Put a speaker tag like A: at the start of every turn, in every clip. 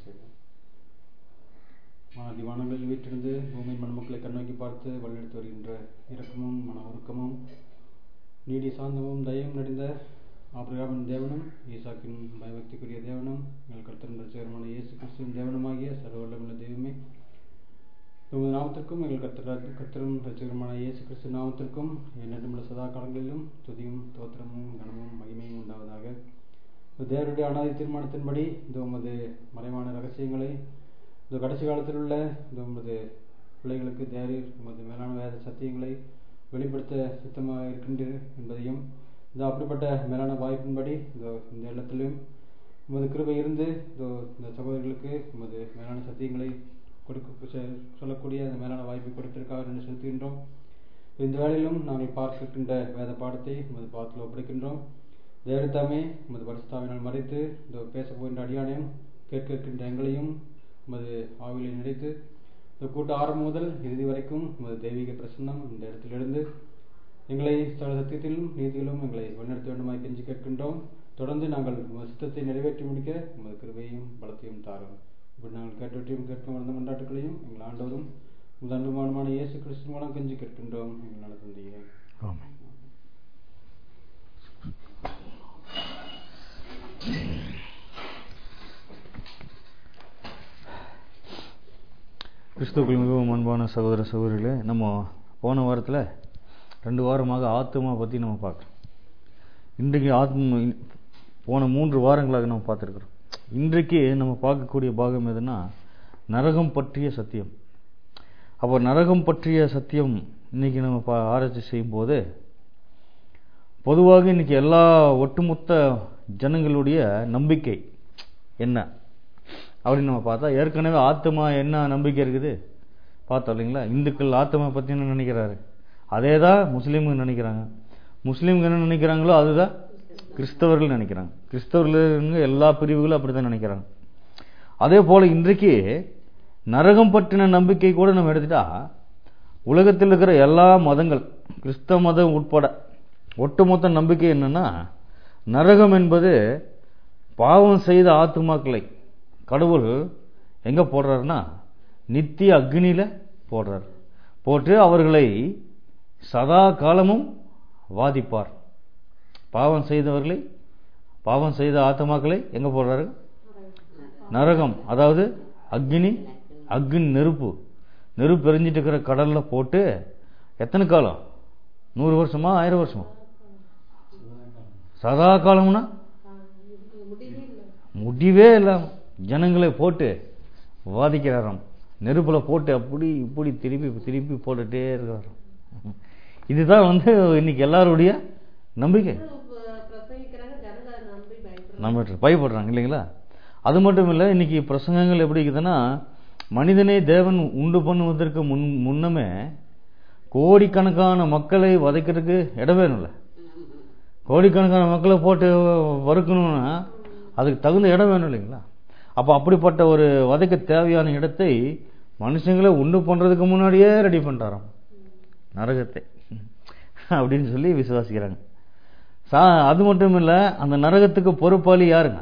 A: திவானங்களில் வீற்றிருந்து பூமியின் மண்மக்களை கண்ணோக்கி பார்த்து வழிநடத்தி வருகின்ற இரக்கமும் மன உருக்கமும் நீடி சாந்தமும் தயவும் நிறைந்த ஆபிரகாமின் தேவனும் ஈசாக்கின் பயபக்திக்குரிய தேவனும் எங்கள் கர்த்தரும் ரசிகரமான இயேசு கிறிஸ்துவின் தேவனுமாகிய சர்வவல்லமுள்ள தெய்வமே உமது நாமத்திற்கும் எங்கள் கர்த்தர் கர்த்தரும் ரசிகரமான இயேசு கிறிஸ்து நாமத்திற்கும் என்னுள்ள சதா காலங்களிலும் துதியும் தோத்திரமும் கனமும் மகிமையும் உண்டாவதாக தேவருடைய அனாதி தீர்மானத்தின்படி இந்த உமது மறைவான ரகசியங்களை இந்த கடைசி காலத்தில் உள்ள இந்த உமது பிள்ளைகளுக்கு தேவரீர் உமது மேலான வேத சத்தியங்களை வெளிப்படுத்த சித்தமாக இருக்கின்றீர் என்பதையும் இந்த அப்படிப்பட்ட மேலான வாய்ப்பின்படி இந்த இந்த இடத்திலும் உமது கிருபை இருந்து இதோ இந்த சகோதரர்களுக்கு உமது மேலான சத்தியங்களை கொடுக்க சொல்லக்கூடிய அந்த மேலான வாய்ப்பை கொடுத்திருக்காக என்று செலுத்துகின்றோம் இந்த வேளையிலும் நாங்கள் பார்க்கின்ற வேத பாடத்தை உமது பாதத்தில் ஒப்படைக்கின்றோம் தேவத்தாமே உமது பரிசுத்தாவினால் மறைத்து இந்த பேச போகின்ற அடியானையும் கேட்க இருக்கின்ற எங்களையும் உமது ஆவிலை நினைத்து இந்த கூட்ட ஆரம்பம் முதல் இறுதி வரைக்கும் உமது தெய்வீக பிரசன்னம் இந்த இடத்திலிருந்து எங்களை சகல சத்தியத்திலும் நீதியிலும் எங்களை வழிநடத்த வேண்டுமாய் கெஞ்சி கேட்கின்றோம் தொடர்ந்து நாங்கள் உமது சித்தத்தை நிறைவேற்றி முடிக்க உமது கிருபையும் பலத்தையும் தாரும் இப்படி நாங்கள் கேட்டவற்றையும் கேட்க வந்த மன்றாட்டுகளையும் எங்கள் ஆண்டவரும் முதன்மைமானமான இயேசு கிறிஸ்து மூலம் கெஞ்சி கேட்கின்றோம் எங்கள் நல்ல தந்தையே
B: ஆமென் கிறிஸ்துவுக்குள் மிகவும் அன்பான சகோதர சகோதரிகளே நம்ம போன வாரத்தில் ரெண்டு வாரமாக ஆத்மா பற்றி நம்ம பார்க்குறோம் இன்றைக்கு ஆத்ம போன மூன்று வாரங்களாக நம்ம பார்த்துருக்குறோம் இன்றைக்கு நம்ம பார்க்கக்கூடிய பாகம் எதுனா நரகம் பற்றிய சத்தியம் அப்போ நரகம் பற்றிய சத்தியம் இன்னைக்கு நம்ம பா ஆராய்ச்சி செய்யும்போது பொதுவாக இன்னைக்கு எல்லா ஒட்டுமொத்த ஜனங்களுடைய நம்பிக்கை என்ன அப்படின்னு நம்ம பார்த்தா ஏற்கனவே ஆத்மா என்ன நம்பிக்கை இருக்குது பார்த்தோம் இல்லைங்களா இந்துக்கள் ஆத்மா பற்றி என்ன நினைக்கிறாரு அதே தான் முஸ்லீம்கள் நினைக்கிறாங்க முஸ்லீம்கள் என்ன நினைக்கிறாங்களோ அதுதான் கிறிஸ்தவர்கள் நினைக்கிறாங்க கிறிஸ்தவர்கள் எல்லா பிரிவுகளும் அப்படி தான் நினைக்கிறாங்க அதே போல் இன்றைக்கு நரகம் பற்றின நம்பிக்கை கூட நம்ம எடுத்துட்டா உலகத்தில் இருக்கிற எல்லா மதங்கள் கிறிஸ்தவ மதம் உட்பட ஒட்டுமொத்த நம்பிக்கை என்னன்னா நரகம் என்பது பாவம் செய்த ஆத்துமாக்களை கடவுள் எங்க போடுறாருன்னா நித்திய அக்னியில போடுறார் போட்டு அவர்களை சதா காலமும் வாதிப்பார் பாவம் செய்தவர்களை பாவம் செய்த ஆத்மாக்களை எங்க போடுறாரு நரகம் அதாவது அக்னி அக்னி நெருப்பு நெருப்பு எரிஞ்சிட்டு இருக்கிற கடல்ல போட்டு எத்தனை காலம் நூறு வருஷமா ஆயிரம் வருஷமா சதா காலம்னா முடிவே இல்லாம ஜனங்களை போட்டு வாதிக்கிறாராம் நெருப்புல போட்டு அப்படி இப்படி திருப்பி திருப்பி போட்டுட்டே இருக்கிறாராம் இதுதான் வந்து இன்னைக்கு எல்லாருடைய நம்பிக்கை நம்ம பயப்படுறாங்க இல்லைங்களா அது மட்டும் இல்லை இன்னைக்கு பிரசங்கங்கள் எப்படி இருக்குதுன்னா மனிதனை தேவன் உண்டு பண்ணுவதற்கு முன் முன்னமே கோடிக்கணக்கான மக்களை வதைக்கிறதுக்கு இடம் வேணும்ல கோடிக்கணக்கான மக்களை போட்டு வறுக்கணும்னா அதுக்கு தகுந்த இடம் வேணும் இல்லைங்களா அப்போ அப்படிப்பட்ட ஒரு வதைக்க தேவையான இடத்தை மனுஷங்களை உண்டு பண்ணுறதுக்கு முன்னாடியே ரெடி பண்ணுறாராம் நரகத்தை அப்படின்னு சொல்லி விசுவாசிக்கிறாங்க சா அது மட்டும் இல்லை அந்த நரகத்துக்கு பொறுப்பாளி யாருங்க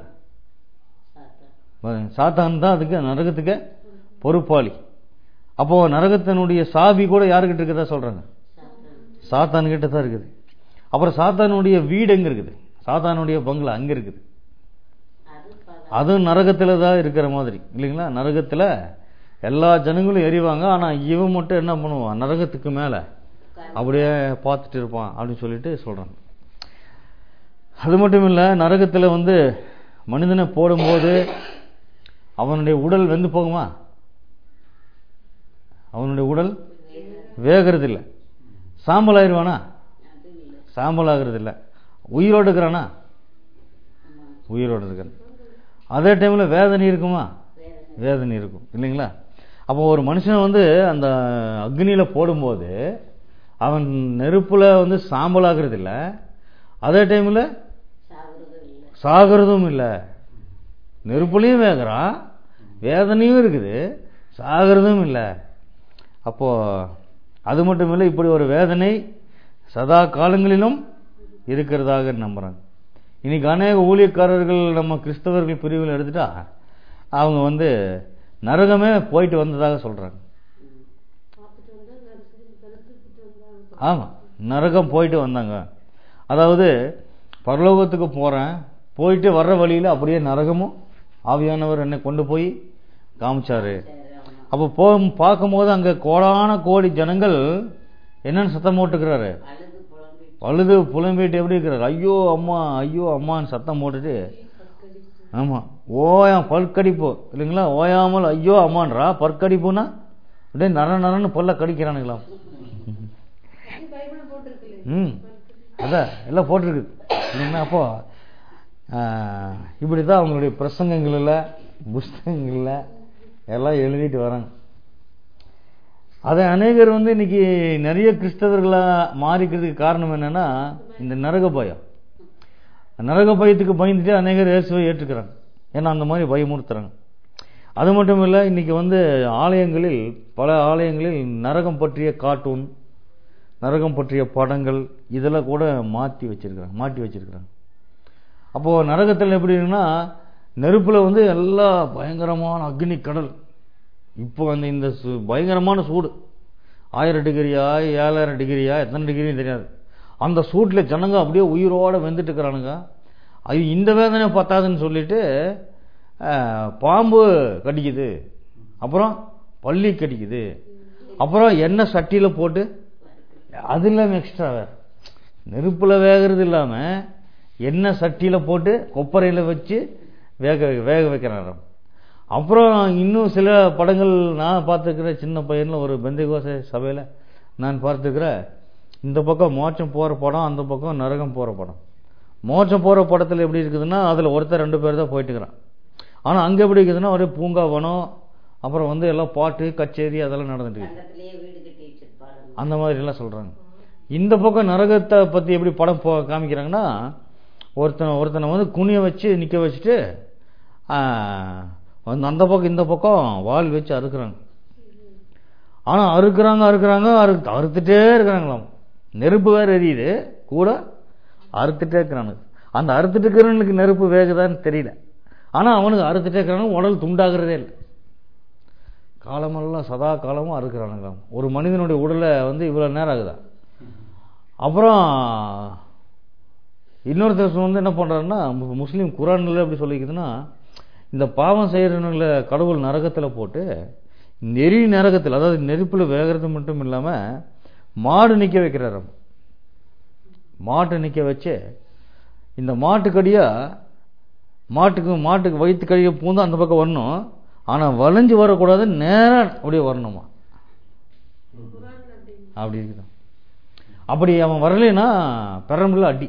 B: சாத்தான் தான் அதுக்கு நரகத்துக்கு பொறுப்பாளி அப்போ நரகத்தினுடைய சாவி கூட யாருக்கிட்ட இருக்கதா சொல்றாங்க சாத்தான் கிட்ட தான் இருக்குது அப்புறம் சாத்தானுடைய வீடு எங்க இருக்குது சாத்தானுடைய பங்களா அங்க இருக்குது அதுவும் நரகத்துல தான் இருக்கிற மாதிரி இல்லைங்களா நரகத்துல எல்லா ஜனங்களும் எரிவாங்க ஆனா இவன் மட்டும் என்ன பண்ணுவான் நரகத்துக்கு மேல அப்படியே பார்த்துட்டு இருப்பான் அப்படின்னு சொல்லிட்டு சொல்றாங்க அது மட்டும் இல்ல நரகத்துல வந்து மனிதனை போடும்போது அவனுடைய உடல் வெந்து போகுமா அவனுடைய உடல் வேகிறது இல்லை சாம்பல் ஆயிடுவானா சாம்பல் ஆகிறது இல்லை உயிரோடு இருக்கிறானா உயிரோடு இருக்கிறான் அதே டைமில் வேதனை இருக்குமா வேதனை இருக்கும் இல்லைங்களா அப்போ ஒரு மனுஷன் வந்து அந்த அக்னியில் போடும்போது அவன் நெருப்பில் வந்து சாம்பல் ஆகிறது இல்லை அதே டைமில் சாகிறதும் இல்லை நெருப்புலையும் வேகிறான் வேதனையும் இருக்குது சாகிறதும் இல்லை அப்போ அது மட்டும் இல்லை இப்படி ஒரு வேதனை சதா காலங்களிலும் இருக்கிறதாக நம்புறாங்க இன்னைக்கு அநேக ஊழியக்காரர்கள் நம்ம கிறிஸ்தவர்கள் பிரிவில் எடுத்துட்டா அவங்க வந்து நரகமே போயிட்டு வந்ததாக சொல்றாங்க
C: பார்த்துட்டு வந்தா நரசிங்க பிறத்துக்கிட்டு வந்தாங்க
B: ஆமா நரகம் போயிட்டு வந்தாங்க அதாவது பரலோகத்துக்கு போறேன் போயிட்டு வர்ற வழியில அப்படியே நரகமும் ஆவியானவர் என்னை கொண்டு போய் காமிச்சாரு அப்போ போ பார்க்கும்போது அங்க கோடான கோடி ஜனங்கள் என்னன்னு சத்தம் போட்டுக்கிறாரு
C: அழுது புலம்பி
B: அழுது புலம்பிட்டு எப்படி இருக்கிறாரு ஐயோ அம்மா ஐயோ அம்மான்னு சத்தம் போட்டுட்டு ஆமா ஓயாம் பற்கடிப்பு இல்லைங்களா ஓயாமல் ஐயோ அம்மான்றா பற்கடிப்புனா அப்படியே நர நரன்னு பல்ல கடிக்கிறானுங்களாம்
C: பைபிள் போட்டிருக்கு
B: ம் அதான் எல்லாம் போட்டிருக்கு இல்லைங்களா அப்போ இப்படி தான் அவங்களுடைய பிரசங்கங்களில் புஸ்தகங்களில் எல்லாம் எழுதிட்டு வராங்க அதை அநேகர் வந்து இன்னைக்கு நிறைய கிறிஸ்தவர்களா மாறிக்கிறதுக்கு காரணம் என்னன்னா இந்த நரக பயம் நரக பயத்துக்கு பயந்துட்டு அநேகர் இயேசுவை ஏற்றுக்கிறாங்க ஏன்னா அந்த மாதிரி பயமுறுத்துறாங்க அது மட்டும் இல்லை இன்னைக்கு வந்து ஆலயங்களில் பல ஆலயங்களில் நரகம் பற்றிய கார்ட்டூன் நரகம் பற்றிய படங்கள் இதெல்லாம் கூட மாற்றி வச்சிருக்கிறாங்க மாட்டி வச்சிருக்கிறாங்க அப்போ நரகத்தில் எப்படி இருக்குன்னா நெருப்புல வந்து எல்லா பயங்கரமான அக்னி கடல் இப்போ அந்த இந்த சு- பயங்கரமான சூடு ஆயிரம் டிகிரியா ஏழாயிரம் டிகிரியா எத்தனை டிகிரின்னு தெரியாது அந்த சூட்டில் ஜனங்க அப்படியே உயிரோட வெந்துட்டு இருக்கிறானுங்க அது இந்த வேதனை பத்தாதுன்னு சொல்லிட்டு அஹ், பாம்பு கடிக்குது அப்புறம் பள்ளி கடிக்குது அப்புறம் எண்ணெய் சட்டியில் போட்டு அது இல்லாமல் எக்ஸ்ட்ரா வேற நெருப்புல வேகிறது இல்லாம எண்ணெய் சட்டியில போட்டு கொப்பரையில வச்சு வேக வேக வைக்கிறாங்க அப்புறம் இன்னும் சில படங்கள் நான் பார்த்துக்கிற சின்ன பையன்ல ஒரு பெந்தைகோச சபையில நான் பார்த்துக்கிற இந்த பக்கம் மோட்சம் போற படம் அந்த பக்கம் நரகம் போற படம் மோட்சம் போற படத்துல எப்படி இருக்குதுன்னா அதுல ஒருத்தர் ரெண்டு பேர் தான் போயிட்டு இருக்கிறான் ஆனா அங்க எப்படி இருக்குதுன்னா ஒரே பூங்காவனம் அப்புறம் வந்து எல்லாம் பாட்டு கச்சேரி அதெல்லாம் நடந்துட்டு இருக்கு
C: பக்கத்திலேயே வீடு கட்டி வச்சிருப்பாங்க
B: அந்த மாதிரி எல்லாம் சொல்றாங்க இந்த பக்கம் நரகத்தை பத்தி எப்படி படம் போ காமிக்கிறாங்கன்னா ஒருத்தனை ஒருத்தனை வந்து குனிய வச்சு நிக்க வச்சுட்டு ஆ, வந்து அந்த பக்கம் இந்த பக்கம் வால் வச்சு அறுக்குறாங்க ஆனா அறுக்குறாங்க அறுக்குறாங்க அறு அறுத்துட்டே இருக்கிறாங்களாம் நெருப்பு வேற எரியுது கூட அறுத்துட்டே இருக்கிறானுங்க அந்த அறுத்துட்டு இருக்கிறவனுக்கு நெருப்பு வேகுதான்னு தெரியல ஆனா அவனுக்கு அறுத்துட்டே இருக்கிறானுங்க உடல் துண்டாகிறதே இல்லை காலமெல்லாம் சதா காலமும் அறுக்கிறானுங்களாம் ஒரு மனிதனுடைய உடலை வந்து இவ்வளவு நேரம் ஆகுதா அப்புறம் இன்னொருத்தர் வந்து என்ன பண்றாருன்னா மு- முஸ்லீம் குரான்ல எப்படி சொல்லிக்குதுன்னா இந்த பாவம் செய்யறவங்களை கடவுள் நரகத்துல போட்டு நெறி நரகத்தில் அதாவது நெருப்புல வேகிறது மட்டும் இல்லாம மாடு நிக்க வைக்கிறாராம் மாட்டை நிக்க வச்சு இந்த மாட்டுக்கடியா மாட்டுக்கு மாட்டுக்கு வயிற்று கழிய பூந்து அந்த பக்கம் வரணும் ஆனா வளைஞ்சு வரக்கூடாது நேரா அப்படியே வரணுமா அப்படி இருக்குதான் அப்படி அவன் வரலைன்னா பெரம்புல அடி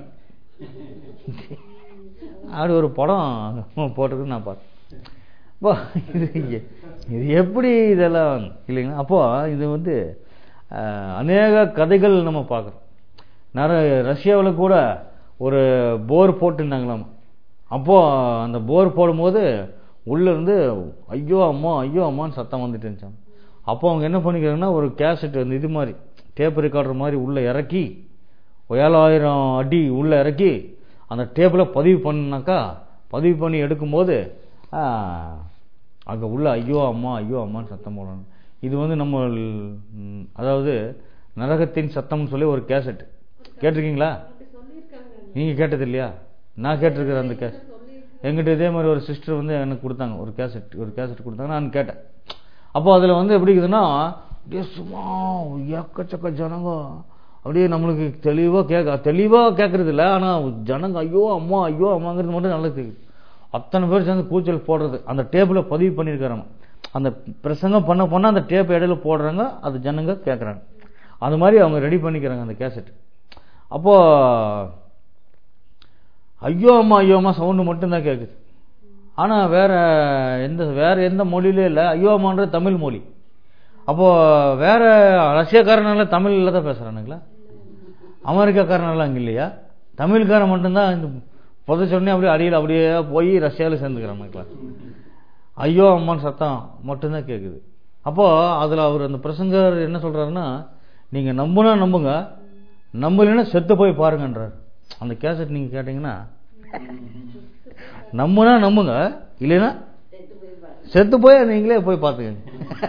B: அப்படி ஒரு படம் போட்டிருக்கு நான் பார்த்தேன் அப்போ இது எ- இது எப்படி இதெல்லாம் இல்லைங்களா அப்போ இது வந்து அஹ், அநேக கதைகள் நம்ம பார்க்குறோம் நிறைய ரஷ்யாவில் கூட ஒரு போர் போட்டுருந்தாங்களாம் அப்போ அந்த போர் போடும்போது உள்ள இருந்து ஐயோ அம்மா ஐயோ அம்மான்னு சத்தம் வந்துட்டு இருந்துச்சாம் அப்போ அவங்க என்ன பண்ணிக்கிறாங்கன்னா ஒரு கேசட் வந்து இது மாதிரி டேப் ரெக்கார்டர் மாதிரி உள்ள இறக்கி ஏழாயிரம் அடி உள்ள இறக்கி அந்த டேப்பில் பதிவு பண்ணாக்கா பதிவு பண்ணி எடுக்கும்போது ஆ, அங்க உள்ள ஐயோ அம்மா ஐயோ அம்மான்னு சத்தம் போடணும் இது வந்து நம்ம ம், அதாவது நரகத்தின் சத்தம்னு சொல்லி ஒரு கேசட் கேட்டிருக்கீங்களா
C: அப்படி சொல்லியிருக்காங்க
B: நீங்க கேட்டது இல்லையா நான் கேட்டிருக்கிறேன் அந்த கேசட்
C: சொல்லியிருக்காங்க
B: எங்கிட்ட இதே மாதிரி ஒரு சிஸ்டர் வந்து எனக்கு கொடுத்தாங்க ஒரு கேசட் ஒரு கேசட் கொடுத்தாங்க நான் கேட்டேன் அப்போ அதில் வந்து எப்படி இருக்குதுன்னா அப்படியே சும்மா எக்கச்சக்க ஜனங்க அப்படியே நம்மளுக்கு தெளிவாக கேட்க தெளிவாக கேட்கறது இல்லை ஆனால் ஜனங்க ஐயோ அம்மா ஐயோ அம்மாங்கிறது மட்டும் நல்லா தெரியுது அத்தனை பேர் சேர்ந்து கூச்சல் போடுறது அந்த டேபிளில் பதிவு பண்ணியிருக்காங்க அந்த பிரசங்கம் பண்ண பண்ண அந்த டேப் இடையில போடுறாங்க அது ஜனங்க கேட்குறாங்க அது மாதிரி அவங்க ரெடி பண்ணிக்கிறாங்க அந்த கேசட் அப்போ ஐயோ அம்மா ஐயோ அம்மா சவுண்டு மட்டும்தான் கேட்குது ஆனா வேற எந்த வேற எந்த மொழியிலே இல்லை ஐயோ அம்மான்ற தமிழ் மொழி அப்போ வேற ரஷ்யாக்காரனால தமிழ்ல தான் பேசுறானுங்களா அமெரிக்காக்காரனால அங்க இல்லையா தமிழ்காரன் மட்டும்தான் இந்த புதைச்சோடனே அப்படியே அடியில் அப்படியே போய் ரஷ்யாவில் சேர்ந்துக்கிறானுங்களா ஐயோ அம்மான்னு சத்தம் மட்டும்தான் கேட்குது அப்போ அதுல அவர் அந்த பிரசங்கர் என்ன சொல்றாருன்னா நீங்க நம்புனா நம்புங்க நம்பலைன்னா செத்து போய் பாருங்கன்றார் அந்த கேசட் நீங்க கேட்டீங்கன்னா நம்புனா நம்புங்க இல்லைன்னா
C: செத்து போய் பாருங்க
B: செத்து போய் நீங்களே போய் பார்த்துக்கங்க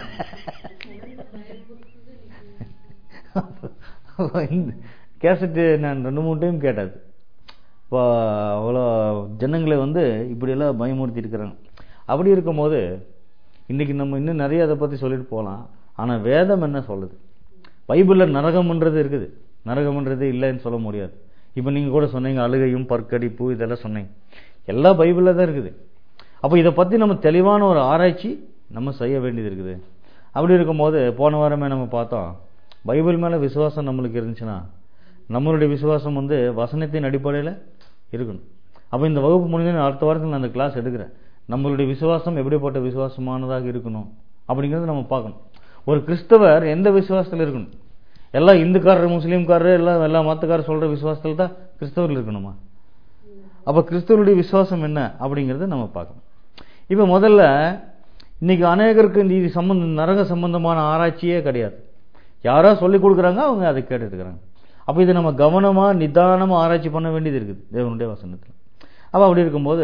B: இந்த கேசட்டு நான் ரெண்டு மூணு டைம் கேட்டது இப்போ அவ்வளோ ஜனங்களை வந்து இப்படியெல்லாம் பயமுறுத்தி இருக்கிறாங்க அப்படி இருக்கும்போது இன்னைக்கு நம்ம இன்னும் நிறைய அதை பற்றி சொல்லிட்டு போகலாம் ஆனால் வேதம் என்ன சொல்லுது பைபிளில் நரகம்ன்றது இருக்குது நரகம்ன்றது இல்லைன்னு சொல்ல முடியாது இப்போ நீங்கள் கூட சொன்னீங்க அழுகையும் பற்கடிப்பு இதெல்லாம் சொன்னீங்க எல்லாம் பைபிளில் தான் இருக்குது அப்போ இதை பற்றி நம்ம தெளிவான ஒரு ஆராய்ச்சி நம்ம செய்ய வேண்டியது இருக்குது அப்படி இருக்கும்போது போன வாரமே நம்ம பார்த்தோம் பைபிள் மேலே விசுவாசம் நம்மளுக்கு இருந்துச்சுன்னா நம்மளுடைய விசுவாசம் வந்து வசனத்தின் அடிப்படையில் இருக்கணும் அப்போ இந்த வகுப்பு முடிஞ்சு நான் அடுத்த வாரத்தில் நான் அந்த கிளாஸ் எடுக்கிறேன் நம்மளுடைய விசுவாசம் எப்படிப்பட்ட விசுவாசமானதாக இருக்கணும் அப்படிங்கிறத நம்ம பார்க்கணும் ஒரு கிறிஸ்தவர் எந்த விசுவாசத்தில் இருக்கணும் எல்லாம் இந்துக்காரர் முஸ்லீம்காரர் எல்லாம் எல்லா மத்தக்காரர் சொல்ற விசுவாசத்தில் தான் கிறிஸ்தவர்கள் இருக்கணுமா அப்ப கிறிஸ்தவருடைய விசுவாசம் என்ன அப்படிங்கறத நம்ம பார்க்கணும் இப்ப முதல்ல இன்னைக்கு அநேகருக்கு இந்த இது சம்பந்தம் நரக சம்பந்தமான ஆராய்ச்சியே கிடையாது யாரோ சொல்லி கொடுக்குறாங்க அவங்க அதை கேட்டுட்டு இருக்கிறாங்க அப்ப இதை நம்ம கவனமா நிதானமா ஆராய்ச்சி பண்ண வேண்டியது இருக்குது தேவனுடைய வசனத்தில் அப்ப அப்படி இருக்கும்போது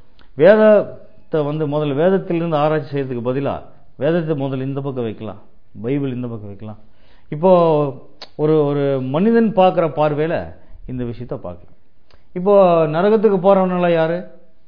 B: வேதத்தை வந்து முதல்ல வேதத்திலிருந்து ஆராய்ச்சி செய்யறதுக்கு பதிலா வேதத்தை முதல்ல இந்த பக்கம் வைக்கலாம் பைபிள் இந்த பக்கம் வைக்கலாம் இப்போ ஒரு ஒரு மனிதன் பார்க்குற பார்வையில இந்த விஷயத்த பார்க்கலாம் இப்போ நரகத்துக்கு போறவனெல்லாம் யாரு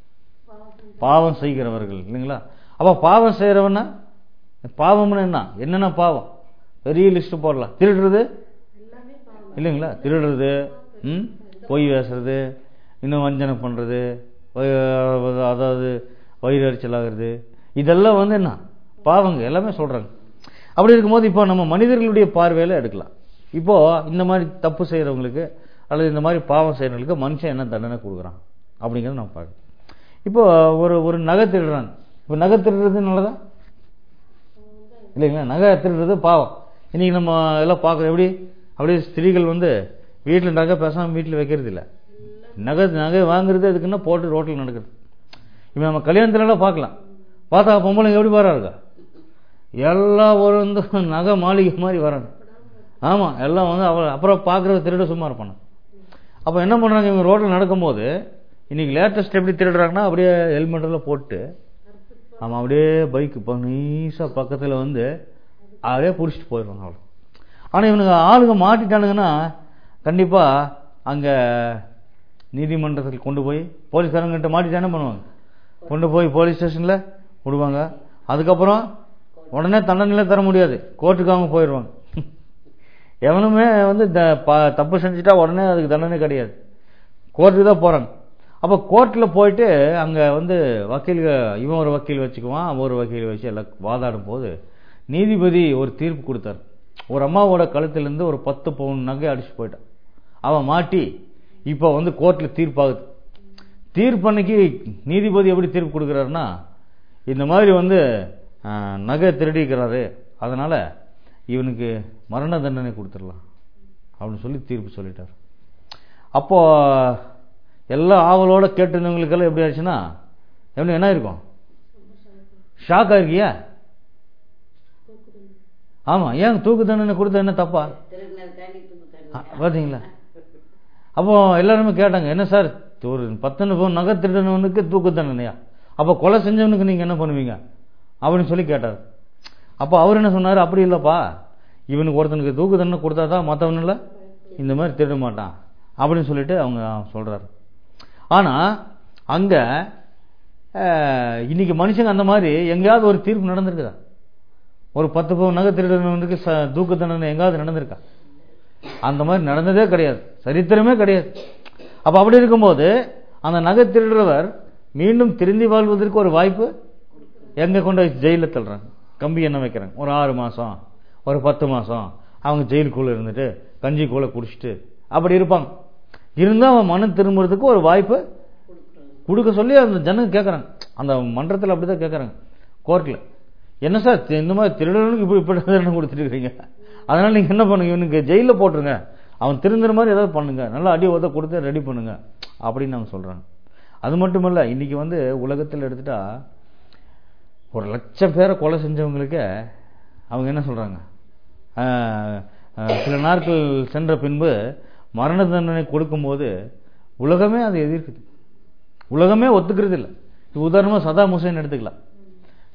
B: பாவம் செய்கிறவர்கள் இல்லைங்களா அப்ப பாவம் செய்யறவனா பாவம்னு என்ன என்னென்ன பாவம் பெரிய லிஸ்ட் போடலாம் திருடுறது
C: எல்லாமே பாவம்
B: இல்லைங்களா திருடுறது ம் பொய் பேசுறது இன்னும் வஞ்சனை பண்றது வ- அதாவது வயிறு எரிச்சல் ஆகுறது இதெல்லாம் வந்து என்ன பாவங்க எல்லாமே சொல்றாங்க அப்படி இருக்கும்போது இப்போ நம்ம மனிதர்களுடைய பார்வையில எடுக்கலாம் இப்போ இந்த மாதிரி தப்பு செய்யறவங்களுக்கு அல்லது இந்த மாதிரி பாவம் செய்யறவங்களுக்கு மனுஷன் என்ன தண்டனை கொடுக்குறான் அப்படிங்கறத நம்ம பார்க்கணும் இப்போ ஒரு ஒரு நகை திருடுறாங்க இப்போ நகை திருடுறது நல்லதா இல்லைங்களா நகை திருடுறது பாவம் இன்னைக்கு நம்ம எல்லாம் பார்க்குறோம் எப்படி அப்படியே ஸ்திரீகள் வந்து வீட்டில் நகை பேசாமல் வீட்டில் வைக்கிறது இல்லை நகை நகை வாங்குறது அதுக்குன்னா போட்டு ரோட்டில் நடக்குது இப்போ நம்ம கல்யாணத்துலலாம் பார்க்கலாம் பார்த்தா பொம்பளைங்க எப்படி வரா இருக்கா எல்லாம் ஒரு வந்து நகை மாளிகை மாதிரி வராங்க ஆமாம் எல்லாம் வந்து அவ அப்புறம் பார்க்குற திருட சும்மா இருப்பாங்க அப்போ என்ன பண்ணுறாங்க இவங்க ரோட்டில் நடக்கும்போது இன்னைக்கு லேட்டஸ்ட் எப்படி திருடுறாங்கன்னா அப்படியே ஹெல்மெட் எல்லாம் போட்டு ஆமாம் அப்படியே பைக் இப்போ நைஸாக பக்கத்தில் வந்து அப்படியே பிடிச்சிட்டு போயிடுவாங்க அவ்வளோ ஆனால் இவனுங்க ஆளுங்க மாட்டிட்டானுங்கன்னா கண்டிப்பாக அங்கே நீதிமன்றத்தில் கொண்டு போய் போலீஸ்காரங்கிட்ட மாட்டிட்டு என்ன பண்ணுவாங்க கொண்டு போய் போலீஸ் ஸ்டேஷனில் விடுவாங்க அதுக்கப்புறம் உடனே தண்டனையில தர முடியாது கோர்ட்டுக்கு அவங்க போயிடுவாங்க எவனுமே வந்து த- ப- தப்பு செஞ்சுட்டா உடனே அதுக்கு தண்டனை கிடையாது கோர்ட்டுக்கு தான் போறாங்க அப்போ கோர்ட்டில் போயிட்டு அங்கே வந்து வக்கீல் இவன் ஒரு வக்கீல் வச்சுக்குவான் அவன் ஒரு வக்கீல் வச்சு எல்லாம் வாதாடும் போது நீதிபதி ஒரு தீர்ப்பு கொடுத்தார் ஒரு அம்மாவோட கழுத்திலிருந்து ஒரு பத்து பவுன் நகை அடிச்சு போயிட்டான் அவன் மாட்டி இப்போ வந்து கோர்ட்டில் தீர்ப்பாகுது தீர்ப்பன்னைக்கு நீதிபதி எப்படி தீர்ப்பு கொடுக்குறாருன்னா இந்த மாதிரி வந்து ஆஹ், நகை திருடிக்கிறாரு அதனால இவனுக்கு மரண தண்டனை கொடுத்துடலாம் அப்படின்னு சொல்லி தீர்ப்பு சொல்லிட்டார் அப்போ எல்லாம் ஆவலோட கேட்டிருந்தவங்களுக்கெல்லாம் எப்படி ஆச்சுன்னா எப்படி என்ன இருக்கும் ஷாக் ஆயிருக்கியா ஆமா ஏன் தூக்கு தண்டனை கொடுத்த என்ன தப்பா
C: திருநெல்வேலி
B: ஆ, பாத்தீங்களா அப்போ எல்லாருமே கேட்டாங்க என்ன சார் ஒரு பத்தனை பவுன் நகை திருடனவனுக்கு தூக்கு தண்டனையா அப்போ கொலை செஞ்சவனுக்கு நீங்க என்ன பண்ணுவீங்க அப்படின்னு சொல்லி கேட்டார் அப்போ அவர் என்ன சொன்னார் அப்படி இல்லப்பா இவனுக்கு ஒருத்தனுக்கு தூக்கு தண்டனை கொடுத்தா தான் மற்றவனில் இந்த மாதிரி திருட மாட்டான் அப்படின்னு சொல்லிட்டு அவங்க சொல்றாரு ஆனா அங்க அஹ், இன்னைக்கு மனுஷங்க அந்த மாதிரி எங்கேயாவது ஒரு தீர்ப்பு நடந்திருக்குதா ஒரு பத்து பவுன் நகை திருடனவனுக்கு ச- தூக்கு தண்டனை எங்காவது நடந்திருக்கா அந்த மாதிரி நடந்ததே கிடையாது சரித்திரமே கிடையாது அப்ப அப்படி இருக்கும்போது அந்த நகை திருடுறவர் மீண்டும் திருந்தி வாழ்வதற்கு ஒரு வாய்ப்பு எங்க கொண்டு போய் ஜெயில தள்ளுறாங்க கம்பி எண்ணெய் வைக்கிறாங்க ஒரு ஆறு மாசம் ஒரு பத்து மாசம் அவங்க ஜெயிலுக்குள்ள இருந்துட்டு கஞ்சி கூழ குடிச்சிட்டு அப்படி இருப்பாங்க இருந்தா அவன் மனம் திரும்புறதுக்கு ஒரு வாய்ப்பு கொடுக்க சொல்லி அந்த ஜனங்க கேட்கறாங்க அந்த மன்றத்தில் அப்படிதான் கேட்கறாங்க கோர்ட்ல என்ன சார் தி- இந்த மாதிரி திருடனுக்கு இப்படி இப்படி தண்டனை கொடுத்துருக்கீங்க அதனால நீங்க என்ன பண்ணுங்க இவனுக்கு ஜெயில போட்டுருங்க அவன் திருந்துற மாதிரி ஏதாவது பண்ணுங்க நல்லா அடி உத கொடுத்து ரெடி பண்ணுங்க அப்படின்னு அவங்க சொல்றாங்க அது மட்டும் இல்ல இன்னைக்கு வந்து உலகத்தில் எடுத்துட்டா ஒரு லட்சம் பேரை கொலை செஞ்சவங்களுக்கு அவங்க என்ன சொல்றாங்க ஆஹ், ஆஹ், சில நாட்கள் சென்ற பின்பு மரண தண்டனை கொடுக்கும்போது உலகமே அதை எதிர்க்குது உலகமே ஒத்துக்கிறது இல்லை இப்ப உதாரணமா சதாம் ஹுசேன் எடுத்துக்கலாம்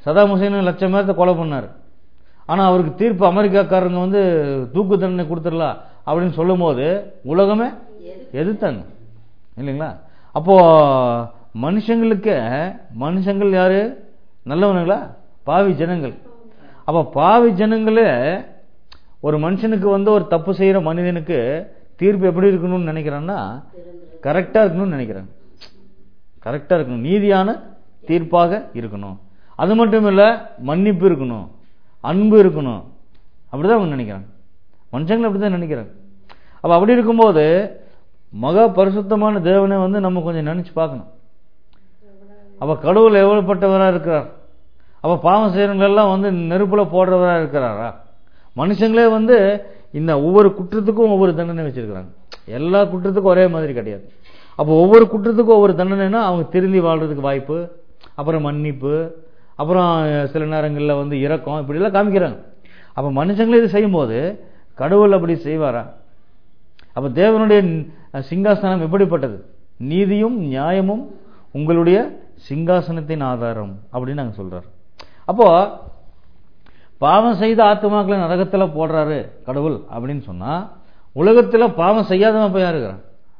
B: சதாம் ஹுசேன் லட்சம் பேர்த்த கொலை பண்ணார் ஆனா அவருக்கு தீர்ப்பு அமெரிக்காக்காரங்க வந்து தூக்கு தண்டனை கொடுத்துடலாம் அப்படின்னு சொல்லும் போது உலகமே எதிர்த்தாங்க இல்லைங்களா அப்போ மனுஷங்களுக்கு மனுஷங்கள் யாரு நல்லவனுங்களா பாவி ஜனங்கள் அப்ப பாவி ஜனங்களே ஒரு மனுஷனுக்கு வந்து ஒரு தப்பு செய்யற மனிதனுக்கு தீர்ப்பு எப்படி இருக்கணும்னு நினைக்கிறான்னா கரெக்டா இருக்கணும்னு நினைக்கிறாங்க கரெக்டா இருக்கணும் நீதியான தீர்ப்பாக இருக்கணும் அது மட்டும் இல்ல மன்னிப்பு இருக்கணும் அன்பு இருக்கணும் அப்படிதான் அவங்க நினைக்கிறாங்க மனுஷங்களும் அப்படிதான் நினைக்கிறாங்க அப்ப அப்படி இருக்கும்போது மகா பரிசுத்தமான தேவனை வந்து நம்ம கொஞ்சம் நினைச்சு பார்க்கணும் அப்ப கடவுள் எவ்வளவுப்பட்டவரா இருக்கிறார் அப்ப பாவம் செய்யறவங்க எல்லாம் வந்து நெருப்புல போடுறவரா இருக்கிறாரா மனுஷங்களே வந்து இந்த ஒவ்வொரு குற்றத்துக்கும் ஒவ்வொரு தண்டனை வச்சிருக்கிறாங்க எல்லா குற்றத்துக்கும் ஒரே மாதிரி கிடையாது அப்போ ஒவ்வொரு குற்றத்துக்கும் ஒவ்வொரு தண்டனைனா அவங்க திருந்தி வாழ்றதுக்கு வாய்ப்பு அப்புறம் மன்னிப்பு அப்புறம் சில நேரங்களில் வந்து இரக்கம் இப்படிலாம் காமிக்கிறாங்க அப்போ மனுஷங்களே இது செய்யும்போது கடவுள் அப்படி செய்வாரா அப்ப தேவனுடைய சிங்காசனம் எப்படிப்பட்டது நீதியும் நியாயமும் உங்களுடைய சிங்காசனத்தின் ஆதாரம் அப்படின்னு நாங்க சொல்றாரு அப்போ பாவம் செய்த ஆத்மாக்களை நரகத்துல போடுறாரு கடவுள் அப்படின்னு சொன்னா உலகத்துல பாவம் செய்யாதவன் போய் இருக்கிறான்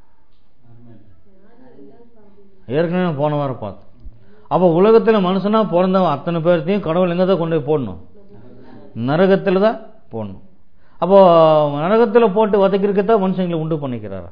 B: ஏற்கனவே போன வாரம் பார்த்தோம் அப்ப உலகத்துல மனுஷனா பிறந்தவன் அத்தனை பேர்த்தையும் கடவுள் எங்க தான் கொண்டு போய் போடணும் நரகத்துல தான் போடணும் அப்போ நரகத்துல போட்டு வதைக்கிறதுக்கு மனுஷங்களை உண்டு பண்ணிக்கிறாரா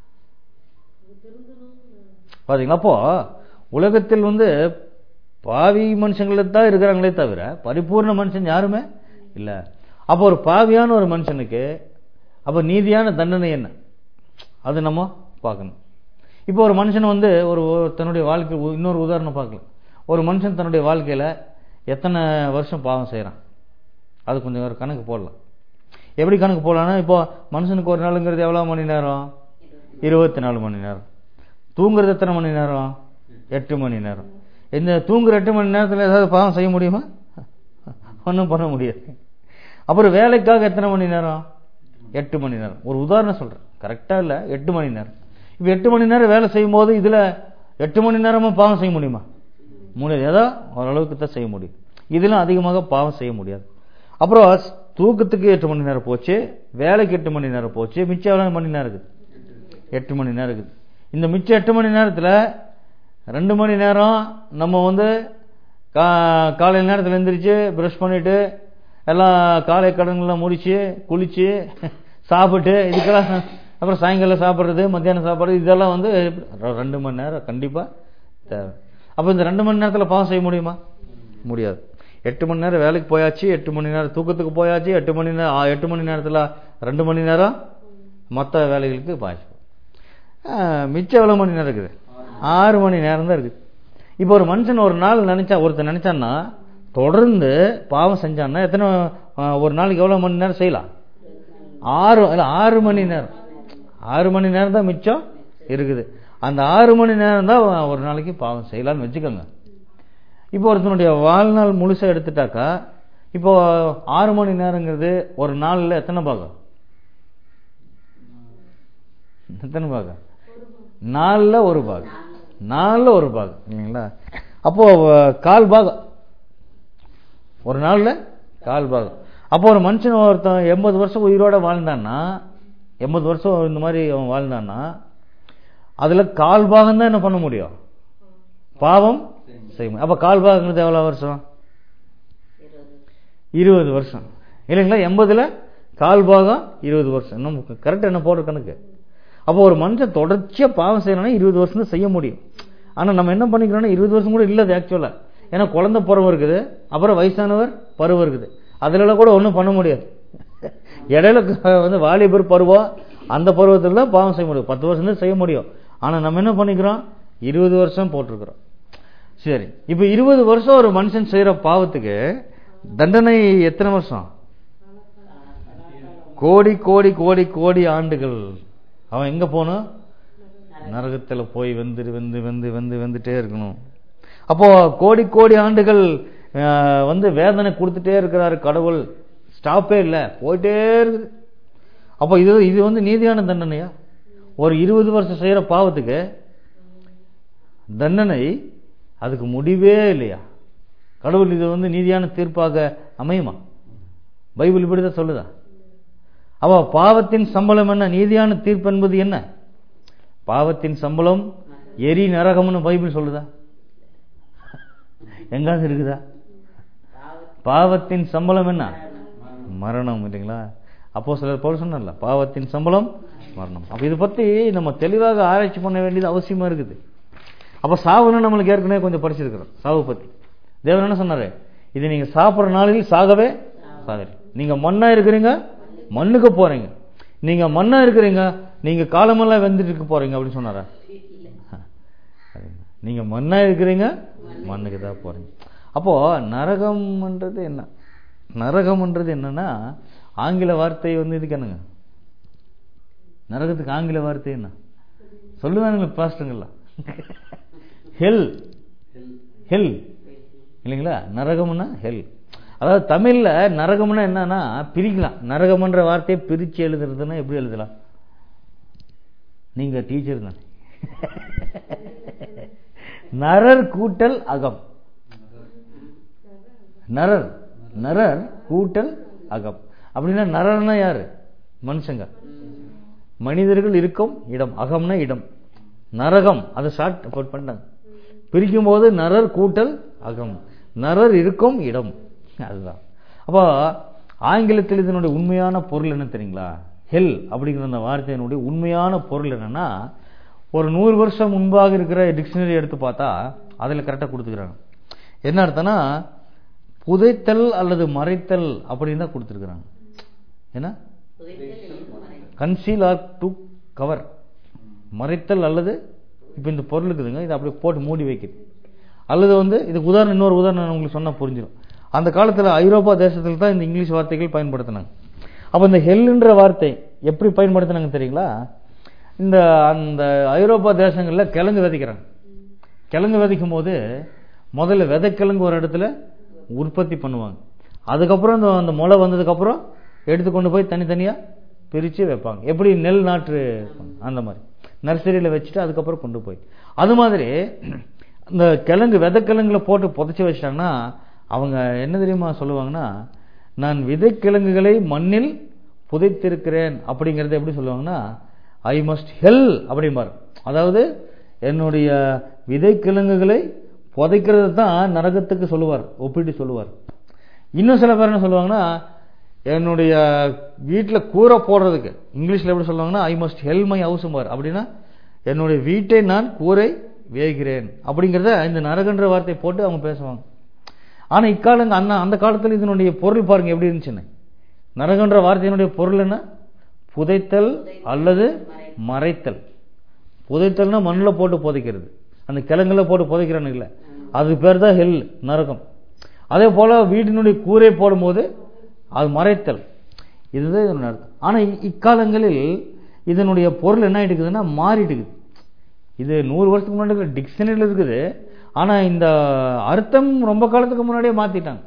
B: பாத்தீங்களா அப்போ உலகத்தில் வந்து பாவி மனுஷங்களுக்கு தான் இருக்கிறாங்களே தவிர பரிபூர்ண மனுஷன் யாருமே இல்ல அப்போ ஒரு பாவியான ஒரு மனுஷனுக்கு அப்ப நீதியான தண்டனை என்ன அது நம்ம பார்க்கணும் இப்போ ஒரு மனுஷன் வந்து ஒரு ஒரு தன்னுடைய வாழ்க்கை இன்னொரு உதாரணம் பார்க்கலாம் ஒரு மனுஷன் தன்னுடைய வாழ்க்கையில எத்தனை வருஷம் பாவம் செய்யறான் அது கொஞ்சம் ஒரு கணக்கு போடலாம் எப்படி கணக்கு போடலாம்னா இப்போ மனுஷனுக்கு ஒரு நாளுங்கிறது எவ்வளவு மணி நேரம் இருபத்தி நாலு மணி நேரம் தூங்குறது எத்தனை மணி நேரம் எட்டு மணி நேரம் இந்த தூங்குற எட்டு மணி நேரத்தில் ஏதாவது பாவம் செய்ய முடியுமா ஒன்றும் பண்ண முடியாது அப்புறம் வேலைக்காக எத்தனை மணி நேரம் எட்டு மணி நேரம் ஒரு உதாரணம் சொல்றேன் கரெக்டா இல்ல எட்டு மணி நேரம் இப்போ எட்டு மணி நேரம் வேலை செய்யும் போது இதுல எட்டு மணி நேரமும் பாவம் செய்ய முடியுமா முடியாது ஏதோ ஓரளவுக்கு தான் செய்ய முடியும் இதெல்லாம் அதிகமாக பாவம் செய்ய முடியாது அப்புறம் தூக்கத்துக்கு எட்டு மணி நேரம் போச்சு வேலைக்கு எட்டு மணி நேரம் போச்சு மிச்சம் எவ்வளவு மணி நேரம் இருக்குது எட்டு மணி நேரம் இருக்குது இந்த மிச்சம் எட்டு மணி நேரத்தில் ரெண்டு மணி நேரம் நம்ம வந்து கா காலையில் நேரத்தில் எழுந்திரிச்சு ப்ரஷ் பண்ணிட்டு எல்லாம் காலை கடன்கள்லாம் முடிச்சு குளிச்சு சாப்பிட்டு இதுக்கெல்லாம் அப்புறம் சாயங்காலம் சாப்பிட்றது மத்தியானம் சாப்பிட்றது இதெல்லாம் வந்து ரெண்டு மணி நேரம் கண்டிப்பாக தேவை அப்போ இந்த ரெண்டு மணி நேரத்தில் பாவம் செய்ய முடியுமா முடியாது எட்டு மணி நேரம் வேலைக்கு போயாச்சு எட்டு மணி நேரம் தூக்கத்துக்கு போயாச்சு எட்டு மணி நேரம் எட்டு மணி நேரத்தில் ரெண்டு மணி நேரம் மற்ற வேலைகளுக்கு பாய்ச்சி மிச்சம் எவ்வளோ மணி நேரம் இருக்குது ஆறு மணி நேரம் தான் இருக்குது இப்போ ஒரு மனுஷன் ஒரு நாள் நினைச்சா ஒருத்தர் நினைச்சான்னா தொடர்ந்து பாவம் செஞ்சான்னா எத்தனை ஒரு நாளைக்கு எவ்வளோ மணி நேரம் செய்யலாம் ஆறு இல்லை ஆறு மணி நேரம் ஆறு மணி நேரம் தான் மிச்சம் இருக்குது அந்த ஆறு மணி நேரம் தான் ஒரு நாளைக்கு பாவம் செய்யலாம்னு வச்சுக்கோங்க இப்போ ஒருத்தனுடைய வாழ்நாள் முழுசா எடுத்துட்டாக்கா இப்போ ஆறு மணி நேரங்கிறது ஒரு நாளில் எத்தனை பாகம் எத்தனை பாகம் நாலில் ஒரு பாகம் நாலில் ஒரு பாகம் இல்லைங்களா அப்போ கால் பாகம் ஒரு நாளில் கால் பாகம் அப்போ ஒரு மனுஷன் ஒருத்தன் எண்பது வருஷம் உயிரோட வாழ்ந்தான்னா எண்பது வருஷம் இந்த மாதிரி அவன் வாழ்ந்தான்னா அதுல கால் பாகம் தான் என்ன பண்ண முடியும் பாவம் செய்ய முடியும் அப்ப கால் பாகங்கிறது எவ்வளவு வருஷம் இருபது வருஷம் இல்லைங்களா எண்பதுல கால் பாகம் இருபது வருஷம் நம்ம கரெக்ட் என்ன போடுற கணக்கு அப்போ ஒரு மனுஷன் தொடர்ச்சியா பாவம் செய்யணும்னா இருபது வருஷம் தான் செய்ய முடியும் ஆனா நம்ம என்ன பண்ணிக்கிறோம்னா இருபது வருஷம் கூட இல்லது ஆக்சுவலா ஏன்னா குழந்தை பருவம் இருக்குது அப்புறம் வயசானவர் பருவம் இருக்குது அதுல கூட ஒன்றும் பண்ண முடியாது இடையில வந்து வாலிபர் பருவம் அந்த பருவத்தில் தான் பாவம் செய்ய முடியும் பத்து வருஷம் தான் செய்ய முடியும் ஆனா நம்ம என்ன பண்ணிக்கிறோம் இருபது வருஷம் போட்டிருக்கிறோம் சரி இப்ப இருபது வருஷம் ஒரு மனுஷன் செய்யற பாவத்துக்கு தண்டனை எத்தனை வருஷம் கோடி கோடி கோடி கோடி ஆண்டுகள் அவன் எங்க போகணும் நரகத்துல போய் வந்து வந்து வந்து வந்து வந்துட்டே இருக்கணும் அப்போ கோடி கோடி ஆண்டுகள் வந்து வேதனை கொடுத்துட்டே இருக்கிறாரு கடவுள் ஸ்டாப்பே இல்லை போயிட்டே இருக்குது அப்போ இது இது வந்து நீதியான தண்டனையா ஒரு இருபது வருஷம் செய்யற பாவத்துக்கு தண்டனை அதுக்கு முடிவே இல்லையா கடவுள் இது வந்து நீதியான தீர்ப்பாக அமையுமா பைபிள் இப்படிதான் சொல்லுதா அவ பாவத்தின் சம்பளம் என்ன நீதியான தீர்ப்பு என்பது என்ன பாவத்தின் சம்பளம் எரி நரகம்னு பைபிள் சொல்லுதா எங்காவது இருக்குதா பாவத்தின் சம்பளம் என்ன மரணம் இல்லைங்களா அப்போ சிலர் போல சொன்னல பாவத்தின் சம்பளம் மரணம் அப்ப இதை பத்தி நம்ம தெளிவாக ஆராய்ச்சி பண்ண வேண்டியது அவசியமா இருக்குது அப்ப சாவுன்னு நம்மளுக்கு ஏற்கனவே கொஞ்சம் படிச்சிருக்கிறோம் சாவு பத்தி தேவன் என்ன சொன்னாரு இது நீங்க சாப்பிடுற நாளில் சாகவே சாகரி நீங்க மண்ணா இருக்கிறீங்க மண்ணுக்கு போறீங்க நீங்க மண்ணா இருக்கிறீங்க நீங்க காலமெல்லாம் வெந்துட்டு இருக்க போறீங்க அப்படின்னு சொன்னாரா நீங்க மண்ணா இருக்கிறீங்க மண்ணுக்கு தான் போறீங்க அப்போ நரகம்ன்றது என்ன நரகம்ன்றது என்னன்னா ஆங்கில வார்த்தை வந்து இதுக்கு என்னங்க நரகத்துக்கு ஆங்கில வார்த்தை என்ன சொல்லுவானுங்க பாஸ்டங்கள்லாம் ஹெல் ஹெல் இல்லைங்களா நரகம்னா ஹெல் அதாவது தமிழ்ல நரகம்னா என்னன்னா பிரிக்கலாம் நரகம்ன்ற வார்த்தையை பிரிச்சு எழுதுறதுன்னா எப்படி எழுதலாம் நீங்க டீச்சர் தான் நரர் கூட்டல் அகம் நரர் நரர் கூட்டல் அகம் அப்படின்னா நரர்னா யாரு மனுஷங்க மனிதர்கள் இருக்கும் இடம் அகம்னா இடம் நரகம் அதை ஷார்ட் கோட் பண்ணிட்டாங்க பிரிக்கும் போது நரர் கூட்டல் அகம் நரர் இருக்கும் இடம் அதுதான் அப்போ ஆங்கிலத்தில் இதனுடைய உண்மையான பொருள் என்ன தெரியுங்களா ஹெல் அப்படிங்கிற அந்த வார்த்தையினுடைய உண்மையான பொருள் என்னன்னா ஒரு நூறு வருஷம் முன்பாக இருக்கிற டிக்ஷனரி எடுத்து பார்த்தா அதில் கரெக்டாக கொடுத்துக்கிறாங்க என்ன அர்த்தம்னா புதைத்தல் அல்லது மறைத்தல் அப்படின்னு தான் கொடுத்துருக்குறாங்க ஏன்னா கன்சீல் ஆர் டு கவர் மறைத்தல் அல்லது இப்போ இந்த பொருள் இருக்குதுங்க இதை அப்படியே போட்டு மூடி வைக்குது அல்லது வந்து இதுக்கு உதாரணம் இன்னொரு உதாரணம் நான் உங்களுக்கு சொன்னால் புரிஞ்சிடும் அந்த காலத்தில் ஐரோப்பா தேசத்தில் தான் இந்த இங்கிலீஷ் வார்த்தைகள் பயன்படுத்தினாங்க அப்போ இந்த ஹெல்லுன்ற வார்த்தை எப்படி பயன்படுத்தினாங்க தெரியுங்களா இந்த அந்த ஐரோப்பா தேசங்களில் கிழங்கு விதைக்கிறாங்க கிழங்கு விதைக்கும் போது முதல்ல விதைக்கிழங்கு ஒரு இடத்துல உற்பத்தி பண்ணுவாங்க அதுக்கப்புறம் அந்த அந்த முளை வந்ததுக்கப்புறம் எடுத்து கொண்டு போய் தனித்தனியாக பிரித்து வைப்பாங்க எப்படி நெல் நாற்று அந்த மாதிரி நர்சரியில் வச்சுட்டு அதுக்கப்புறம் கொண்டு போய் அது மாதிரி இந்த கிழங்கு விதைக்கிழங்குல போட்டு புதைச்சி வச்சிட்டாங்கன்னா அவங்க என்ன தெரியுமா சொல்லுவாங்கன்னா நான் விதைக்கிழங்குகளை மண்ணில் புதைத்திருக்கிறேன் அப்படிங்கறத எப்படி சொல்லுவாங்கன்னா ஐ மஸ்ட் ஹெல் அப்படிம்பாரு அதாவது என்னுடைய விதைக்கிழங்குகளை புதைக்கிறது தான் நரகத்துக்கு சொல்லுவார் ஒப்பிட்டு சொல்லுவார் இன்னும் சில பேர் என்ன சொல்லுவாங்கன்னா என்னுடைய வீட்டில் கூரை போடுறதுக்கு இங்கிலீஷில் எப்படி சொல்லுவாங்கன்னா I must hell my house bar அப்படின்னா என்னுடைய வீட்டை நான் கூரை வேகிறேன் அப்படிங்கிறத இந்த நரகன்ற வார்த்தையை போட்டு அவங்க பேசுவாங்க ஆனா இக்காலங்க அண்ணா அந்த காலத்தில் இதனுடைய பொருள் பாருங்க எப்படி இருந்துச்சுன்னு நரகன்ற வார்த்தையினுடைய பொருள் என்ன புதைத்தல் அல்லது மறைத்தல் புதைத்தல்னா மண்ணில் போட்டு புதைக்கிறது அந்த கிழங்குல போட்டு புதைக்கிறானு இல்லை அது பேர் தான் ஹெல் நரகம் அதே போல வீட்டினுடைய கூரை போடும்போது அது மறைத்தல் இதுதான் இதனுடைய அர்த்தம் ஆனா இ- இக்காலங்களில் இதனுடைய பொருள் என்ன ஆயிட்டு இருக்குதுன்னா மாறிட்டு இருக்குது இது நூறு வருஷத்துக்கு முன்னாடி டிக்ஷனரியில் இருக்குது ஆனா இந்த அர்த்தம் ரொம்ப காலத்துக்கு முன்னாடியே மாத்திட்டாங்க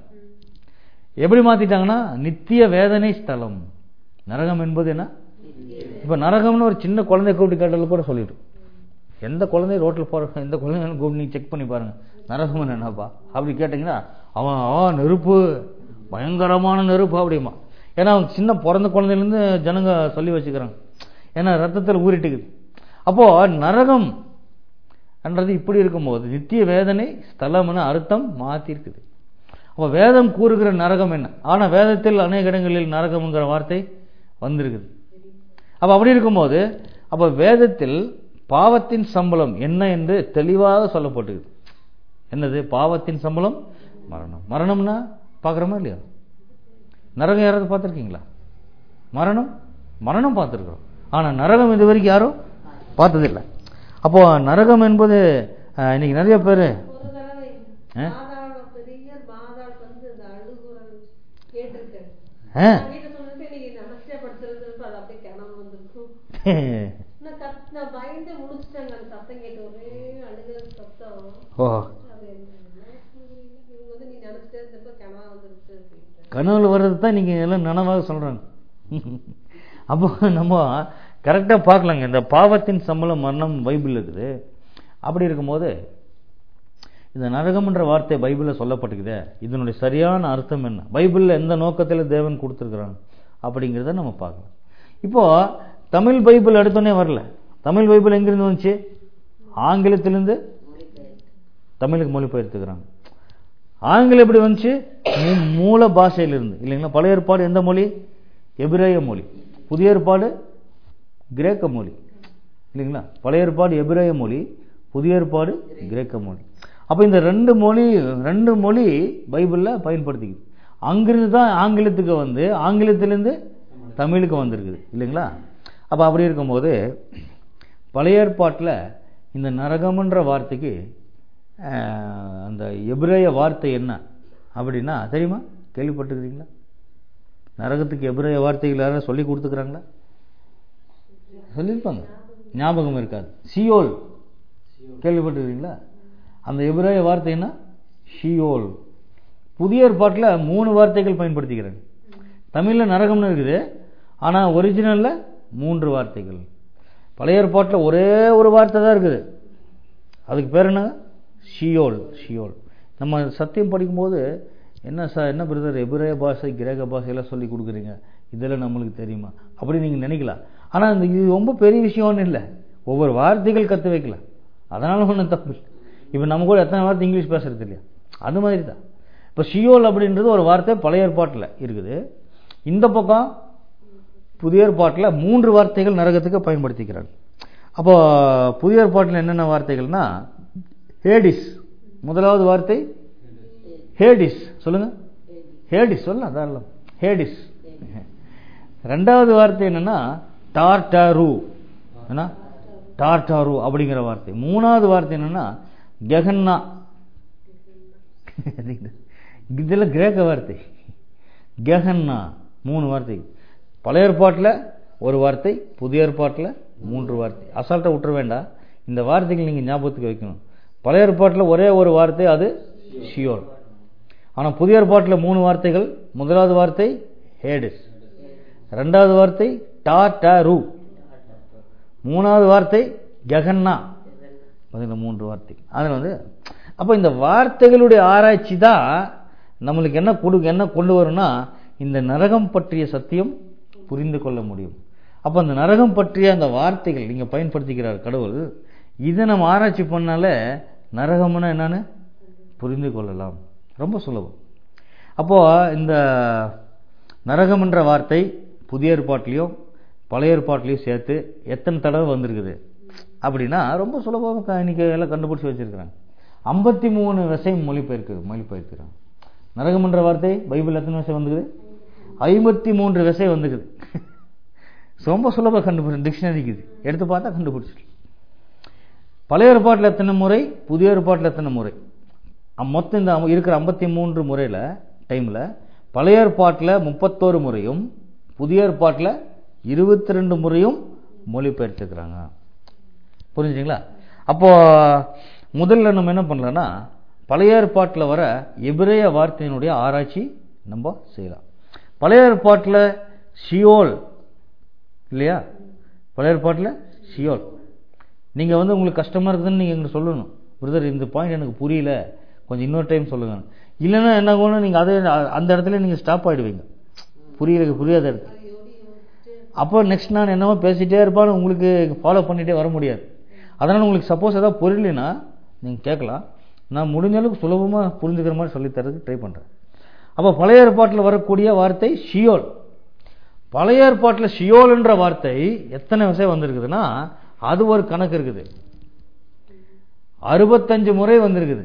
B: எப்படி மாத்திட்டாங்கன்னா நித்திய வேதனை ஸ்தலம் நரகம் என்பது என்ன இப்ப நரகம்னு ஒரு சின்ன குழந்தை கூப்பிட்டு கேட்டாலும் கூட சொல்லிடும் எந்த குழந்தை ரோட்டில் போற எந்த குழந்தைங்களும் கூப்பிட்டு நீங்க செக் பண்ணி பாருங்க நரகம் என்னப்பா அப்படி கேட்டீங்கன்னா அவன் ஆ நெருப்பு பயங்கரமான நெருப்பு அப்படிமா ஏன்னா அவன் சின்ன பிறந்த குழந்தையிலேருந்து ஜனங்க சொல்லி வச்சுக்கிறாங்க ஏன்னா ரத்தத்தில் ஊறிட்டுக்குது அப்போ நரகம் என்றது இப்படி இருக்கும்போது நித்திய வேதனை ஸ்தலம்னு அர்த்தம் மாத்தி இருக்குது அப்ப வேதம் கூறுகிற நரகம் என்ன ஆனா வேதத்தில் அநேக இடங்களில் நரகம்ங்கிற வார்த்தை வந்திருக்குது அப்ப அப்படி இருக்கும்போது அப்ப வேதத்தில் பாவத்தின் சம்பளம் என்ன என்று தெளிவாக சொல்லப்பட்டிருக்கு என்னது பாவத்தின் சம்பளம் மரணம் மரணம்னா பார்க்குறோமா இல்லையா நரகம் யாராவது பார்த்துருக்கீங்களா மரணம் மரணம் பார்த்துருக்குறோம் ஆனா நரகம் இது வரைக்கும் யாரும் பார்த்ததில்லை அப்போ நரகம் என்பது அஹ், இன்னைக்கு நிறைய பேர்
C: ஒரு தடவை
B: ஆ?
C: மாதாள பெரிய மாதாள் வந்து இந்த அழுகுரல் கேட்டிருக்கேன்
B: ஆ?
C: நான் வீட்டுல சொல்லிட்டு இன்னைக்கு நமஸ்தே படுத்துறது அது அப்படியே கிணறு வந்திருக்கும் நான் கத் நான் பயந்து முடிச்சிட்டேங்க அந்த சத்தம் கேட்டு ஒரே அழுகிற சத்தம்
B: ஓ
C: அது என்ன இவங்க வந்து நீ நினைச்சிட்டே இருந்தப்ப கிணறா வந்துருச்சு அப்படின்ட்டு
B: கனவுல வர்றது தான் நீங்க எல்லாம் நனவாக சொல்றாங்க அப்போ நம்ம கரெக்டா பார்க்கலாங்க இந்த பாவத்தின் சம்பளம் மரணம் பைபிள் இருக்குது அப்படி இருக்கும்போது இந்த நரகம்ன்ற வார்த்தை பைபிளில் சொல்லப்பட்டிருக்குதே இதனுடைய சரியான அர்த்தம் என்ன பைபிளில் எந்த நோக்கத்தில் தேவன் கொடுத்துருக்குறாங்க அப்படிங்கிறத நம்ம பார்க்கலாம் இப்போ தமிழ் பைபிள் எடுத்தோன்னே வரல தமிழ் பைபிள் எங்கிருந்து வந்துச்சு ஆங்கிலத்திலிருந்து தமிழுக்கு மொழிபெயர்த்துக்கிறாங்க ஆங்கிலம் எப்படி வந்துச்சு மூ- மூல பாஷையிலிருந்து இல்லைங்களா பழைய ஏற்பாடு எந்த மொழி எபிரேய மொழி புதிய ஏற்பாடு கிரேக்க மொழி இல்லைங்களா பழைய ஏற்பாடு எபிரேய மொழி புதிய ஏற்பாடு கிரேக்க மொழி அப்போ இந்த ரெண்டு மொழி ரெண்டு மொழி பைபிளில் பயன்படுத்திக்குது அங்கிருந்து தான் ஆங்கிலத்துக்கு வந்து ஆங்கிலத்திலேருந்து தமிழுக்கு வந்திருக்குது இல்லைங்களா அப்போ அப்படி இருக்கும்போது பழைய ஏற்பாட்டில் இந்த நரகம்ன்ற வார்த்தைக்கு ஆஹ், அந்த எபிரேய வார்த்தை என்ன அப்படின்னா தெரியுமா கேள்விப்பட்டிருக்கிறீங்களா நரகத்துக்கு எபிரேய வார்த்தைகள் யாராவது சொல்லி கொடுத்துக்கிறாங்களா சொல்லியிருப்பாங்க ஞாபகம் இருக்காது சியோல் கேள்விப்பட்டிருக்கீங்களா அந்த எபிரேய வார்த்தை என்ன ஷியோல் புதிய ஏற்பாட்டில் மூணு வார்த்தைகள் பயன்படுத்திக்கிறாங்க தமிழில் நரகம்னு இருக்குது ஆனால் ஒரிஜினலில் மூன்று வார்த்தைகள் பழைய ஏற்பாட்டில் ஒரே ஒரு வார்த்தை தான் இருக்குது அதுக்கு பேர் என்ன ஷியோல் ஷியோல் நம்ம சத்தியம் படிக்கும்போது என்ன ச என்ன பிரதர் எபிரேய பாஷை கிரேக்க பாஷையெல்லாம் சொல்லி கொடுக்குறீங்க இதெல்லாம் நம்மளுக்கு தெரியுமா அப்படி நீங்கள் நினைக்கலாம் ஆனால் இந்த இது ரொம்ப பெரிய விஷயம் ஒன்றும் இல்லை ஒவ்வொரு வார்த்தைகள் கற்று வைக்கலாம் அதனால ஒன்றும் தப்பு இல்லை இப்போ நம்ம கூட எத்தனை வார்த்தை இங்கிலீஷ் பேசுறது இல்லையா அது மாதிரி தான் இப்போ ஷியோல் அப்படின்றது ஒரு வார்த்தை பழைய ஏற்பாட்டில் இருக்குது இந்த பக்கம் புதிய ஏற்பாட்டில் மூன்று வார்த்தைகள் நரகத்துக்கு பயன்படுத்திக்கிறாங்க அப்போ புதிய ஏற்பாட்டில் என்னென்ன வார்த்தைகள்னா ஹேடிஸ் முதலாவது வார்த்தை ஹேடிஸ் சொல்லுங்க ஹேடிஸ் சொல்லலாம் தாராளம் ஹேடிஸ் ரெண்டாவது வார்த்தை என்னன்னா டார்டாரு என்ன டார்டாரு அப்படிங்கிற வார்த்தை மூணாவது வார்த்தை என்னன்னா கெகன்னா இதெல்லாம் கிரேக்க வார்த்தை கெகன்னா மூணு வார்த்தை பழைய ஏற்பாட்டில் ஒரு வார்த்தை புதிய ஏற்பாட்டில் மூன்று வார்த்தை அசால்ட்டாக விட்டுற வேண்டாம் இந்த வார்த்தைகள் நீங்கள் ஞாபகத்துக்கு வைக்கணும் பழைய ஏற்பாட்டில் ஒரே ஒரு வார்த்தை அது ஷியோல் ஆனால் புதிய ஏற்பாட்டில் மூணு வார்த்தைகள் முதலாவது வார்த்தை ஹேடிஸ் ரெண்டாவது வார்த்தை டா டா ரு மூணாவது வார்த்தை கெகன்னா பதில் மூன்று வார்த்தை அதில் வந்து அப்போ இந்த வார்த்தைகளுடைய ஆராய்ச்சி தான் நம்மளுக்கு என்ன கொடு என்ன கொண்டு வரும்னா இந்த நரகம் பற்றிய சத்தியம் புரிந்து கொள்ள முடியும் அப்போ அந்த நரகம் பற்றிய அந்த வார்த்தைகள் நீங்கள் பயன்படுத்திக்கிறார் கடவுள் இதை நம்ம ஆராய்ச்சி பண்ணாலே நரகம்னா என்னன்னு புரிந்து கொள்ளலாம் ரொம்ப சுலபம் அப்போ இந்த நரகம் என்ற வார்த்தை புதிய ஏற்பாட்டிலையும் பழைய ஏற்பாட்டிலையும் சேர்த்து எத்தனை தடவை வந்திருக்குது அப்படின்னா ரொம்ப சுலபமாக இன்னைக்கு எல்லாம் கண்டுபிடிச்சி வச்சிருக்கிறாங்க ஐம்பத்தி மூணு விஷயம் மொழிபெயர்க்கு மொழிபெயர்க்கிறாங்க நரகம் என்ற வார்த்தை பைபிள் எத்தனை விஷயம் வந்துக்குது ஐம்பத்தி மூன்று விசை வந்துக்குது ரொம்ப சுலப கண்டுபிடி டிக்ஷனரிக்கு இது எடுத்து பார்த்தா கண்டுபிடிச்சிட்டு பழைய ஏற்பாட்டில் எத்தனை முறை புதிய ஏற்பாட்டில் எத்தனை முறை அம் மொத்தம் இந்த இருக்கிற ஐம்பத்தி மூன்று முறையில் டைமில் பழைய ஏற்பாட்டில் முப்பத்தோரு முறையும் புதிய ஏற்பாட்டில் இருபத்தி ரெண்டு முறையும் மொழிபெயர்த்துக்கிறாங்க புரிஞ்சுங்களா அப்போ முதல்ல நம்ம என்ன பண்ணலாம்னா பழைய ஏற்பாட்டில் வர எபிரேய வார்த்தையினுடைய ஆராய்ச்சி நம்ம செய்யலாம் பழைய ஏற்பாட்டில் ஷியோல் இல்லையா பழைய ஏற்பாட்டில் ஷியோல் நீங்கள் வந்து உங்களுக்கு கஷ்டமாக இருக்குதுன்னு நீங்கள் எங்களுக்கு சொல்லணும் பிரதர் இந்த பாயிண்ட் எனக்கு புரியல கொஞ்சம் இன்னொரு டைம் சொல்லுங்க இல்லைன்னா என்ன ஆகும்னா நீங்கள் அதே அந்த இடத்துல நீங்கள் ஸ்டாப் ஆகிடுவீங்க புரியல புரியாத இடத்துல அப்போ நெக்ஸ்ட் நான் என்னவோ பேசிகிட்டே இருப்பான்னு உங்களுக்கு ஃபாலோ பண்ணிகிட்டே வர முடியாது அதனால் உங்களுக்கு சப்போஸ் ஏதாவது புரியலனா நீங்கள் கேட்கலாம் நான் முடிஞ்ச அளவுக்கு சுலபமாக புரிஞ்சுக்கிற மாதிரி சொல்லித்தரதுக்கு ட்ரை பண்ணுறேன் அப்போ பழைய ஏற்பாட்டில் வரக்கூடிய வார்த்தை ஷியோல் பழைய ஏற்பாட்டில் ஷியோல் என்ற வார்த்தை எத்தனை விஷயம் வந்திருக்குதுன்னா அது ஒரு கணக்கு இருக்குது அறுபத்தஞ்சு முறை வந்திருக்குது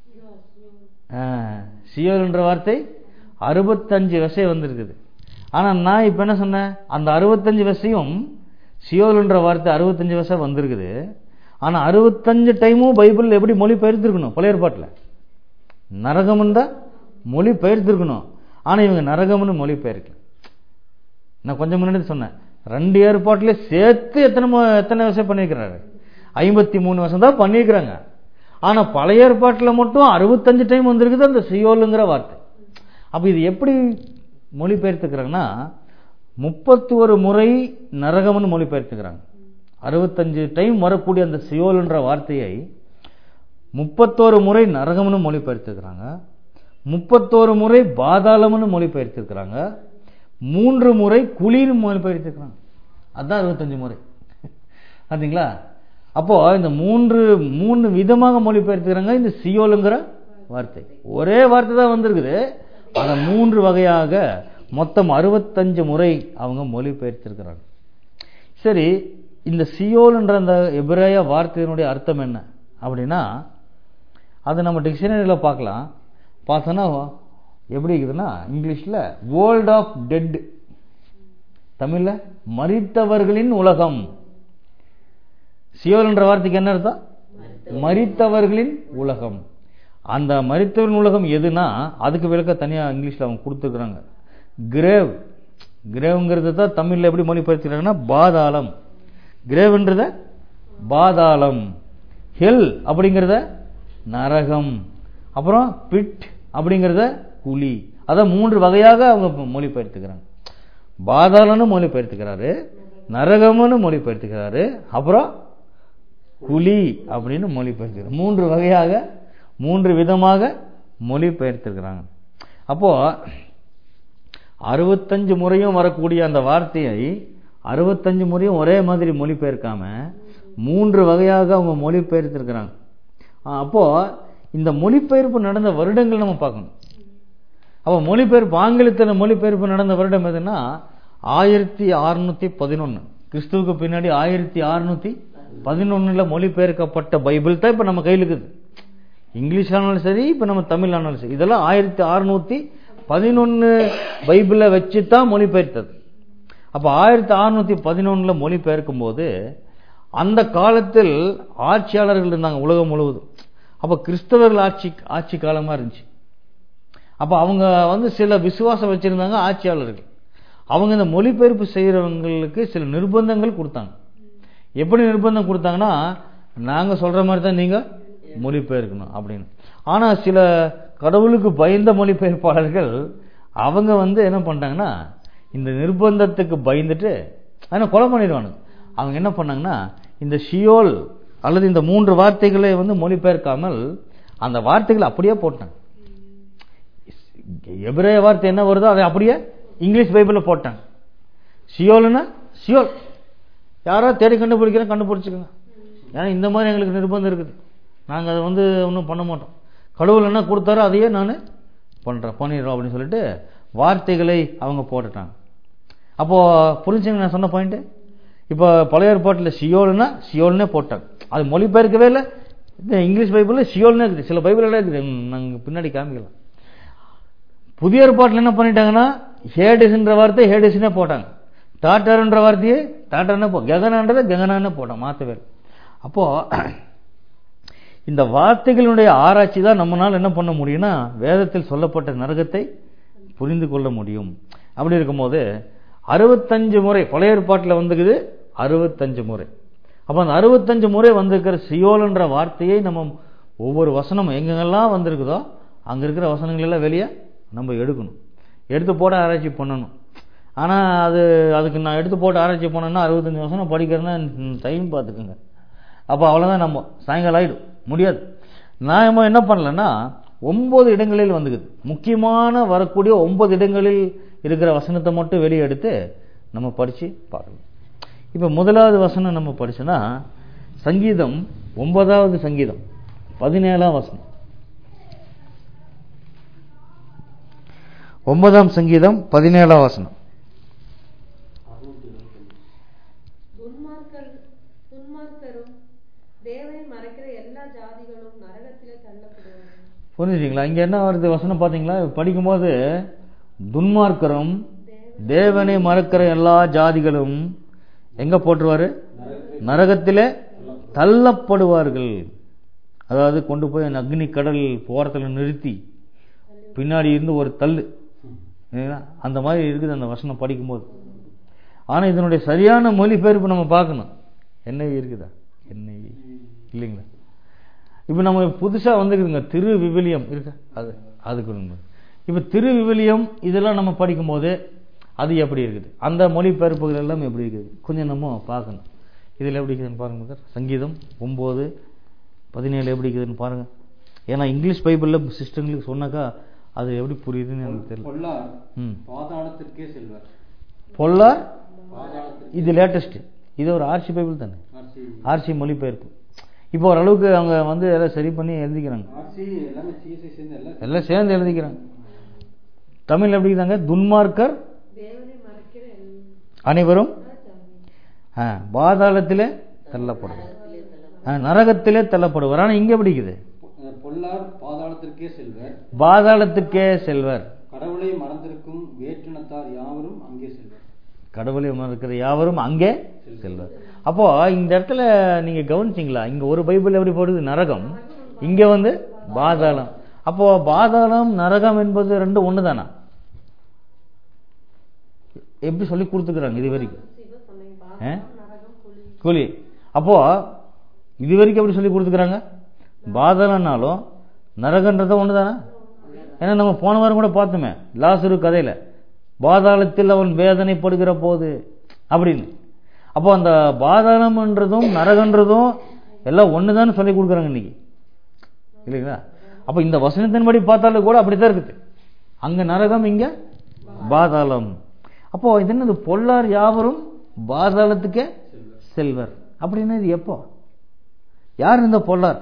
B: ஷியோல் என்ற வார்த்தை அறுபத்தஞ்சு விஷயம் வந்திருக்குது ஆனால் நான் இப்போ என்ன சொன்னேன் அந்த அறுபத்தஞ்சு விஷயம் ஷியோல் என்ற வார்த்தை அறுபத்தஞ்சு விஷயம் வந்திருக்குது ஆனால் அறுபத்தஞ்சு டைமும் பைபிள் எப்படி மொழி பெயர்த்திருக்கணும் பழைய ஏற்பாட்டில் நரகம்னு தான் மொழி பெயர்த்திருக்கணும் ஆனால் இவங்க நரகம்னு மொழி பெயர்க்கல நான் கொஞ்சம் முன்னாடி சொன்னேன் ரெண்டு ஏற்பாட்டிலே சேர்த்து எத்தனை மு- எத்தனை விஷயம் பண்ணியிருக்கிறாரு ஐம்பத்தி மூணு வருஷம் தான் பண்ணியிருக்கிறாங்க ஆனால் பழைய ஏற்பாட்டில் மட்டும் அறுபத்தஞ்சு டைம் வந்திருக்குது அந்த சியோலுங்கிற வார்த்தை அப்போ இது எப்படி மொழிபெயர்த்துக்கிறாங்கன்னா முப்பத்தி ஒரு முறை நரகம்னு மொழிபெயர்த்துக்கிறாங்க அறுபத்தஞ்சு டைம் வரக்கூடிய அந்த சியோல்ன்ற வார்த்தையை முப்பத்தோரு முறை நரகம்னு மொழிபெயர்த்திருக்கிறாங்க முப்பத்தோரு முறை பாதாளம்னு மொழிபெயர்த்திருக்கிறாங்க மூன்று முறை குழின்னு மொழிபெயர்த்திருக்கிறாங்க அதான் அறுபத்தஞ்சு முறை பார்த்தீங்களா அப்போ இந்த மூன்று மூணு விதமாக மொழிபெயர்த்துக்கிறாங்க இந்த சியோலுங்கிற வார்த்தை ஒரே வார்த்தை தான் வந்திருக்குது அதை மூன்று வகையாக மொத்தம் அறுபத்தஞ்சு முறை அவங்க மொழிபெயர்த்திருக்கிறாங்க சரி இந்த சியோல்ன்ற அந்த எபிரேய வார்த்தையினுடைய அர்த்தம் என்ன அப்படின்னா அது நம்ம டிக்ஷனரியில் பார்க்கலாம் பார்த்தோன்னா எப்படி இருக்குதுன்னா இங்கிலீஷில் வேர்ல்ட் ஆஃப் டெட் தமிழில் மரித்தவர்களின் உலகம் சியோல் என்ற வார்த்தைக்கு என்ன அர்த்தம் மரித்தவர்களின் உலகம் அந்த மரித்தவரின் உலகம் எதுனா அதுக்கு விளக்க தனியாக இங்கிலீஷில் அவங்க கொடுத்துருக்குறாங்க கிரேவ் கிரேவ்ங்கிறது தான் தமிழில் எப்படி மொழிபெயர்த்துக்கிறாங்கன்னா பாதாளம் கிரேவ்ன்றத பாதாளம் ஹெல் அப்படிங்கிறத நரகம் அப்புறம் பிட் அப்படிங்கிறத குழி அதான் மூன்று வகையாக அவங்க மொழிபெயர்த்துக்கிறாங்க பாதாளம்னு மொழிபெயர்த்துக்கிறாரு நரகம்னு மொழிபெயர்த்துக்கிறாரு அப்புறம் குழி அப்படின்னு மொழிபெயர்த்துக்கிறார் மூன்று வகையாக மூன்று விதமாக மொழிபெயர்த்திருக்கிறாங்க அப்போ அறுபத்தஞ்சு முறையும் வரக்கூடிய அந்த வார்த்தையை அறுபத்தஞ்சு முறையும் ஒரே மாதிரி மொழிபெயர்க்காம மூன்று வகையாக அவங்க மொழிபெயர்த்திருக்கிறாங்க அப்போ இந்த மொழிபெயர்ப்பு நடந்த வருடங்கள் நம்ம பார்க்கணும் அப்போ மொழிபெயர்ப்பு ஆங்கிலத்தில் மொழிபெயர்ப்பு நடந்த வருடம் எதுன்னா ஆயிரத்தி அறுநூத்தி பதினொன்று கிறிஸ்துவுக்கு பின்னாடி ஆயிரத்தி அறுநூத்தி பதினொன்னுல மொழிபெயர்க்கப்பட்ட பைபிள் தான் இப்போ நம்ம கையில் இருக்குது இங்கிலீஷ் ஆனாலும் சரி இப்போ நம்ம தமிழ் ஆனாலும் சரி இதெல்லாம் ஆயிரத்தி அறுநூத்தி பதினொன்று பைபிளை வச்சு தான் மொழிபெயர்த்தது அப்போ ஆயிரத்தி அறுநூத்தி பதினொன்றில் மொழிபெயர்க்கும் போது அந்த காலத்தில் ஆட்சியாளர்கள் இருந்தாங்க உலகம் முழுவதும் அப்போ கிறிஸ்தவர்கள் ஆட்சி ஆட்சி காலமாக இருந்துச்சு அப்போ அவங்க வந்து சில விசுவாசம் வச்சிருந்தாங்க ஆட்சியாளர்கள் அவங்க இந்த மொழிபெயர்ப்பு செய்கிறவங்களுக்கு சில நிர்பந்தங்கள் கொடுத்தாங்க எப்படி நிர்பந்தம் கொடுத்தாங்கன்னா நாங்கள் சொல்கிற மாதிரி தான் நீங்கள் மொழிபெயர்க்கணும் அப்படின்னு ஆனால் சில கடவுளுக்கு பயந்த மொழிபெயர்ப்பாளர்கள் அவங்க வந்து என்ன பண்ணிட்டாங்கன்னா இந்த நிர்பந்தத்துக்கு பயந்துட்டு ஆனால் கொலை பண்ணிடுவானுங்க அவங்க என்ன பண்ணாங்கன்னா இந்த ஷியோல் அல்லது இந்த மூன்று வார்த்தைகளை வந்து மொழிபெயர்க்காமல் அந்த வார்த்தைகளை அப்படியே போட்டாங்க எபிரேய வார்த்தை என்ன வருதோ அதை அப்படியே இங்கிலீஷ் பைபிளில் போட்டாங்க சியோல்னா சியோல் யாரோ தேடி கண்டுபிடிக்கிறேன் கண்டுபிடிச்சிக்கோங்க ஏன்னா இந்த மாதிரி எங்களுக்கு நிர்பந்தம் இருக்குது நாங்கள் அதை வந்து ஒன்றும் பண்ண மாட்டோம் கடவுள் என்ன கொடுத்தாரோ அதையே நான் பண்ணுறேன் பண்ணிடுறோம் அப்படின்னு சொல்லிட்டு வார்த்தைகளை அவங்க போட்டுட்டாங்க அப்போது புரிஞ்சுங்க நான் சொன்ன பாயிண்ட்டு இப்போ பழைய ஏற்பாட்டில் சியோல்னா சியோல்னே போட்டாங்க அது மொழிபெயர்க்கவே இல்லை இந்த இங்கிலீஷ் பைபிளில் சியோல்னே இருக்குது சில பைபிளெல்லாம் இருக்குது நாங்கள் பின்னாடி காமிக்கலாம் புதிய ஏற்பாட்டில் என்ன பண்ணிட்டாங்கன்னா ஹேடிஸ்ன்ற வார்த்தை ஹேடிஸ்னே போட்டாங்க டாட்டர்ன்ற வார்த்தையே டாட்டர்னே போ ககனான்றதை ககனான்னு போட்டான் மாற்றவே அப்போ இந்த வார்த்தைகளுடைய ஆராய்ச்சி தான் நம்மளால் என்ன பண்ண முடியும்னா வேதத்தில் சொல்லப்பட்ட நரகத்தை புரிந்து கொள்ள முடியும் அப்படி இருக்கும்போது அறுபத்தஞ்சு முறை பழைய ஏற்பாட்டில் வந்துக்குது அறுபத்தஞ்சு முறை அப்போ அந்த அறுபத்தஞ்சு முறை வந்திருக்கிற சியோல்ன்ற வார்த்தையை நம்ம ஒவ்வொரு வசனம் எங்கெங்கெல்லாம் வந்திருக்குதோ அங்கே இருக்கிற வசனங்கள் எல்லாம் வெளியே நம்ம எடுக்கணும் எடுத்து போட ஆராய்ச்சி பண்ணணும் ஆனால் அது அதுக்கு நான் எடுத்து போட்டு ஆராய்ச்சி பண்ணேன்னா அறுபத்தஞ்சு வசனம் படிக்கிறேன்னா டைம் பார்த்துக்குங்க அப்போ அவ்வளோதான் நம்ம சாயங்காலம் ஆகிடும் முடியாது நான் என்ன பண்ணலன்னா ஒன்பது இடங்களில் வந்துக்குது முக்கியமான வரக்கூடிய ஒன்பது இடங்களில் இருக்கிற வசனத்தை மட்டும் வெளியே எடுத்து நம்ம படித்து பார்க்கலாம் இப்போ முதலாவது வசனம் நம்ம படிச்சோன்னா சங்கீதம் ஒன்பதாவது சங்கீதம் பதினேழாம் வசனம் ஒன்பதாம் சங்கீதம் பதினேழாம் வசனம்
C: துன்மார்க்கர் துன்மார்க்கரும் தேவனை மறைக்கிற எல்லா ஜாதிகளும் நரகத்திலே தள்ளப்படுவார்கள்
B: புரிஞ்சுங்களா இங்க என்ன வருது வசனம் பாத்தீங்களா படிக்கும்போது துன்மார்க்கரும் தேவனை மறக்கிற எல்லா ஜாதிகளும் எங்க போட்டுருவாரு நரகத்திலே தள்ளப்படுவார்கள் அதாவது கொண்டு போய் அந்த அக்னி கடல் போறத்துல நிறுத்தி பின்னாடி இருந்து ஒரு தள்ளு இல்லைங்களா? அந்த மாதிரி இருக்குது அந்த வசனம் படிக்கும்போது ஆனா இதனுடைய சரியான மொழிபெயர்ப்பு நம்ம பார்க்கணும் என்னவி இருக்குதா என்னவி இல்லைங்களா இப்போ நம்ம புதுசாக வந்துருக்குதுங்க திரு விவிலியம் இருக்கு அது அதுக்கு ஒன்று இப்போ திரு விவிலியம் இதெல்லாம் நம்ம படிக்கும்போது அது எப்படி இருக்குது அந்த மொழிபெயர்ப்புகள் எல்லாம் எப்படி இருக்குது கொஞ்சம் நம்ம பார்க்கணும் இதில் எப்படி இருக்குதுன்னு பாருங்க சார் சங்கீதம் ஒம்பது பதினேழு எப்படி இருக்குதுன்னு பாருங்க ஏன்னா இங்கிலீஷ் பைபிளில் சிஸ்டங்களுக்கு சொன்னாக்கா அது எப்படி புரியுதுன்னு எனக்கு தெரியல
A: பொல்லார்
B: ம்
A: பாதாளத்திற்கே செல்வர்
B: பொல்லார்
A: பாதாளத்திற்கு
B: இது லேட்டஸ்ட் இது ஒரு ஆர்சி பைபிள் தானே
A: ஆர்சி
B: ஆர்சி மொழிபெயர்ப்பு இப்போ ஓரளவுக்கு அவங்க வந்து எல்லாம் சரி பண்ணி எழுதிக்கிறாங்க
A: ஆர்சி எல்லாமே சிஎஸ்ஐ சேர்ந்து எல்லாம்
B: எல்லாம் சேர்ந்து எழுதிக்கிறாங்க தமிழ் எப்படி இருந்தாங்க துன்மார்க்கர்
C: தேவனை மறைக்கிற எல்லாம்
B: அனைவரும்
C: சாமி.
B: ஆ, பாதாளத்திலே தள்ளப்படுவார் ஆ, நரகத்திலே தள்ளப்படுவார் ஆனால் இங்கே பிடிக்குது
A: பொ- பொல்லார் பாதாளத்திற்கே செல்வர்
B: பாதாளத்துக்கே செல்வர்
A: கடவுளை மறந்திருக்கும் வேற்றினத்தார் யாவரும் அங்கே செல்வர்
B: கடவுளை இருக்கிற யாவரும் அங்கே செல்வர் அப்போ இந்த இடத்துல நீங்க கவனிச்சிங்களா இங்க ஒரு பைபிள் எப்படி போடுது நரகம் இங்க வந்து பாதாளம் அப்போ பாதாளம் நரகம் என்பது ரெண்டும் ஒண்ணுதானா எப்படி சொல்லி கொடுத்துக்கிறாங்க இது வரைக்கும்
C: சிவ சொன்னீங்க
B: ஆ?
C: பாதாளம், நரகம் குழி
B: கூலி அப்போ இது வரைக்கும் எப்படி சொல்லி கொடுத்துக்கிறாங்க பாதாளம்னாலும் நரகன்றதும் ஒண்ணுதானா ஏன்னா நம்ம போன வாரம் கூட பார்த்தோமே லாசுரு கதையில பாதாளத்தில் அவன் வேதனைப்படுகிற போது அப்படின்னு அப்போ அந்த பாதாளம்ன்றதும் நரகன்றதும் எல்லாம் ஒண்ணுதான்னு சொல்லி கொடுக்குறாங்க இன்னைக்கு இல்லைங்களா அப்போ இந்த வசனத்தின்படி பார்த்தாலும் கூட அப்படித்தான் இருக்குது அங்க நரகம் இங்க பாதாளம் அப்போ இது என்னது பொல்லார் யாவரும் பாதாளத்துக்கே செல்வர் அப்படின்னா இது எப்போ யார் இந்த பொல்லார்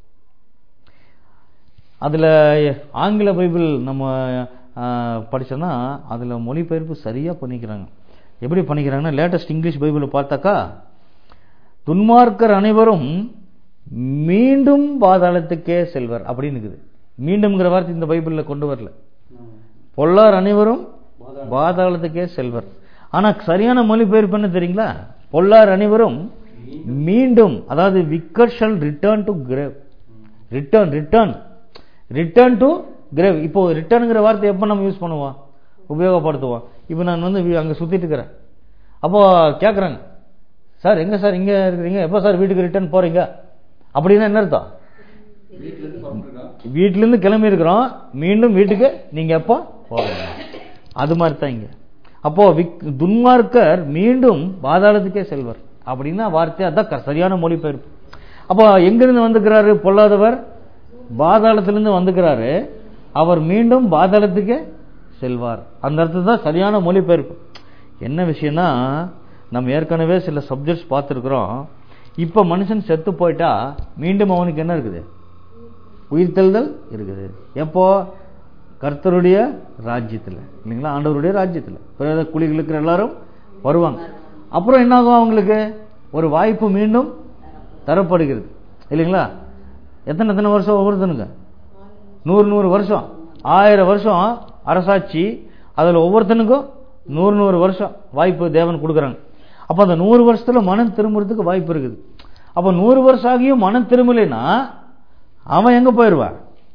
B: அதுல ஆங்கில பைபிள் நம்ம ஆஹ், படிச்சோன்னா அதுல மொழிபெயர்ப்பு சரியா பண்ணிக்கிறாங்க எப்படி பண்ணிக்கிறாங்கன்னா லேட்டஸ்ட் இங்கிலீஷ் பைபிளை பார்த்தாக்கா துன்மார்க்கர் அனைவரும் மீண்டும் பாதாளத்துக்கே செல்வர் அப்படின்னு இருக்குது மீண்டும்ங்கிற வார்த்தை இந்த பைபிள்ல கொண்டு வரல பொல்லார் அனைவரும் பாதாளத்துக்கே செல்வர் ஆனா சரியான மொழிபெயர்ப்பு என்ன தெரியுங்களா பொல்லார் அனைவரும் மீண்டும் அதாவது wicked shall return to grave return return return to grave இப்போ ரிட்டர்னுங்கிற வார்த்தை எப்போ நம்ம யூஸ் பண்ணுவோம் உபயோகப்படுத்துவோம் இப்போ நான் வந்து வி- அங்க சுத்திட்டு இருக்கிறேன் அப்போ கேட்குறாங்க சார் எங்க சார் இங்க இருக்கிறீங்க எப்போ சார் வீட்டுக்கு ரிட்டர்ன் போறீங்க அப்படின்னா என்ன அர்த்தம்
A: வீட்டுல இருந்து புறப்பட்டுருக்கா
B: வீட்ல இருந்து கிளம்பி இருக்கிறோம் மீண்டும் வீட்டுக்கு நீங்க எப்போ போவீங்க அது மாதிரி தான் இங்க அப்போ விக்- துன்மார்க்கர் மீண்டும் பாதாளத்துக்கே செல்வர் அப்படின்னா வார்த்தை அதான் க- சரியான மொழிபெயர்ப்பு அப்போ எங்கிருந்து வந்துக்கிறாரு பொல்லாதவர் பாதாளத்திலிருந்து வந்துக்கிறாரு அவர் மீண்டும் பாதாளத்துக்கே செல்வார் அந்த அர்த்தம் தான் சரியான மொழிபெயர்ப்பு என்ன விஷயம்னா நம்ம ஏற்கனவே சில சப்ஜெக்ட்ஸ் பார்த்துருக்குறோம் இப்போ மனுஷன் செத்து போயிட்டா மீண்டும் அவனுக்கு என்ன இருக்குது உயிர்த்தெழுதல் இருக்குது எப்போ கர்த்தருடைய ராஜ்யத்தில் இல்லைங்களா ஆண்டவருடைய ராஜ்யத்தில் பிறகு குழிகள் இருக்கிற எல்லாரும் வருவாங்க அப்புறம் என்ன ஆகும் அவங்களுக்கு ஒரு வாய்ப்பு மீண்டும் தரப்படுகிறது இல்லைங்களா எத்தனை எத்தனை வருஷம் ஒவ்வொருத்தனுங்க நூறு நூறு வருஷம் ஆயிரம் வருஷம் அரசாட்சி அதில் ஒவ்வொருத்தனுக்கும் நூறு நூறு வருஷம் வாய்ப்பு தேவன் கொடுக்குறாங்க அப்போ அந்த நூறு வருஷத்துல மனம் திரும்புறதுக்கு வாய்ப்பு இருக்குது அப்போ நூறு வருஷம் ஆகியும் மனம் திரும்பலைன்னா அவன் எங்க போயிடுவான்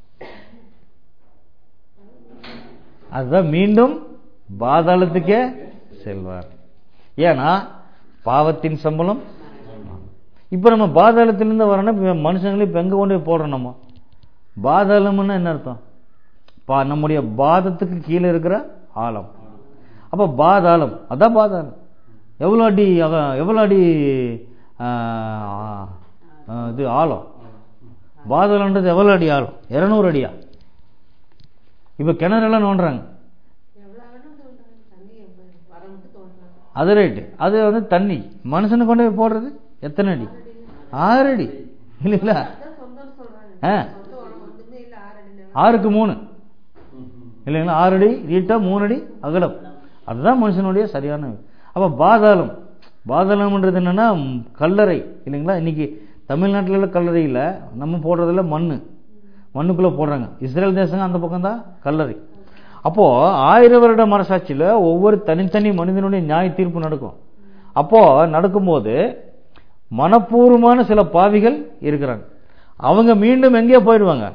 B: அதுதான் மீண்டும் பாதாளத்துக்கே செல்வார் ஏன்னா பாவத்தின் சம்பளம் இப்ப நம்ம பாதாளத்திலிருந்து வரணும் இப்ப மனுஷங்களை இப்ப எங்க கொண்டு போய் போடுறோம் நம்ம பாதாளம்னா என்ன அர்த்தம் பா நம்முடைய பாதத்துக்கு கீழே இருக்கிற ஆழம் அப்ப பாதாளம் அதான் பாதாளம் எவ்வளோ அடி அக- எவ்வளோ அடி ஆ, ஆ, இது ஆழம் பாதாளன்றது எவ்வளோ அடி ஆழம் இருநூறு அடியா இப்ப கிணறெல்லாம் நோண்டுறாங்க
C: எவ்வளவு வேணும் தோன்றாங்க தண்ணி எவ்வளவு வர மட்டும் தோன்றாங்க
B: அது ரைட்டு அது வந்து தண்ணி மனுஷனை கொண்டு போய் போடுறது எத்தனை அடி ஆறு அடி இல்லைங்களா
C: அதான் சொந்தம்னு சொல்றாங்க
B: ஆ
C: சொந்தம் உனக்கு ஒண்ணுமே இல்ல ஆறு அடி நிலம்.
B: ஆறுக்கு மூணு இல்லைங்களா ஆறு அடி நீட்டா மூணு அடி அகலம் அதுதான் மனுஷனுடைய சரியான அப்ப பாதாளம் பாதாளம்ன்றது என்னன்னா ம், கல்லறை இல்லைங்களா இன்னைக்கு தமிழ்நாட்டில் உள்ள கல்லறை இல்ல நம்ம போடுறதுல மண்ணு மண்ணுக்குள்ள போடுறாங்க இஸ்ரேல் தேசங்க அந்த பக்கம் தான் கல்லறை அப்போ ஆயிரம் வருட மனசாட்சியில ஒவ்வொரு தனித்தனி மனிதனுடைய நியாய தீர்ப்பு நடக்கும் அப்போ நடக்கும்போது மனப்பூர்வமான சில பாவிகள் இருக்கிறாங்க அவங்க மீண்டும் எங்கேயோ போயிடுவாங்க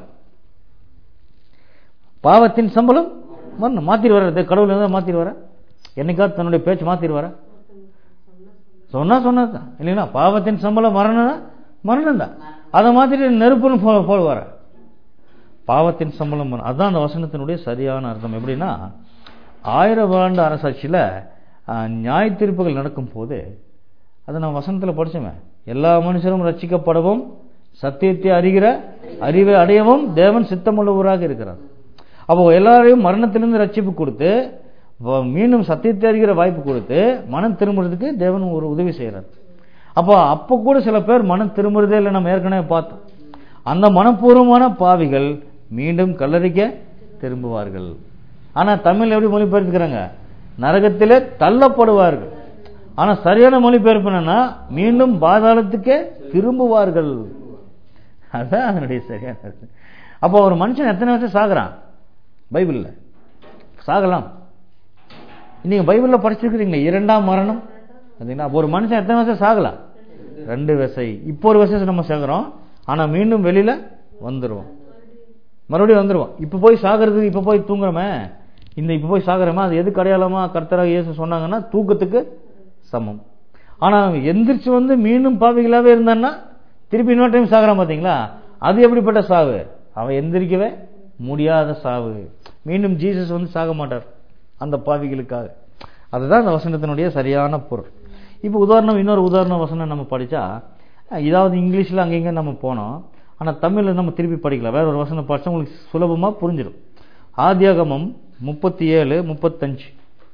B: பாவத்தின் சம்பளம் மரணம் மாத்திட்டு வர்றது கடவுள் இருந்தால் மாத்திட்டு வர என்னைக்காவது தன்னுடைய பேச்சு மாத்திட்டு வர சொன்னா சொன்னது தான் இல்லைங்களா பாவத்தின் சம்பளம் மரணம் மரணம் தான் அதை மாத்திட்டு நெருப்புன்னு போ போடுவார பாவத்தின் சம்பளம் மரணம். அதான் அந்த வசனத்தினுடைய சரியான அர்த்தம் எப்படின்னா ஆயிரம் ஆண்டு அரசாட்சியில ஆஹ், நியாய தீர்ப்புகள் நடக்கும் போது அதை நான் வசனத்தில் படிச்சோமே எல்லா மனுஷரும் ரட்சிக்கப்படவும் சத்தியத்தை அறிகிற அறிவை அடையவும் தேவன் சித்தமுள்ளவராக இருக்கிறார் அப்போ எல்லாரையும் மரணத்திலிருந்து ரட்சிப்பு கொடுத்து வ- மீண்டும் சத்தியத்தை அறிகிற வாய்ப்பு கொடுத்து மனம் திரும்புறதுக்கு தேவன் ஒரு உதவி செய்கிறார் அப்போ அப்போ கூட சில பேர் மனம் திரும்புறதே இல்லை நம்ம ஏற்கனவே பார்த்தோம் அந்த மனப்பூர்வமான பாவிகள் மீண்டும் கல்லறிக்க திரும்புவார்கள் ஆனா தமிழ் எப்படி மொழிபெயர்த்துக்கிறாங்க நரகத்திலே தள்ளப்படுவார்கள் ஆனா சரியான மொழிபெயர்ப்பு என்னன்னா மீண்டும் பாதாளத்துக்கே திரும்புவார்கள் அதான் அதனுடைய சரியான அர்த்தம். அப்போ ஒரு மனுஷன் எத்தனை வருஷம் சாகுறான் பைபிள்ல சாகலாம் நீங்க பைபிள்ல படிச்சிருக்கிறீங்களே இரண்டாம் மரணம் பார்த்தீங்களா அப்போ ஒரு மனுஷன் எத்தனை வருஷம் சாகலாம் ரெண்டு விசை இப்போ ஒரு வருஷம் நம்ம சாகுறோம் ஆனா மீண்டும் வெளியில வந்துருவோம் மறுபடியும் வந்துருவோம் இப்ப போய் சாகிறதுக்கு இப்ப போய் தூங்குறோமே இந்த இப்ப போய் சாகுறோமே அது எதுக்கு அடையாளமா கர்த்தராக இயேசு சொன்னாங்கன்னா தூக்கத்துக்கு சமம் ஆனா அவன் எந்திரிச்சு வந்து மீண்டும் பாவிகளாவே இருந்தான்னா திருப்பி இன்னொரு டைம் சாகுறான் பாத்தீங்களா அது எப்படிப்பட்ட சாவு அவன் எந்திரிக்கவே முடியாத சாவு மீண்டும் ஜீசஸ் வந்து சாக மாட்டார் அந்த பாவிகளுக்காக அதுதான் அந்த வசனத்தினுடைய சரியான பொருள் இப்போ உதாரணம் இன்னொரு உதாரண வசனம் நம்ம படிச்சா அஹ், இதாவது இங்கிலீஷ்ல அங்கங்க நம்ம போனோம் ஆனா தமிழ்ல நம்ம திருப்பி படிக்கலாம் வேற ஒரு வசனம் படிச்சா உங்களுக்கு சுலபமா புரிஞ்சிடும் ஆதியாகமம் முப்பத்தி ஏழு முப்பத்தஞ்சு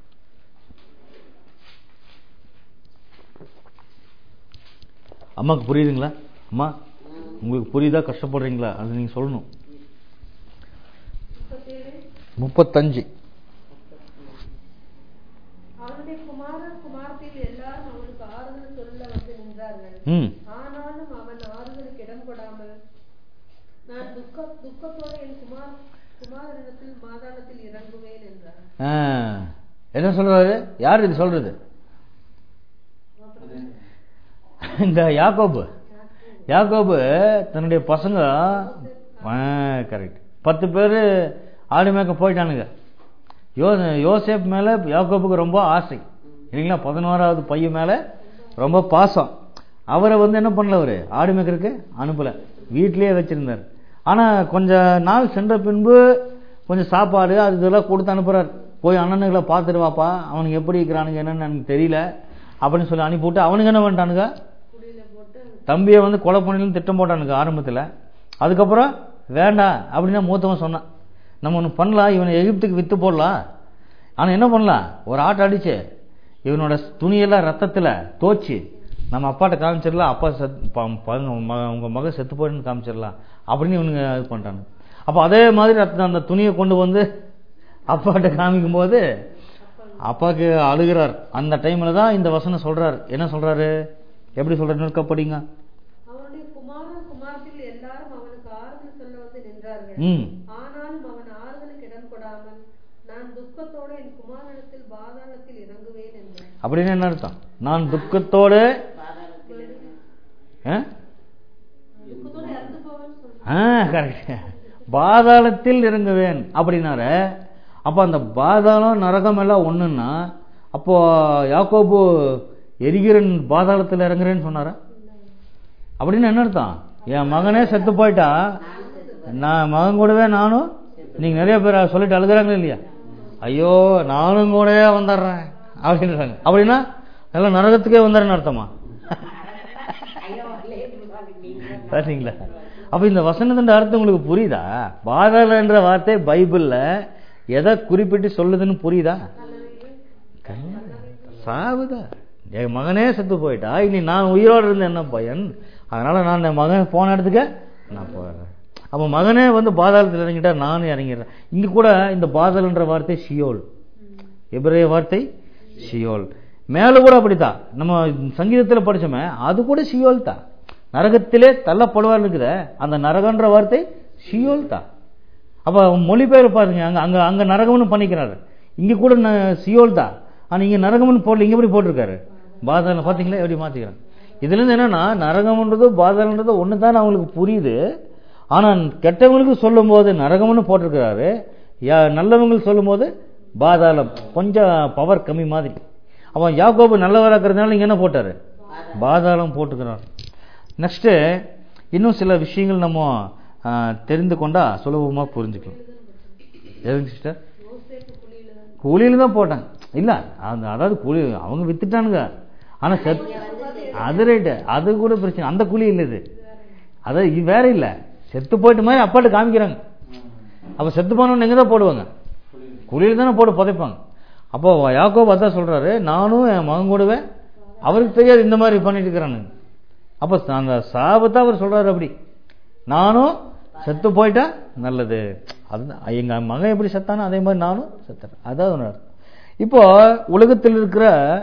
B: அம்மாக்கு புரியுதுங்களா அம்மா உங்களுக்கு புரியுதா கஷ்டப்படுறீங்களா அது நீங்க சொல்லணும் முப்பத்தஞ்சு
C: அவனுடைய குமாரர் குமாரத்தில் எல்லாரும் அவனுக்கு ஆறுதல் சொல்ல வந்து நின்றார்கள்
B: ம்
C: ஆனாலும் அவன் ஆறுதலுக்கு இடம் கொடாமல் நான் துக்க துக்கத்தோட என் குமார் குமாரனிடத்தில் மாதாளத்தில் இறங்குவேன் என்றான்
B: ஆ, என்ன சொல்றாரு யார் இது சொல்றது இந்த யாக்கோபு யாக்கோபு தன்னுடைய பசங்க கரெக்ட் பத்து பேர் ஆடு மேய்க்க போயிட்டானுங்க யோ யோசேப் மேல யாக்கோபுக்கு ரொம்ப ஆசை இல்லைங்களா பதினோராவது பையன் மேல ரொம்ப பாசம் அவரை வந்து என்ன பண்ணல அவரு ஆடு மேய்க்கிறதுக்கு அனுப்பல வீட்டிலேயே வச்சிருந்தார் ஆனா கொஞ்ச நாள் சென்ற பின்பு கொஞ்சம் சாப்பாடு அது இதெல்லாம் கொடுத்து அனுப்புறாரு போய் அண்ணனுங்களை பார்த்துட்டு வாப்பா அவனுக்கு எப்படி இருக்கிறானுங்க என்னன்னு எனக்கு தெரியல அப்படின்னு சொல்லி அனுப்பிவிட்டு அவனுக்கு என்ன பண்ணிட்டானுங்க
C: குடியில போட்டு
B: தம்பியை வந்து கொலை பண்ணணும்னு திட்டம் போட்டானுங்க ஆரம்பத்தில் அதுக்கப்புறம் வேண்டாம் அப்படின்னு மூத்தவன் சொன்னான் நம்ம ஒன்று பண்ணலாம் இவனை எகிப்துக்கு வித்து போடலாம் ஆனால் என்ன பண்ணலாம் ஒரு ஆட்டை அடிச்சு இவனோட துணியெல்லாம் ரத்தத்தில் தோச்சு நம்ம அப்பாட்ட காமிச்சிடலாம் அப்பா செத் ப- பாருங்க, உங்க மக- உங்க மக செத்து போயிடுன்னு காமிச்சிடலாம் அப்படின்னு இவனுங்க இது பண்ணிட்டாங்க அப்போ அதே மாதிரி ரத்த- அந்த துணியை கொண்டு வந்து அப்பாட்ட காமிக்கும் போது அப்பாவுக்கு அழுகிறார் அந்த டைம்ல தான் இந்த வசனம் சொல்றாரு என்ன சொல்றாரு எப்படி சொல்றாரு நிற்க படிங்க
C: அவனுடைய குமாரர் குமாரத்தில் எல்லாரும் அவனுக்கு ஆறுதல் சொல்ல வந்து நின்றார்கள்
B: ம்
C: ஆனாலும் அவன் ஆறுதலுக்கு இடம் கொடாமல் நான் துக்கத்தோட என் குமாரனிடத்தில் பாதாளத்தில் இறங்குவேன் என்றான்
B: அப்படின்னு என்ன அர்த்தம் நான் துக்கத்தோடு ஆ?
C: துக்கத்தோட இறந்து போவேன்னு சொன்னான்
B: ஆ கரெக்ட் பாதாளத்தில் இறங்குவேன் அப்படின்னாரு அப்போ அந்த பாதாளம் நரகம் எல்லாம் ஒண்ணுன்னா அப்போ யாக்கோபு எரிகிற பாதாளத்தில் இறங்குறேன்னு சொன்னாரா அப்படின்னு என்ன அர்த்தம் என் மகனே செத்து போயிட்டா நான் மகன் கூடவே நானும் நீங்க நிறைய பேர் சொல்லிட்டு அழுகுறாங்களா இல்லையா ஐயோ நானும் கூடவே வந்துடுறேன் அப்படின்றாங்க அப்படின்னா எல்லாம் நரகத்துக்கே வந்துடுறேன்னு அர்த்தமா பாத்தீங்களா அப்ப இந்த வசனத்தின் அர்த்தம் உங்களுக்கு புரியுதா பாதாளன்ற வார்த்தை பைபிள்ல எதை குறிப்பிட்டு சொல்லுதுன்னு புரியுதா சாவுதா என் மகனே செத்து போயிட்டா இனி நான் உயிரோடு இருந்த என்ன பயன் அதனால நான் என் மகன் போன இடத்துக்கு நான் போயிடுறேன் அப்ப மகனே வந்து பாதாளத்தில் இறங்கிட்டா நானும் இறங்கிடுறேன் இங்க கூட இந்த பாதாளன்ற வார்த்தை சியோல் எபிரேய வார்த்தை சியோல் மேல கூட அப்படித்தான் நம்ம சங்கீதத்துல படிச்சோமே அது கூட சியோல் தான் நரகத்திலே தள்ளப்படுவார் இருக்குதே அந்த நரகன்ற வார்த்தை சியோல் தான் அப்ப மொழிபெயர் பாருங்க அங்க அங்க அங்க நரகம்னு பண்ணிக்கிறாரு இங்க கூட ந- சியோல் தான் ஆனா இங்க நரகம்னு போடல இங்க எப்படி போட்டிருக்காரு பாதாளம் பாத்தீங்களா எப்படி மாத்திக்கிறாங்க இதுல இருந்து என்னன்னா நரகம்ன்றது பாதாளன்றது ஒண்ணு தான் அவங்களுக்கு புரியுது ஆனா கெட்டவங்களுக்கு சொல்லும் போது நரகம்னு போட்டிருக்கிறாரு யா- நல்லவங்களுக்கு சொல்லும் போது பாதாளம் கொஞ்சம் பவர் கம்மி மாதிரி அவன் யாக்கோபு நல்லவராக இருக்கிறதுனால இங்க என்ன போட்டாரு பாதாளம் போட்டுக்கிறார் நெக்ஸ்ட் இன்னும் சில விஷயங்கள் நம்ம ஆ, தெரிந்து கொண்டா சுலபமா புரிஞ்சுக்கலாம் எதுங்க சிஸ்டர்
C: யோசேப்பு குழியில
B: கூலியில தான் போட்டாங்க இல்ல அந்த அதாவது கூலி அவங்க வித்துட்டானுங்க ஆனா செத் அது ரைட்டு அது கூட பிரச்சனை அந்த கூலி இல்லை இது அது இது வேற இல்ல செத்து போயிட்ட மாதிரி அப்பாட்ட காமிக்கிறாங்க அப்ப செத்து போனவன் எங்க தான் போடுவாங்க குழியில் தானே போட்டு புதைப்பாங்க அப்போ யாக்கோப் அதான் சொல்றாரு நானும் என் மகன் கூடவே அவருக்கு தெரியாது இந்த மாதிரி பண்ணிட்டு இருக்கிறானு அப்ப அந்த சாபத்தை அவர் சொல்றாரு அப்படி நானும் செத்து போயிட்டா நல்லது அதுதான் எங்க மகன் எப்படி செத்தானோ அதே மாதிரி நானும் செத்துறேன் அதான் ஒன்று அர்த்தம். இப்போ உலகத்தில் இருக்கிற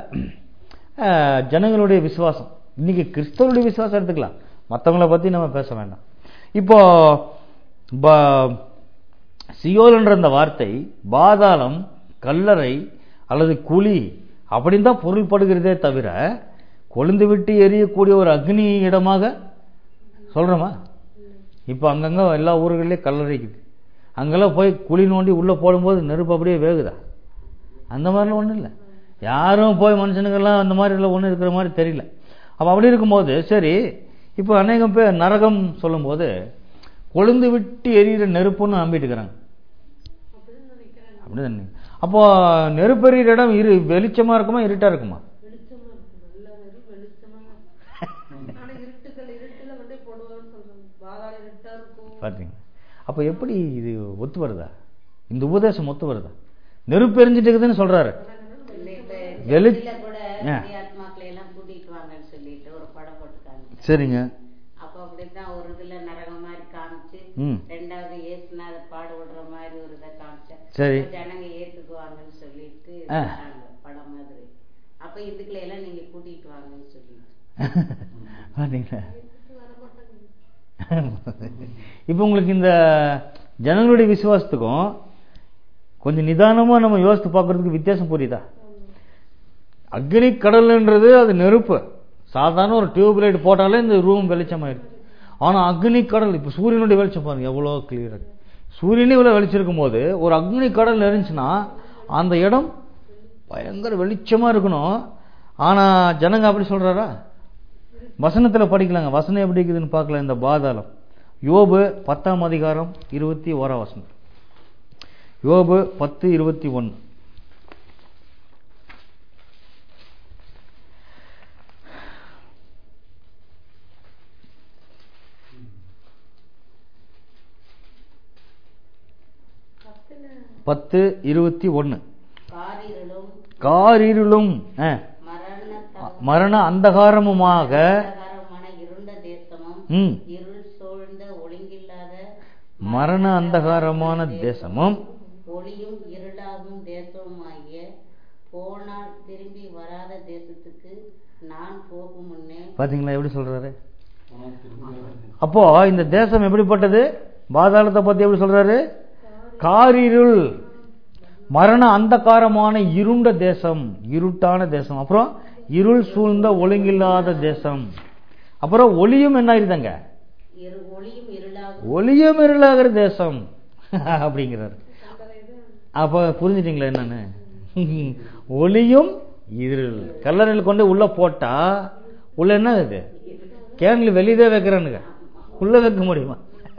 B: அஹ், ஜனங்களுடைய விசுவாசம் இன்னைக்கு கிறிஸ்தவருடைய விசுவாசம் எடுத்துக்கலாம் மற்றவங்கள பத்தி நம்ம பேச வேண்டாம் இப்போ ப- சியோல்ன்ற அந்த வார்த்தை பாதாளம் கல்லறை அல்லது குழி அப்படின்னு தான் பொருள்படுகிறதே தவிர கொழுந்து விட்டு எரியக்கூடிய ஒரு அக்னி இடமாக சொல்றோமா இப்போ அங்கங்க எல்லா ஊர்கள்லயும் கல்லறைக்குது அங்கெல்லாம் போய் குழி நோண்டி உள்ள போடும்போது நெருப்பு அப்படியே வேகுதா அந்த மாதிரிலாம் ஒன்றும் இல்லை யாரும் போய் மனுஷனுக்கெல்லாம் அந்த மாதிரி எல்லாம் ஒன்றும் இருக்கிற மாதிரி தெரியல அப்போ அப்படி இருக்கும்போது சரி இப்போ அநேகம் பேர் நரகம் சொல்லும்போது கொழுந்து விட்டு எரியிற நெருப்புன்னு நம்பிட்டு இருக்கிறாங்க
C: அப்படின்னு நினைக்கிறேன்
B: அப்படிதான் அப்போ நெருப்பெறிகிற இடம் இரு வெளிச்சமா இருக்குமா இருட்டா இருக்குமா
C: வெளிச்சமா இருக்கு நல்ல வெறும் வெளிச்சமா இருக்கு. ஆனா இருட்டுகள் இருட்டுல வந்து போடுவான்னு சொல்றாங்க பாதாள இருட்டா இருக்கும்
B: பார்த்தீங்க அப்போ எப்படி இது ஒத்து வருதா இந்த உபதேசம் ஒத்து வருதா நெருப்பு எரிஞ்சிட்டு இருக்குதுன்னு சொல்றாரு
D: இல்ல, இப்ப
B: வெளி-
D: வெளியில கூட
B: ஆ.
D: பெரிய ஆத்மாக்களை எல்லாம் கூட்டிட்டு வாங்கன்னு சொல்லிட்டு ஒரு படம் போட்டுக்காங்க
B: சரிங்க
D: அப்ப அப்படித்தான் ஒரு இதுல நரகம் மாதிரி காமிச்சு
B: ம்
D: ரெண்டாவது ஏசுனாத பாடு விடுற மாதிரி ஒரு இதை காமிச்சேன்
B: சரி.
D: அப்ப ஜனங்க ஏத்துக்குவாங்கன்னு சொல்லிட்டு
B: ஆ.
D: சொன்னாங்க, படம் மாதிரி அப்ப இதுக்குள்ள எல்லாம் நீங்க கூட்டிட்டு வாங்கன்னு சொல்லிட்டு
B: பார்த்தீங்களா
C: வர மாட்டாங்க
B: இப்போ உங்களுக்கு இந்த ஜனங்களுடைய விசுவாசத்துக்கும் கொஞ்சம் நிதானமா நம்ம யோசித்து பார்க்கறதுக்கு வித்தியாசம் புரியுதா அக்னி கடல்ன்றது அது நெருப்பு சாதாரண ஒரு டியூப் லைட் போட்டாலே இந்த ரூம் வெளிச்சமாயிருக்கு ஆனா அக்னி கடல் இப்ப சூரியனுடைய வெளிச்சம் பாருங்க எவ்வளவு கிளியர் சூரியனே இவ்வளவு வெளிச்சம் இருக்கும் போது ஒரு அக்னி கடல் இருந்துச்சுன்னா அந்த இடம் பயங்கர வெளிச்சமா இருக்கணும் ஆனா ஜனங்க அப்படி சொல்றாரா வசனத்துல படிக்கலாங்க வசனம் எப்படி இருக்குதுன்னு பார்க்கலாம் இந்த பாதாளம் யோபு பத்தாம் அதிகாரம் இருபத்தி ஓராம் வசனம் யோபு பத்து இருபத்தி ஒன்று
C: பத்துல
B: பத்து இருபத்தி ஒன்று
D: காரிருளும்
B: காரிருளும் ஆ,
D: மரண
B: மரண அந்தகாரமுமாக
D: அந்தகாரமான இருண்ட தேசமும்
B: ம்,
D: இருள் சூழ்ந்த ஒழுங்கில்லாத
B: மரண அந்தகாரமான தேசமும்
D: ஒளியும் இருளாகும் தேசமுமாகிய போனால் திரும்பி வராத தேசத்துக்கு நான் போகும் முன்னே
B: பாத்தீங்களா எப்படி சொல்றாரு அப்போ இந்த தேசம் எப்படிப்பட்டது பாதாளத்தை பத்தி எப்படி சொல்றாரு காரிருள் மரண அந்தகாரமான இருண்ட தேசம் இருட்டான தேசம் அப்புறம் இருள் சூழ்ந்த ஒழுங்கில்லாத தேசம் அப்புறம் ஒளியும் என்ன ஆயிருந்தாங்க
D: இரு ஒளியும் இருளாகும்
B: ஒளியும் இருளாகிற தேசம் அப்படிங்கிறாரு அப்ப புரிஞ்சுட்டீங்களா என்னன்னு ஒளியும் இருள் கல்லறையில் கொண்டு உள்ள போட்டா உள்ள என்ன இது கேன்ல வெளியதே வைக்கிறானுங்க உள்ள வைக்க முடியுமா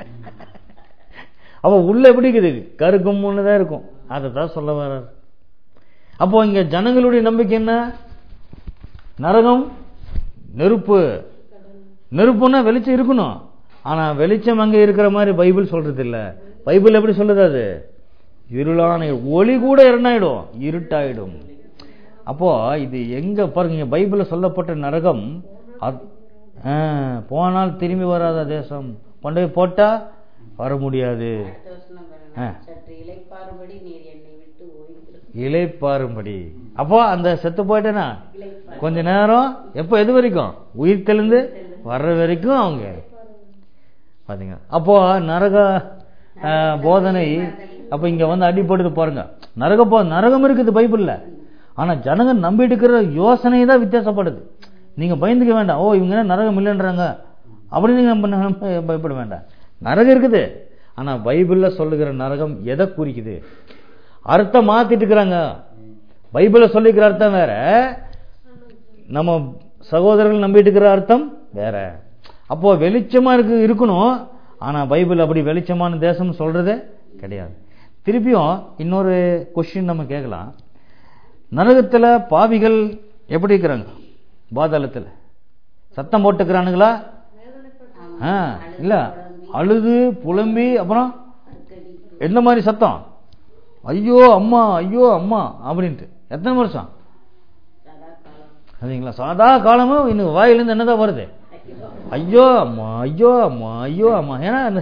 B: அப்ப உள்ள எப்படி இருக்குது கருக்கும்னு தான் இருக்கும் அதை தான் சொல்ல வர்றாரு அப்போ இங்க ஜனங்களுடைய நம்பிக்கை என்ன நரகம் நெருப்பு நெருப்புன்னா வெளிச்சம் இருக்கணும் ஆனா வெளிச்சம் அங்க இருக்கிற மாதிரி பைபிள் சொல்றது இல்ல பைபிள் எப்படி சொல்லுது அது இருளான ஒளி கூட இரண்டாயிடும் இருட்டாயிடும் அப்போ இது எங்க பாருங்க இங்க பைபிள்ல சொல்லப்பட்ட நரகம் அது- ஆ, போனால் திரும்பி வராத தேசம் கொண்டு போய் போட்டா வர முடியாது
D: அடுத்த வசனம் பாருங்க.
B: ஆ.
D: சற்று இளைப்பாறும்படி நீர் என்னை விட்டு ஓய்ந்து
B: இலைப்பாரும்படி அப்போ அந்த செத்து போயிட்டேனா
D: இளைப்பாறு
B: கொஞ்ச நேரம் எப்போ எது வரைக்கும் உயிர் தெளிந்து வர்ற வரைக்கும் அவங்க பாத்தீங்க அப்போ நரக ஆ, போதனை அப்ப இங்க வந்து அடிப்படுது பாருங்க நரக போ நரகம் இருக்குது பைபிள்ல ஆனா ஜனங்க நம்பிட்டு இருக்கிற யோசனை தான் வித்தியாசப்படுது நீங்க பயந்துக்க வேண்டாம் ஓ இவங்க என்ன நரகம் இல்லைன்றாங்க அப்படி நீங்க நம்ப- நம்ப- பயப்பட வேண்டாம் நரகம் இருக்குது ஆனா பைபிள்ல சொல்லுகிற நரகம் எதை குறிக்குது அர்த்தம் மாத்திட்டு இருக்கிறாங்க பைபிள்ல சொல்லிக்கிற அர்த்தம் வேற நம்ம சகோதரர்கள் நம்பிட்டு இருக்கிற அர்த்தம் வேற அப்போ வெளிச்சமா இருக்கு இருக்கணும் ஆனா பைபிள் அப்படி வெளிச்சமான தேசம் சொல்றதே கிடையாது திருப்பியும் இன்னொரு கொஸ்டின் நம்ம கேட்கலாம் நரகத்துல பாவிகள் எப்படி இருக்கிறாங்க பாதாளத்துல சத்தம் போட்டுக்கிறானுங்களா
D: ஆமா
B: ஆ இல்ல அழுது புலம்பி அப்புறம்
D: அடிக்கடி
B: எந்த மாதிரி சத்தம் ஐயோ அம்மா ஐயோ அம்மா அப்படின்ட்டு எத்தனை வருஷம்
D: சதா காலம்
B: சரிங்களா சாதா காலமும் இன்னும் வாயிலிருந்து என்னதான் வருது ஐயோ அம்மா ஐயோ அம்மா ஐயோ அம்மா ஏன்னா அந்த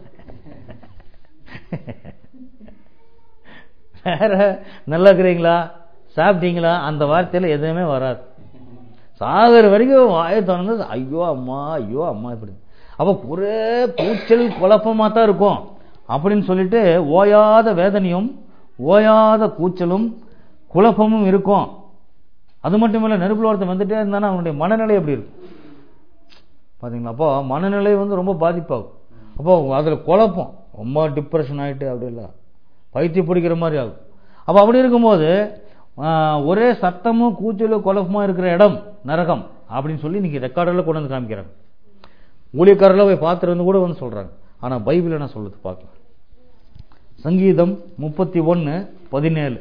B: வேற நல்லா இருக்கிறீங்களா சாப்பிட்டீங்களா அந்த வார்த்தையில எதுவுமே வராது சாகர வரைக்கும் வாயை திறந்து ஐயோ அம்மா ஐயோ அம்மா இப்படி அப்போ ஒரே கூச்சல் குழப்பமா தான் இருக்கும் அப்படின்னு சொல்லிட்டு ஓயாத வேதனையும் ஓயாத கூச்சலும் குழப்பமும் இருக்கும் அது மட்டும் இல்லை நெருப்புல ஒருத்தன் வந்துட்டே இருந்தானா அவனுடைய மனநிலை எப்படி இருக்கும் பாத்தீங்களா அப்போ மனநிலை வந்து ரொம்ப பாதிப்பாகும் அப்போ அதுல குழப்பம் ரொம்ப டிப்ரெஷன் ஆயிட்டு அப்படி இல்லை பைத்தியம் பிடிக்கிற மாதிரி ஆகும் அப்போ அப்படி இருக்கும்போது ஆஹ், ஒரே சத்தமும் கூச்சலும் குழப்பமா இருக்கிற இடம் நரகம் அப்படின்னு சொல்லி இன்னைக்கு ரெக்கார்டில் கொண்டு வந்து காமிக்கிறாங்க ஊழியக்காரர்ல போய் பார்த்துட்டு வந்து கூட வந்து சொல்றாங்க ஆனா பைபிள் என்ன சொல்லுது பார்க்கலாம் சங்கீதம் முப்பத்தி ஒன்னு பதினேழு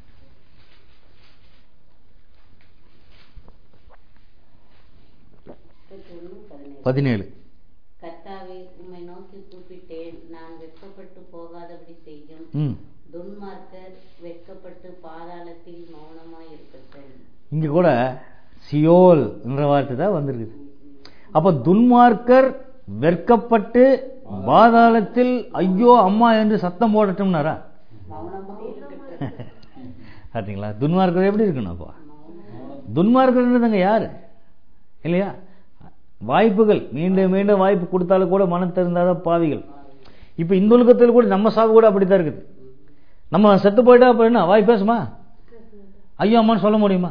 D: முப்பத்தொன்னு பதினேழு
B: பதினேழு
D: கர்த்தாவே உம்மை நோக்கி கூப்பிட்டேன் நான் வெட்கப்பட்டு போகாதபடி செய்யும்
B: ம்
D: துன்மார்க்கர் வெட்கப்பட்டு பாதாளத்தில் மௌனமாய் இருக்கட்டும்
B: இங்க கூட சியோல் என்ற வார்த்தை தான் வந்திருக்குது அப்ப துன்மார்க்கர் வெட்கப்பட்டு பாதாளத்தில் ஐயோ அம்மா என்று சத்தம் போடட்டும்னாரா
D: மௌனமாய் இருக்கட்டும்
B: பார்த்தீங்களா துன்மார்க்கர் எப்படி இருக்கணும் அப்போ துன்மார்க்கர்ன்றதுங்க யாரு இல்லையா வாய்ப்புகள் மீண்டும் மீண்டும் வாய்ப்பு கொடுத்தாலும் கூட மனம் தெரிந்தாத பாவிகள் இப்போ இந்த உலகத்தில் கூட நம்ம சாவு கூட அப்படித்தான் இருக்குது நம்ம செத்து போயிட்டா அப்புறம் என்ன வாய் பேசுமா ஐயோ அம்மான்னு சொல்ல முடியுமா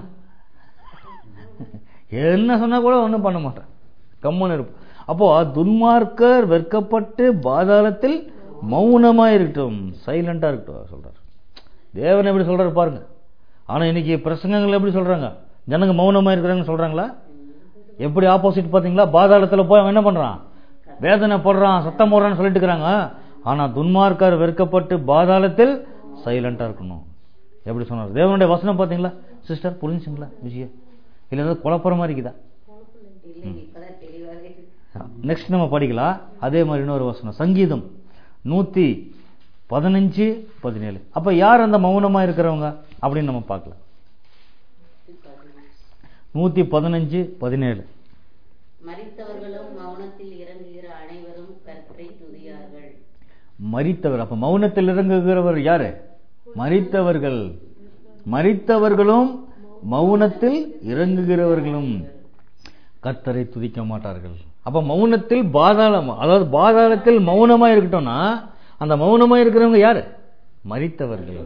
B: என்ன சொன்னா கூட ஒன்றும் பண்ண மாட்டேன் கம்மன் இருப்போம் அப்போ துன்மார்க்கர் வெட்கப்பட்டு பாதாளத்தில் மௌனமா இருக்கட்டும் சைலண்டா இருக்கட்டும் சொல்றாரு தேவன் எப்படி சொல்றாரு பாருங்க ஆனா இன்னைக்கு பிரசங்கங்கள் எப்படி சொல்றாங்க ஜனங்க மௌனமா இருக்கிறாங்கன்னு சொல்றாங்களா எப்படி ஆப்போசிட் பாத்தீங்களா பாதாளத்துல போய் அவன் என்ன பண்றான் வேதனை போடுறான் சத்தம் போடுறான்னு சொல்லிட்டு இருக்கிறாங்க ஆனா துன்மார்க்கர் வெறுக்கப்பட்டு பாதாளத்தில் சைலண்டா இருக்கணும் எப்படி சொன்னார் தேவனுடைய வசனம் பாத்தீங்களா சிஸ்டர் புரிஞ்சுங்களா விஷயம் இல்ல ஏதாவது குழப்பற மாதிரி இருக்குதா
D: இல்லை இப்பதான் தெளிவாக இருக்கு
B: நெக்ஸ்ட் நம்ம படிக்கலாம் அதே மாதிரி இன்னொரு வசனம் சங்கீதம் நூத்தி பதினஞ்சு பதினேழு அப்ப யார் அந்த மௌனமா இருக்கிறவங்க அப்படின்னு நம்ம பார்க்கலாம் நூத்தி பதினஞ்சு பதினேழு
D: மரித்தவர்களும் மௌனத்தில் இறங்குகிற அனைவரும் கர்த்தரை துதியார்கள்
B: மரித்தவர் அப்ப மௌனத்தில் இறங்குகிறவர் யாரு மரித்தவர்கள் மரித்தவர்களும் மௌனத்தில் இறங்குகிறவர்களும் கர்த்தரை துதிக்க மாட்டார்கள் அப்ப மௌனத்தில் பாதாளம் அதாவது பாதாளத்தில் மௌனமா இருக்கட்டும்னா அந்த மௌனமா இருக்கிறவங்க யாரு மரித்தவர்கள்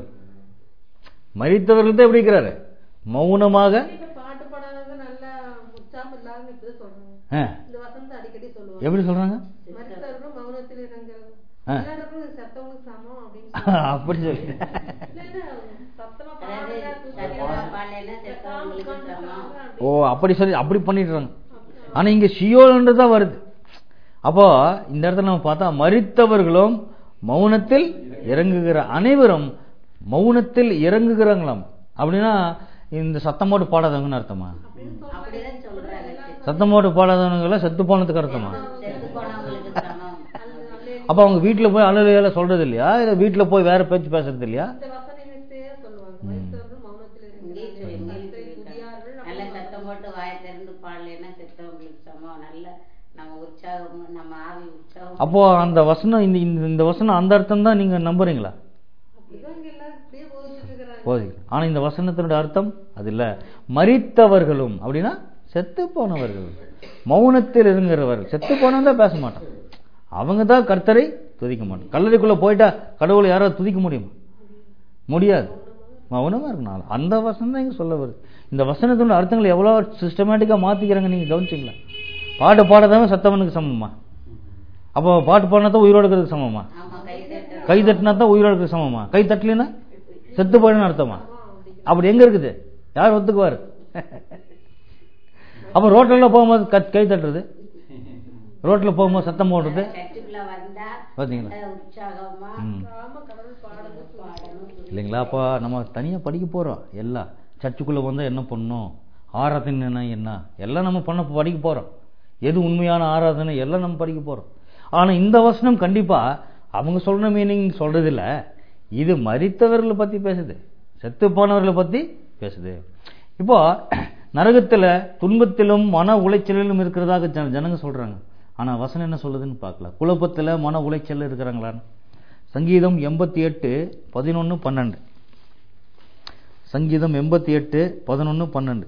B: மரித்தவர்கள் தான் எப்படி இருக்கிறாரு மௌனமாக
C: இப்ப பாட்டு பாடாதவங்க நல்லா உற்சாகம் இல்லாம இப்படி சொல்றாங்க
B: ஆ,
C: இந்த வசனத்தை அடிக்கடி சொல்லுவாங்க
B: எப்படி சொல்றாங்க
C: மருத்துவர்களும் மௌனத்தில் இறங்குறது
B: ஆ.
C: எல்லாருக்கும் சத்தவங்களுக்கு சமம் அப்படின்னு
B: அப்படி சொல்லி
C: இல்லைன்னா சத்தமா
D: அதாவது
C: பாடுங்க
D: சத்தமா பாடலைன்னா செத்தவங்களுக்கு சமம்
B: ஓ அப்படி சொல்லி அப்படி பண்ணிடுறாங்க ஆனா இங்க சியோன்றது தான் வருது அப்போ இந்த இடத்துல நம்ம பார்த்தா மரித்தவர்களும் மௌனத்தில் இறங்குகிற அனைவரும் மௌனத்தில் இறங்குகிறாங்களாம் அப்படின்னா இந்த சத்தம் போட்டு பாடாதவங்கன்னு அர்த்தமா
D: அப்படிதான் சொல்றாங்க
B: சத்தம் போட்டு பாடாதவங்க செத்து போனதுக்கு அர்த்தமா
D: செத்து போனவங்களுக்கு சமம்
B: அப்ப அவங்க வீட்டுல போய் அலுவலையில சொல்றது இல்லையா இல்ல வீட்டுல போய் வேற பேச்சு பேசுறது இல்லையா
C: இந்த வசனத்தை சொல்லுவாங்க மருத்துவர்கள் மௌனத்தில்
D: இங்கேயும் சொல்லி-
C: இறங்குகிறார்கள்
D: இங்கேயும்
C: கர்த்தரை
D: சொல்லியிருக்காங்க.
C: துதியார்கள்
D: நல்ல சத்தம் போட்டு வாயை திறந்து பாடலைன்னா செத்தவங்களுக்கு சமம் நல்ல நம்ம உற்சாகம் நம்ம ஆவி உற்சாகம்
B: அப்போ அந்த வசனம் இந்த இந்த- இந்த வசனம் அந்த அர்த்தம் தான் நீங்க நம்புறீங்களா
C: அப்படிதான் இங்க எல்லாரும் இப்படியே போதிச்சுட்டு இருக்கிறாங்க
B: போதிக்கும் ஆனா இந்த வசனத்தினுடைய அர்த்தம் அது இல்ல மரித்தவர்களும் அப்படின்னா செத்து போனவர்கள் மௌனத்தில் இருங்கிறவர்கள் செத்து போனவங்க தான் பேச மாட்டான் அவங்க தான் கர்த்தரை துதிக்க மாட்டான் கல்லறைக்குள்ள போயிட்டா கடவுளை யாராவது துதிக்க முடியுமா முடியாது மௌனமா இருக்கணும் அந்த வசனம் தான் இங்க சொல்ல வருது இந்த வசனத்தினுடைய அர்த்தங்களை எவ்வளவு சிஸ்டமேட்டிக்கா மாத்திக்கிறாங்க நீங்க கவனிச்சிங்களா பாட்டு பாடாதவன் சத்தவனுக்கு சமமா அப்போ பாட்டு பாடினா தான் உயிரோடு இருக்கிறதுக்கு சமமா
D: ஆமா கை தட்ட
B: கை தட்டினா தான் உயிரோடு இருக்கிற சமமா கை தட்டலைன்னா செத்து போயிடுன்னு அர்த்தமா அப்படி எங்க இருக்குது யார் ஒத்துக்குவாரு அப்ப ரோட்ல போகும்போது கத்- கை தட்டுறது ரோட்ல போகும்போது சத்தம் போடுறது
D: சர்ச்சுக்குள்ள வந்தா
B: பாத்தீங்களா
D: நல்ல உற்சாகமா
B: ம்.
C: ஆமா கடவுள் பாடணும்
D: பாடணும்
B: இல்லைங்களா அப்போ நம்ம தனியா படிக்க போறோம் எல்லாம் சர்ச்சுக்குள்ள வந்தா என்ன பண்ணணும் ஆராதனை என்ன என்ன எல்லாம் நம்ம பண்ண படிக்க போறோம் எது உண்மையான ஆராதனை எல்லாம் நம்ம படிக்க போறோம் ஆனா இந்த வசனம் கண்டிப்பா அவங்க சொல்ற மீனிங் சொல்றது இல்ல இது மரித்தவர்களை பத்தி பேசுது செத்து போனவர்களை பத்தி பேசுது இப்போ நரகத்துல துன்பத்திலும் மன உளைச்சலிலும் இருக்கிறதாக ஜன- ஜனங்க சொல்றாங்க ஆனா வசனம் என்ன சொல்லுதுன்னு பார்க்கலாம் குழப்பத்துல மன உளைச்சல் இருக்கிறாங்களான்னு சங்கீதம் எண்பத்தி எட்டு பதினொன்னு பன்னெண்டு சங்கீதம் எண்பத்தி எட்டு பதினொன்னு பன்னெண்டு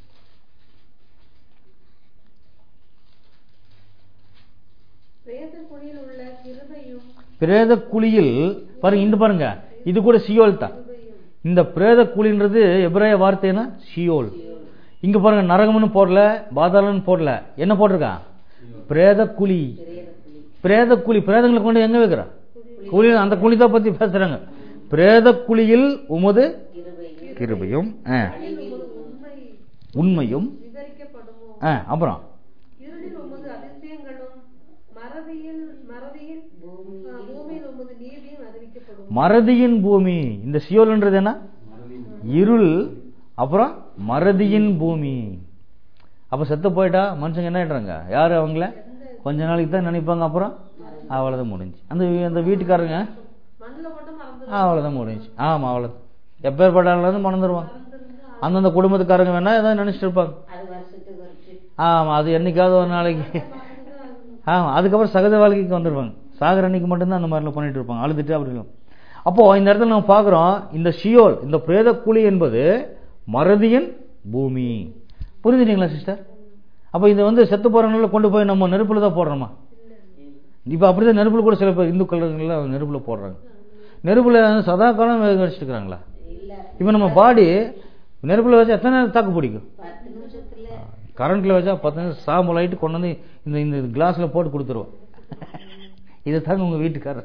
C: பிரேத குழியில் உள்ள கிருபையும்
B: பிரேத குழியில் பாருங்க இந்த பாருங்க இது கூட சியோல் தான் இந்த பிரேத குழின்றது எபிரேய வார்த்தைனா சியோல் இங்க பாருங்க நரகம்னு போடல பாதாளம்னு போடல என்ன போட்டிருக்கான் பிரேத குழி பிரேத குழி பிரேதங்களை கொண்டு எங்க வைக்கிறான் குழி அந்த குழி தான் பத்தி பேசுறாங்க பிரேத குழியில் உமது கிருபையும் ஆ,
C: உமது உண்மை
B: உண்மையும்
C: விவரிக்கப்படுமோ
B: ஆ, அப்புறம்
C: இருளில் உமது அதிசயங்களும் மறதியில் மறதியில் ஆ, பூமியில் உமது நீதியும் அறிவிக்கப்படும்
B: மறதியின் பூமி இந்த சியோல்ன்றது என்ன இருள் அப்புறம் மறதியின் பூமி அப்ப செத்து போயிட்டா மனுஷங்க என்ன ஆயிடுறாங்க யாரு அவங்கள கொஞ்ச நாளைக்கு தான் நினைப்பாங்க அப்புறம் அவ்வளவுதான் முடிஞ்சு அந்த வீ- அந்த வீட்டுக்காரங்க
C: மண்ணில் போட்டு மறந்து
B: அவ்வளவுதான் முடிஞ்சு ஆமா அவ்வளவுதான் எப்பேற்பட்டாலும் மறந்துடுவாங்க அந்தந்த குடும்பத்துக்காரங்க வேணா ஏதாவது நினைச்சிட்டு இருப்பாங்க
D: அது வருஷத்துக்கு ஒரு
B: ஆமா அது என்னைக்காவது ஒரு நாளைக்கு ஆமா அதுக்கப்புறம் சகஜ வாழ்க்கைக்கு வந்துருவாங்க சாகர அன்னைக்கு மட்டும்தான் அந்த மாதிரிலாம் பண்ணிட்டு இருப்பாங்க அழுதுட்டு அப்படி இருக்கும் அப்போ இந்த இடத்துல நம்ம பார்க்குறோம் இந்த ஷியோல் இந்த பிரேத குழி என்பது மறதியின் பூமி புரிஞ்சுட்டீங்களா சிஸ்டர் அப்போ இது வந்து செத்து போறவங்கள கொண்டு போய் நம்ம நெருப்புல தான் போடுறோமா இப்போ அப்படிதான் நெருப்புல கூட சில பேர் இந்துக்கள்லாம் நெருப்புல போடுறாங்க நெருப்புல சதா காலம் வேக வச்சுட்டு இருக்கிறாங்களா
D: இல்ல
B: இப்போ நம்ம பாடி நெருப்புல வச்சா எத்தனை நேரம் தாக்கு பிடிக்கும்
D: பத்து நிமிஷத்துல
B: கரண்ட்ல வச்சா பத்து நிமிஷம் சாம்பல் ஆயிட்டு கொண்டு வந்து இந்த இந்த கிளாஸ்ல போட்டு கொடுத்துருவோம் இதை தாங்க உங்க வீட்டுக்காரர்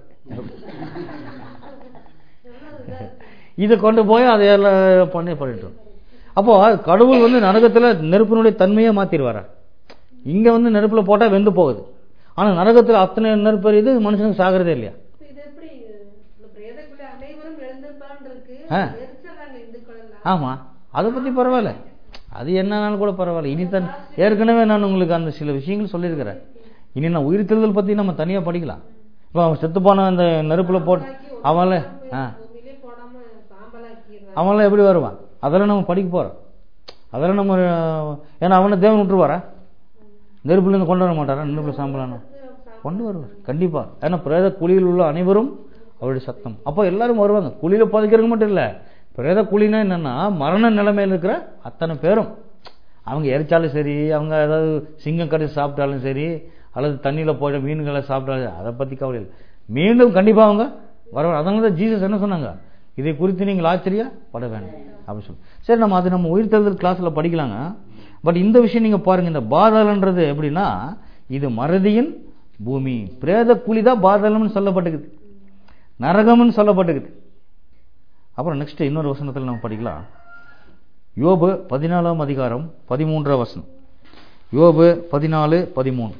B: இதை கொண்டு போய் அதை எல்லாம் பண்ணி பண்ணிட்டோம் அப்போ கடவுள் வந்து நரகத்துல நெருப்பினுடைய தன்மையை மாத்திடுவாரா இங்க வந்து நெருப்புல போட்டா வெந்து போகுது ஆனா நரகத்துல அத்தனை நெருப்பு எரியுது மனுஷனுக்கு சாகிறதே இல்லையா
C: இப்ப இது எப்படி இந்த பிரேதக்குள்ள அனைவரும் எழுந்திருப்பான் இருக்கு
B: ஆ.
C: எரிச்சிடறாங்க இந்துக்கள் எல்லாம்
B: ஆமா அதை பத்தி பரவாயில்ல அது என்னன்னாலும் கூட பரவாயில்ல இனி தான் ஏற்கனவே நான் உங்களுக்கு அந்த சில விஷயங்கள் சொல்லியிருக்கிறேன் இனி நான் உயிர்த்தெழுதல் பத்தி நம்ம தனியா படிக்கலாம் இப்போ அவன் செத்து போன அந்த நெருப்புல போட்டு அவன்ல ஆ
C: பூமியிலே போடாம சாம்பலாக்கிடுறாங்க
B: அவன்லாம் எப்படி வருவான் அதெல்லாம் நம்ம படிக்க போறோம் அதெல்லாம் நம்ம ஏன்னா அவனை தேவன் விட்டுருவாரா நெருப்புல இருந்து கொண்டு வர மாட்டாரா நெருப்புல சாம்பலான கொண்டு வருவார் கண்டிப்பா ஏன்னா பிரேத குழியில் உள்ள அனைவரும் அவருடைய சத்தம் அப்போ எல்லாரும் வருவாங்க குழியில புதைக்கிறது மட்டும் இல்ல பிரேத குழினா என்னன்னா மரண நிலைமையில் இருக்கிற அத்தனை பேரும் அவங்க எரிச்சாலும் சரி அவங்க ஏதாவது சிங்கம் கடிச்சு சாப்பிட்டாலும் சரி அல்லது தண்ணியில போய் மீன்களை சாப்பிட்டாலும் அதை பத்தி கவலை இல்லை மீண்டும் கண்டிப்பா அவங்க வர அதனால தான் ஜீசஸ் என்ன சொன்னாங்க இதை குறித்து நீங்கள் ஆச்சரியப்பட வேண்டாம் அப்படின்னு சொல்லி சரி நம்ம அது நம்ம உயிர்த்தெழுதல் கிளாஸ்ல படிக்கலாங்க பட் இந்த விஷயம் நீங்க பாருங்க இந்த பாதாளன்றது எப்படின்னா இது மறதியின் பூமி பிரேத குழி தான் பாதாளம்னு சொல்லப்பட்டுக்குது நரகம்னு சொல்லப்பட்டுக்குது அப்புறம் நெக்ஸ்ட் இன்னொரு வசனத்தில் நம்ம படிக்கலாம் யோபு பதினாலாம் அதிகாரம் பதிமூன்றாம் வசனம் யோபு பதினாலு பதிமூணு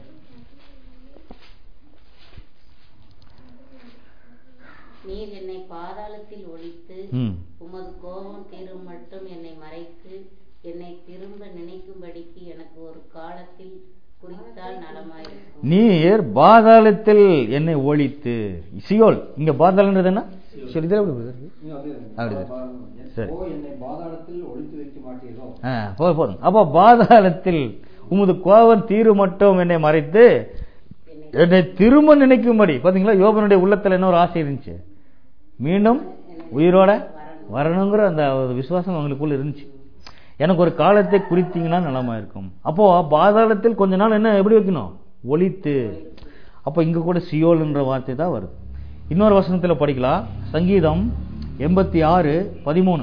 D: நீர் என்னை பாதாளத்தில் ஒழித்து
B: ம்
D: உமது கோபம் தீரும் மட்டும் என்னை மறைத்து என்னை திரும்ப நினைக்கும்படிக்கு எனக்கு ஒரு காலத்தில் குறித்தால் நலமாயிருக்கும்
B: நீர் பாதாளத்தில் என்னை ஒழித்து சியோல் இங்க பாதாளன்றது என்ன சரி இதுல எப்படி இருக்கு? அப்படி இருக்கு. சரி.
A: ஓ என்னை பாதாளத்தில் ஒழித்து வைக்க மாட்டீர்களோ
B: ஆ, போதும் போதும் அப்போ பாதாளத்தில் உமது கோபம் தீரு மட்டும் என்னை மறைத்து என்னை திரும்ப நினைக்கும்படி பாத்தீங்களா யோபனுடைய உள்ளத்துல என்ன ஒரு ஆசை இருந்துச்சு மீண்டும் உயிரோட வரணுங்கிற அந்த ஒரு விசுவாசம் அவங்களுக்குள்ள இருந்துச்சு எனக்கு ஒரு காலத்தை குறித்தீங்கன்னா நலமா இருக்கும் அப்போ பாதாளத்தில் கொஞ்ச நாள் என்ன எப்படி வைக்கணும் ஒழித்து அப்போ இங்க கூட சியோல்ன்ற வார்த்தை தான் வருது இன்னொரு வசனத்துல படிக்கலாம் சங்கீதம் எண்பத்தி ஆறு பதிமூணு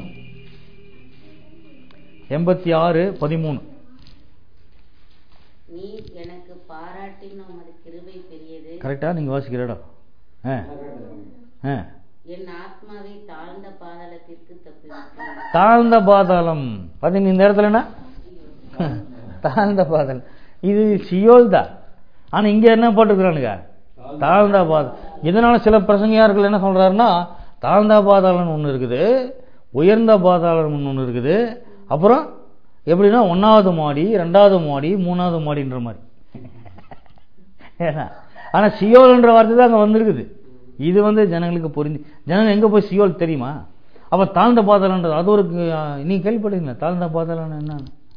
B: எண்பத்தி ஆறு பதிமூணு
D: நீர் எனக்கு பாராட்டின உமது கிருபை பெரியது
B: கரெக்டா நீங்க வாசிக்கிற இடம் ஆ ஆ
D: என் ஆத்மாவை தாழ்ந்த பாதாளத்திற்கு தப்புவித்தேன்
B: தாழ்ந்த பாதாளம் பாத்தீங்க இந்த இடத்துல என்ன தாழ்ந்த பாதாளம் இது சியோல் தான் ஆனா இங்க என்ன போட்டுக்கிறானுங்க தாழ்ந்த பாதாளம் இதனால சில பிரசங்கியார்கள் என்ன சொல்றாருன்னா தாழ்ந்த பாதாளம் ஒண்ணு இருக்குது உயர்ந்த பாதாளம் ஒண்ணு இருக்குது அப்புறம் எப்படின்னா ஒன்னாவது மாடி ரெண்டாவது மாடி மூணாவது மாடின்ற மாதிரி ஏன்னா ஆனா சியோல்ன்ற வார்த்தை தான் அங்க வந்திருக்குது இது வந்து ஜனங்களுக்கு புரிஞ்சு ஜனங்க எங்க போய் சியோல் தெரியுமா அப்ப தாழ்ந்த பாதாளன்றது அது ஒரு அஹ், நீங்க கேள்விப்படுறீங்களா தாழ்ந்த பாதாளம் என்ன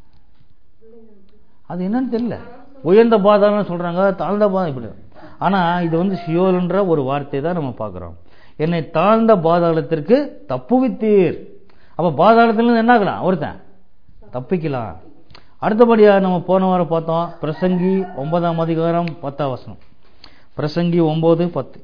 B: அது என்னன்னு தெரியல உயர்ந்த பாதாளம்னு சொல்றாங்க தாழ்ந்த பாதம் இப்படி ஆனா இது வந்து சியோல்ன்ற ஒரு வார்த்தை தான் நம்ம பார்க்கிறோம் என்னை தாழ்ந்த பாதாளத்திற்கு தப்புவித்தீர் அப்ப பாதாளத்துல இருந்து என்ன ஆகலாம் ஒருத்தன் தப்பிக்கலாம் அடுத்தபடியா நம்ம போன வாரம் பார்த்தோம் பிரசங்கி ஒன்பதாம் அதிகாரம் பத்தாம் வசனம் பிரசங்கி ஒன்பது பத்து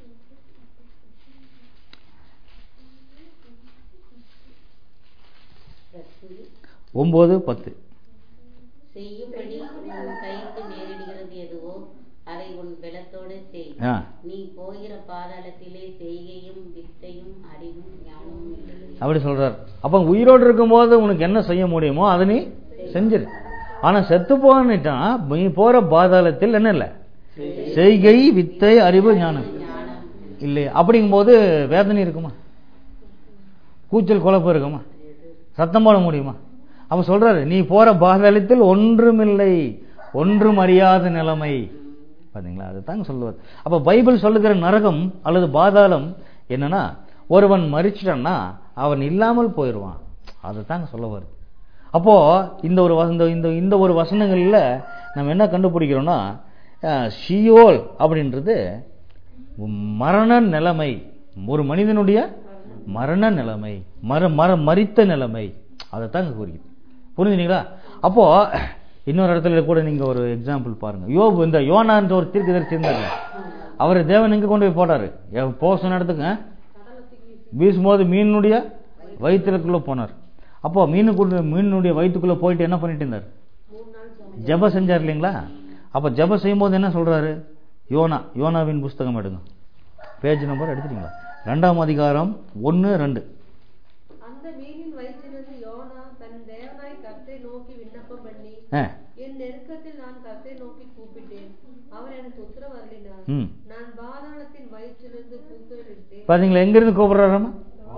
D: பிரசங்கி
B: ஒன்பது பத்து
D: செய்யும்படி உன் கைக்கு நேரிடுகிறது எதுவோ அதை உன் பலத்தோடு செய்
B: ஆ.
D: நீ போகிற பாதாளத்திலே செய்கையும் வித்தையும் அறிவும் ஞானமும் இல்லை
B: அப்படி சொல்றார் அப்ப உயிரோடு இருக்கும்போது உனக்கு என்ன செய்ய முடியுமோ அதை நீ செஞ்சிரு ஆனா செத்து போனிட்டான் நீ போற பாதாளத்தில் என்ன இல்ல செய்கை வித்தை அறிவு ஞானம்
D: ஞானம்
B: இல்லை அப்படிங்கும்போது வேதனை இருக்குமா கூச்சல் குழப்பம் இருக்குமா சத்தம் போட முடியுமா அப்ப சொல்றாரு நீ போற பாதாளத்தில் ஒன்றுமில்லை ஒன்றும் அறியாத நிலைமை பாத்தீங்களா அதுதாங்க சொல்லுவார் அப்ப பைபிள் சொல்லுகிற நரகம் அல்லது பாதாளம் என்னன்னா ஒருவன் மறிச்சிட்டான்னா அவன் இல்லாமல் போயிடுவான் அதுதாங்க சொல்ல வருது அப்போ இந்த ஒரு வச- இந்த இந்த இந்த ஒரு வசனங்கள்ல நம்ம என்ன கண்டுபிடிக்கிறோம்னா அஹ், ஷியோல் அப்படின்றது மரண நிலைமை ஒரு மனிதனுடைய மரண நிலைமை மர மர மரித்த நிலைமை அதைத்தாங்க குறிக்குது புரிஞ்சுங்களா அப்போ இன்னொரு இடத்துல கூட நீங்க ஒரு எக்ஸாம்பிள் பாருங்க யோபு இந்த யோனான்ற ஒரு தீர்க்கதரிசி இருந்தார்ல அவர் தேவன் எங்க கொண்டு போய் போட்டாரு எவன் போக சொன்ன இடத்துக்கு ஆ? வீசும்போது மீனுடைய வயிற்றுக்குள்ள போனார் அப்போ மீனுக்குள்ள மீனுடைய வயிற்றுக்குள்ள போயிட்டு என்ன பண்ணிட்டு இருந்தார் ஜெபம் செஞ்சார் இல்லைங்களா அப்ப ஜெபம் செய்யும்போது என்ன சொல்றாரு யோனா யோனாவின் புஸ்தகம் எடுங்க பேஜ் நம்பர் எடுத்துட்டீங்களா ரெண்டாம் அதிகாரம் ஒன்னு ரெண்டு
C: அந்த மீனின் வயிற்றிலிருந்து யோனா தன் தேவனாய் கர்த்தை நோக்கி விண்ணப்பம் பண்ணி
B: ஆ,
C: என் நெருக்கத்தில் நான் கர்த்தை நோக்கி கூப்பிட்டேன் அவர் எனக்கு உத்தரவு அருளினார்
B: ம்
C: நான் பாதாளத்தின் வயிற்றிலிருந்து கூப்பிட்டேன்
B: பாத்தீங்களா எங்க இருந்து கூப்பிடுறாராமா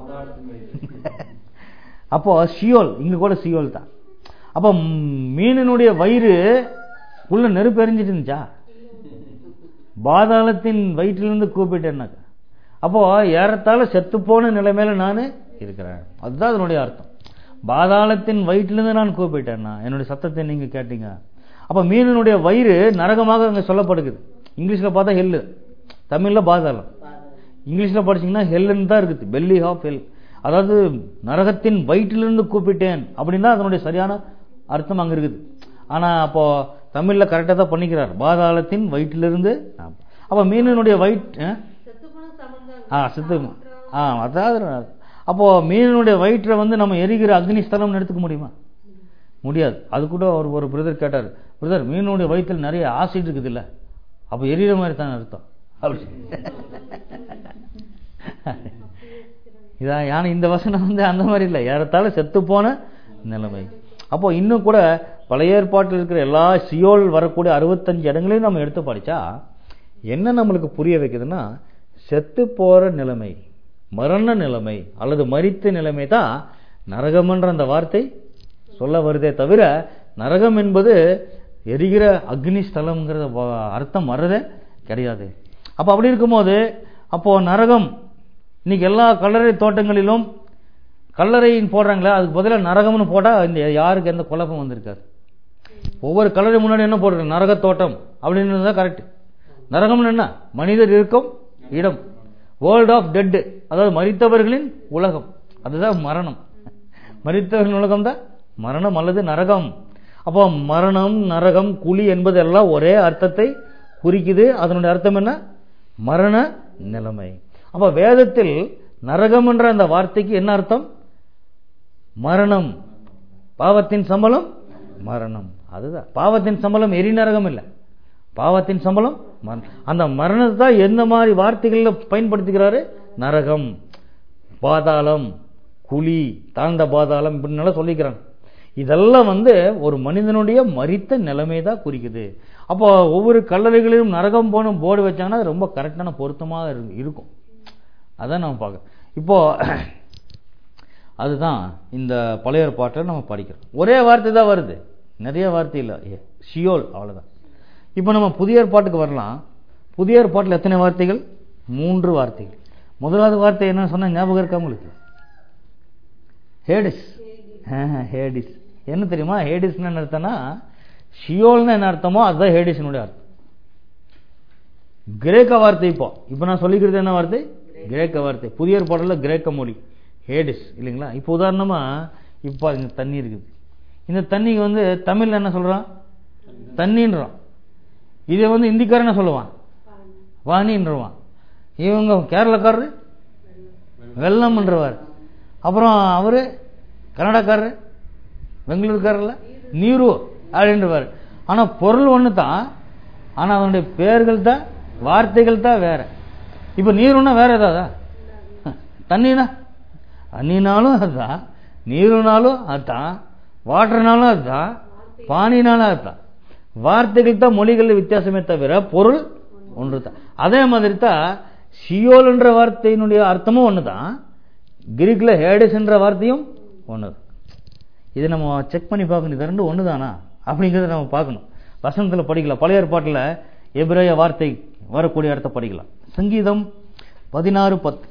B: அப்போ சியோல் இங்க கூட சியோல் தான் அப்போ ம், மீனினுடைய வயிறு உள்ள நெருப்பு எரிஞ்சிட்டு இருந்துச்சா பாதாளத்தின் வயிற்றிலிருந்து கூப்பிட்டேன்னாக்க அப்போ ஏறத்தாழ செத்துப்போன நிலைமையில நான் இருக்கிறேன் அதுதான் அதனுடைய அர்த்தம் பாதாளத்தின் வயிற்றிலிருந்து நான் கூப்பிட்டேன்னா என்னுடைய சத்தத்தை நீங்க கேட்டீங்க அப்ப மீனினுடைய வயிறு நரகமாக அங்க சொல்லப்படுகிறது இங்கிலீஷ்ல பார்த்தா ஹெல்லு தமிழ்ல பாதாளம் இங்கிலீஷ்ல படிச்சீங்கன்னா ஹெல்லுன்னு தான் இருக்குது பெல்லி ஆஃப் ஹெல் அதாவது நரகத்தின் வயிற்றிலிருந்து கூப்பிட்டேன் அப்படின்னு தான் அதனுடைய சரியான அர்த்தம் அங்க இருக்குது ஆனா அப்போ தமிழ்ல கரெக்டா தான் பண்ணிக்கிறார் பாதாளத்தின் வயிற்றிலிருந்து ஆம். அப்ப மீனினுடைய வயிற்று ஆ?
C: செத்துப்போன சமந்தான்
B: ஆ சித்து ஆ அதாவது அப்போ மீனினுடைய வயிற்றை வந்து நம்ம எரிகிற அக்னி ஸ்தலம்னு எடுத்துக்க முடியுமா முடியாது அது கூட ஒரு ஒரு பிரதர் கேட்டார் பிரதர் மீனுடைய வயிற்றில் நிறைய ஆசிட் இருக்குது இல்ல அப்போ எரியிற மாதிரி தானே அர்த்தம் அப்படி இதான் யானை இந்த வசனம் வந்து அந்த மாதிரி இல்லை ஏறத்தாழ செத்து போன நிலைமை அப்போ இன்னும் கூட பழைய ஏற்பாட்டில் இருக்கிற எல்லா சியோல் வரக்கூடிய அறுபத்தஞ்சு இடங்களையும் நம்ம எடுத்து படிச்சா என்ன நம்மளுக்கு புரிய வைக்குதுன்னா செத்து போற நிலைமை மரண நிலைமை அல்லது மரித்த நிலைமை தான் நரகம்ன்ற அந்த வார்த்தை சொல்ல வருதே தவிர நரகம் என்பது எரிகிற அக்னி ஸ்தலம்ங்கிற வ- அர்த்தம் வர்றதே கிடையாது அப்ப அப்படி இருக்கும்போது அப்போ நரகம் இன்னைக்கு எல்லா கல்லறை தோட்டங்களிலும் கல்லறைன்னு போடுறாங்களே அதுக்கு பதிலாக நரகம்னு போட்டா இந்த யாருக்கு எந்த குழப்பம் வந்திருக்காது ஒவ்வொரு கல்லறை முன்னாடி என்ன போடுறது நரக தோட்டம் அப்படின்னு தான் கரெக்ட் நரகம்னு என்ன மனிதர் இருக்கும் இடம் வேர்ல்ட் ஆஃப் டெட் அதாவது மரித்தவர்களின் உலகம் அதுதான் மரணம் மரித்தவர்களின் உலகம் தான் மரணம் அல்லது நரகம் அப்போ மரணம் நரகம் குழி என்பது எல்லாம் ஒரே அர்த்தத்தை குறிக்குது அதனுடைய அர்த்தம் என்ன மரண நிலைமை அப்ப வேதத்தில் நரகம் என்ற அந்த வார்த்தைக்கு என்ன அர்த்தம் மரணம் பாவத்தின் சம்பளம் மரணம் அதுதான் பாவத்தின் சம்பளம் எரி நரகம் இல்லை பாவத்தின் சம்பளம் மரணம். அந்த மரணத்தை தான் எந்த மாதிரி வார்த்தைகள்ல பயன்படுத்துகிறாரு நரகம் பாதாளம் குழி தாழ்ந்த பாதாளம் இப்படின்னு சொல்லிக்கிறாங்க இதெல்லாம் வந்து ஒரு மனிதனுடைய மரித்த நிலைமை தான் குறிக்குது அப்போ ஒவ்வொரு கல்லறைகளிலும் நரகம் போன போர்டு வச்சாங்கன்னா அது ரொம்ப கரெக்டான பொருத்தமாக இரு- இருக்கும் அதான் நம்ம பார்க்க இப்போ அதுதான் இந்த பழைய ஏற்பாட்டில் நம்ம படிக்கிறோம் ஒரே வார்த்தை தான் வருது நிறைய வார்த்தை இல்லை ஏ, ஷியோல் அவ்வளவுதான் இப்போ நம்ம புதிய ஏற்பாட்டுக்கு வரலாம் புதிய ஏற்பாட்டில் எத்தனை வார்த்தைகள் மூன்று வார்த்தைகள் முதலாவது வார்த்தை என்ன சொன்னா ஞாபகம் இருக்கா உங்களுக்கு ஹேடிஸ் ஆஹ், ஹேடிஸ் என்ன தெரியுமா ஹேடிஸ்னு என்ன அர்த்தம்னா ஷியோல்னு என்ன அர்த்தமோ அதுதான் ஹேடிஸ்னுடைய அர்த்தம் கிரேக்க வார்த்தை இப்போ இப்போ நான் சொல்லிக்கிறது என்ன வார்த்தை கிரேக்க வார்த்தை புதிய ஏற்பாட்டில் கிரேக்க மொழி ஹேடிஸ் இல்லைங்களா இப்போ உதாரணமா இப்போ இங்க தண்ணி இருக்குது இந்த தண்ணிக்கு வந்து தமிழ்ல என்ன சொல்றான் தண்ணின்றான் இதை வந்து இந்திக்காரன் என்ன சொல்லுவான் வாணின்றவான் இவங்க கேரளக்காரரு வெள்ளம்ன்றவார் அப்புறம் அவரு கன்னடக்காரரு பெங்களூருக்காரர்ல நீரு அப்படின்றவார் ஆனா பொருள் ஒன்று தான் ஆனா அவனுடைய பெயர்கள் தான் வார்த்தைகள் தான் வேற இப்ப நீருன்னா வேற ஏதாவதா தண்ணினா தண்ணினாலும் அதுதான் நீருனாலும் அதுதான் வாட்டர்னாலும் அதுதான் பானினாலும் அதுதான் வார்த்தைகள் தான் மொழிகள் வித்தியாசமே தவிர பொருள் ஒன்று தான் அதே மாதிரி தான் சியோல்ன்ற வார்த்தையினுடைய அர்த்தமும் ஒன்று தான் கிரீக்கில் ஹேடிஸ்ன்ற வார்த்தையும் ஒன்று தான் இதை நம்ம செக் பண்ணி பார்க்கணும் இது ரெண்டும் ஒன்று தானா அப்படிங்கிறத நம்ம பார்க்கணும் வசனத்தில் படிக்கலாம் பழைய ஏற்பாட்டில் எபிரேய வார்த்தை வரக்கூடிய இடத்த படிக்கலாம் சங்கீதம் பதினாறு பத்து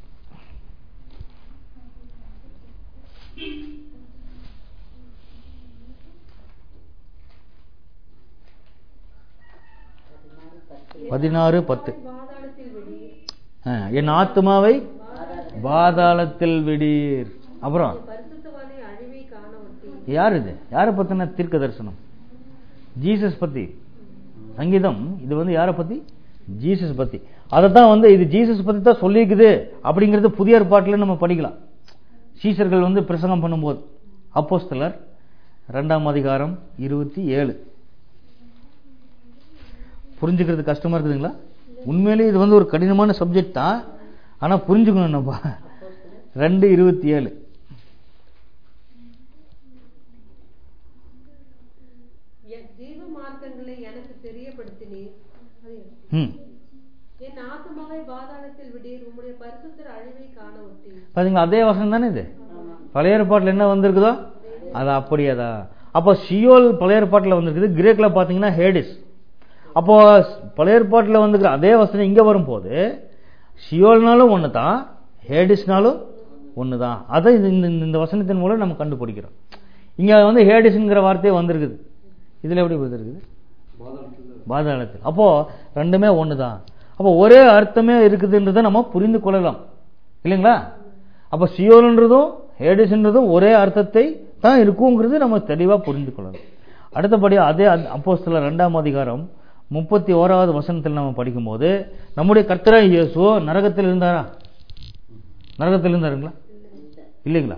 B: பதினாறு பத்து
C: பாதாளத்தில் விடி
B: ஆ, என் ஆத்மாவை பாதாளத்தில் விடீர் அப்புறம்
C: பரிசுத்தவானை அழிவை காண ஒட்டி
B: யார் இது யாரை பத்தின தீர்க்க தரிசனம் ஜீசஸ் பத்தி சங்கீதம் இது வந்து யாரை பத்தி ஜீசஸ் பத்தி அதை தான் வந்து இது ஜீசஸ் பத்தி தான் சொல்லியிருக்குது அப்படிங்கிறது புதிய ஏற்பாட்டில் நம்ம படிக்கலாம் சீசர்கள் வந்து பிரசங்கம் பண்ணும்போது அப்போஸ்தலர் ரெண்டாம் அதிகாரம் இருபத்தி ஏழு புரிஞ்சுக்கிறது கஷ்டமா இருக்குதுங்களா உண்மையிலேயே இது வந்து ஒரு கடினமான சப்ஜெக்ட் தான் ஆனா புரிஞ்சுக்கணும் நம்ம ரெண்டு இருபத்தி ஏழு
C: என் ஜீவ மார்க்கங்களை எனக்கு தெரியப்படுத்தினீர் அது
B: ம்
C: என் ஆத்மாவை பாதாளத்தில் விடீர் உம்முடைய பரிசுத்தர் அழிவை காண ஒட்டி
B: பாத்தீங்களா அதே வசனம் தானே இது பழைய ஏற்பாட்டில் என்ன வந்திருக்குதோ அது அப்படியே தான் அப்போ சியோல் பழைய ஏற்பாட்டில் வந்திருக்குது கிரேக்கில் பார்த்தீங்கன்னா ஹேடிஸ் அப்போ பழைய ஏற்பாட்டில் வந்துருக்கிற அதே வசனம் இங்கே வரும்போது சியோல்னாலும் ஒன்று தான் ஹேடிஸ்னாலும் ஒன்று தான் அதை இந்த இந்த- இந்த வசனத்தின் மூலம் நம்ம கண்டுபிடிக்கிறோம் இங்கே வந்து ஹேடிஸ்ங்கிற வார்த்தையே வந்திருக்குது இதில் எப்படி வந்திருக்குது பாதாளத்தில் அப்போ ரெண்டுமே ஒன்று தான் அப்போ ஒரே அர்த்தமே இருக்குதுன்றதை நம்ம புரிந்து கொள்ளலாம் இல்லைங்களா அப்போ சியோல்ன்றதும் ஹேடிஸ்ன்றதும் ஒரே அர்த்தத்தை தான் இருக்குங்கிறது நம்ம தெளிவாக புரிந்து கொள்ளலாம் அடுத்தபடி அதே அப்போ சில ரெண்டாம் அதிகாரம் முப்பத்தி ஓராவது வசனத்தில் நம்ம படிக்கும்போது நம்முடைய கர்த்தரா இயேசு நரகத்தில் இருந்தாரா நரகத்தில் இருந்தாருங்களா இல்லைங்களா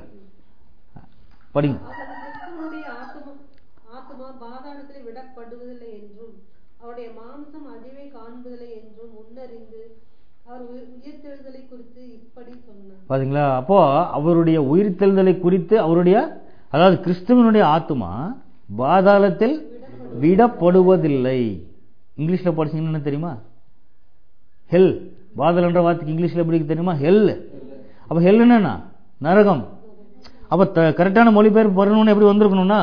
B: படிங்க
C: அவர் கிறிஸ்துவனுடைய ஆத்மா ஆத்மா பாதாளத்தில் விடப்படுவதில்லை என்றும் அவருடைய மாம்சம் அழிவை காண்பதில்லை என்றும் முன்னறிந்து அவர் உயிர்- உயிர்த்தெழுதலை குறித்து இப்படி சொன்னார்
B: பாத்தீங்களா அப்போ அவருடைய உயிர்த்தெழுதலை குறித்து அவருடைய அதாவது கிறிஸ்துவனுடைய ஆத்மா பாதாளத்தில் விடப்படுவதில்லை இங்கிலீஷ்ல படிச்சீங்கன்னா என்ன தெரியுமா ஹெல் பாதல்ன்ற வார்த்தைக்கு இங்கிலீஷ்ல எப்படி இருக்கு தெரியுமா ஹெல் அப்ப ஹெல் என்னன்னா நரகம் அப்ப த- கரெக்டான மொழிபெயர்ப்பு வரணும்னு எப்படி வந்திருக்கணும்னா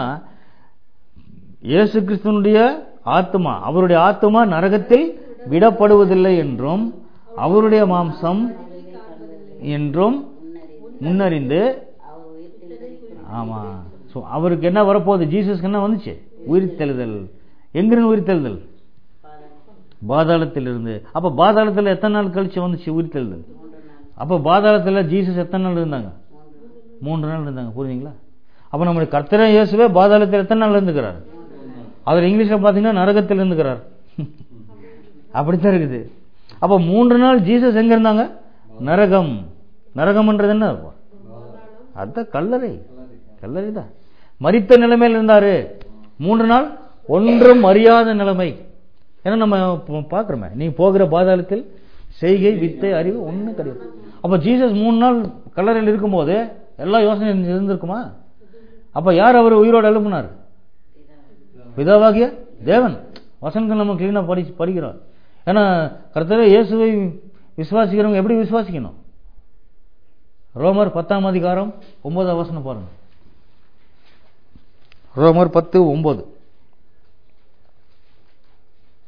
B: இயேசு கிறிஸ்துவனுடைய ஆத்மா அவருடைய ஆத்மா நரகத்தில் விடப்படுவதில்லை என்றும் அவருடைய மாம்சம் என்றும் முன்னறிந்து
D: அவர் உயிர்த்தெழுதலை
B: ஆமா சோ அவருக்கு என்ன வரப்போகுது ஜீசஸ்க்கு என்ன வந்துச்சு உயிர்த்தெழுதல் எங்கிருந்து உயிர்த்தெழுதல் பாதாளத்தில் இருந்து அப்ப பாதாளத்துல எத்தனை நாள் கழிச்சு வந்துச்சு உயிர்த்தெழுதல் அப்ப பாதாளத்துல ஜீசஸ் எத்தனை நாள் இருந்தாங்க மூன்று நாள் இருந்தாங்க புரியுதுங்களா அப்ப நம்முடைய கர்த்தரே இயேசுவே பாதாளத்தில் எத்தனை நாள் இருந்துக்கிறார் அவர் இங்கிலீஷ்ல பாத்தீங்கன்னா நரகத்தில் இருந்துக்கிறார் அப்படித்தான் இருக்குது அப்ப மூன்று நாள் ஜீசஸ் எங்க இருந்தாங்க நரகம் நரகம்ன்றது என்ன அதான் கல்லறை கல்லறை தான் மரித்த நிலைமையில் இருந்தாரு மூன்று நாள் ஒன்றும் அறியாத நிலைமை ஏன்னா நம்ம ப- பார்க்கிறோமே நீ போகிற பாதாளத்தில் செய்கை வித்தை அறிவு ஒண்ணும் கிடையாது அப்ப ஜீசஸ் மூணு நாள் கல்லறையில் இருக்கும்போது எல்லா யோசனை இருந்திருக்குமா அப்ப யார் அவர் உயிரோடு எழுப்பினார் பிதாவாகிய தேவன் வசனங்கள் நம்ம கிளீனா படி படிக்கிறோம் ஏன்னா கர்த்தரே இயேசுவை விசுவாசிக்கிறவங்க எப்படி விசுவாசிக்கணும் ரோமர் பத்தாம் அதிகாரம் ஒன்பதாம் வசனம் பாருங்க ரோமர் பத்து ஒன்பது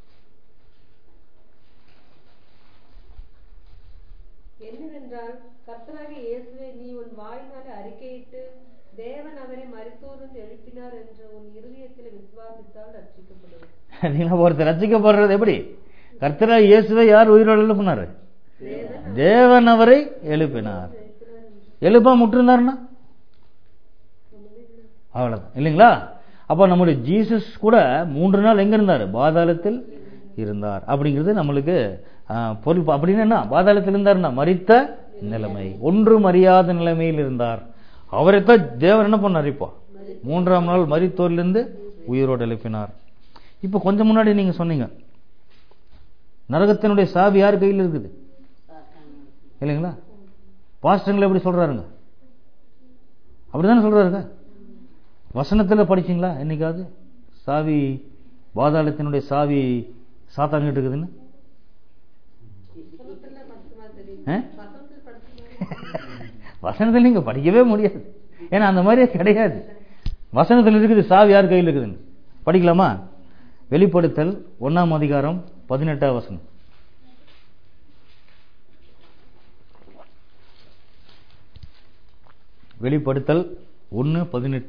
C: அறிக்கையிட்டு தேவன் அவரை மரித்தோரிலிருந்து எழுப்பினார் என்று உன் இருதயத்தில் விசுவாசித்தால் ரட்சிக்கப்படுவார்
B: நீங்க ஒருத்தர் ரசிக்கப்படுறது எப்படி கர்த்தரா இயேசுவை யார் உயிரோடு எழுப்பினாரு தேவன் அவரை எழுப்பினார் எழுப்பா முட்டிருந்தாருன்னா அவ்வளவுதான் இல்லைங்களா அப்ப நம்முடைய ஜீசஸ் கூட மூன்று நாள் எங்க இருந்தார் பாதாளத்தில் இருந்தார் அப்படிங்கிறது நம்மளுக்கு ஆ, பொருள் அப்படின்னு என்ன பாதாளத்தில் இருந்தாருன்னா மரித்த நிலைமை ஒன்றும் அறியாத நிலைமையில் இருந்தார் அவரைத்தான் தேவன் என்ன பண்ணார் இப்போ மூன்றாம் நாள் மரித்தோரிலிருந்து உயிரோடு எழுப்பினார் இப்போ கொஞ்சம் முன்னாடி நீங்க சொன்னீங்க நரகத்தினுடைய சாவி யார் கையில் இருக்குது இல்லைங்களா பாஸ்டங்களை எப்படி சொல்றாருங்க அப்படிதானே சொல்றாருங்க வசனத்துல படிச்சீங்களா என்னைக்காவது சாவி பாதாளத்தினுடைய சாவி சாத்தான்கிட்ட இருக்குதுன்னு
C: வசனத்துல படிச்ச மாதிரி தெரியும்
B: ஆ?
C: வசனத்தில் படிச்ச மாதிரி
B: வசனத்தில் நீங்க படிக்கவே முடியாது ஏன்னா அந்த மாதிரியே கிடையாது வசனத்தில் இருக்குது சாவி யார் கையில் இருக்குதுன்னு படிக்கலாமா வெளிப்படுத்தல் ஒண்ணாம் அதிகாரம் பதினெட்டாம் வசனம் வெளிப்படுத்தல் ஒன்று பதினெட்டு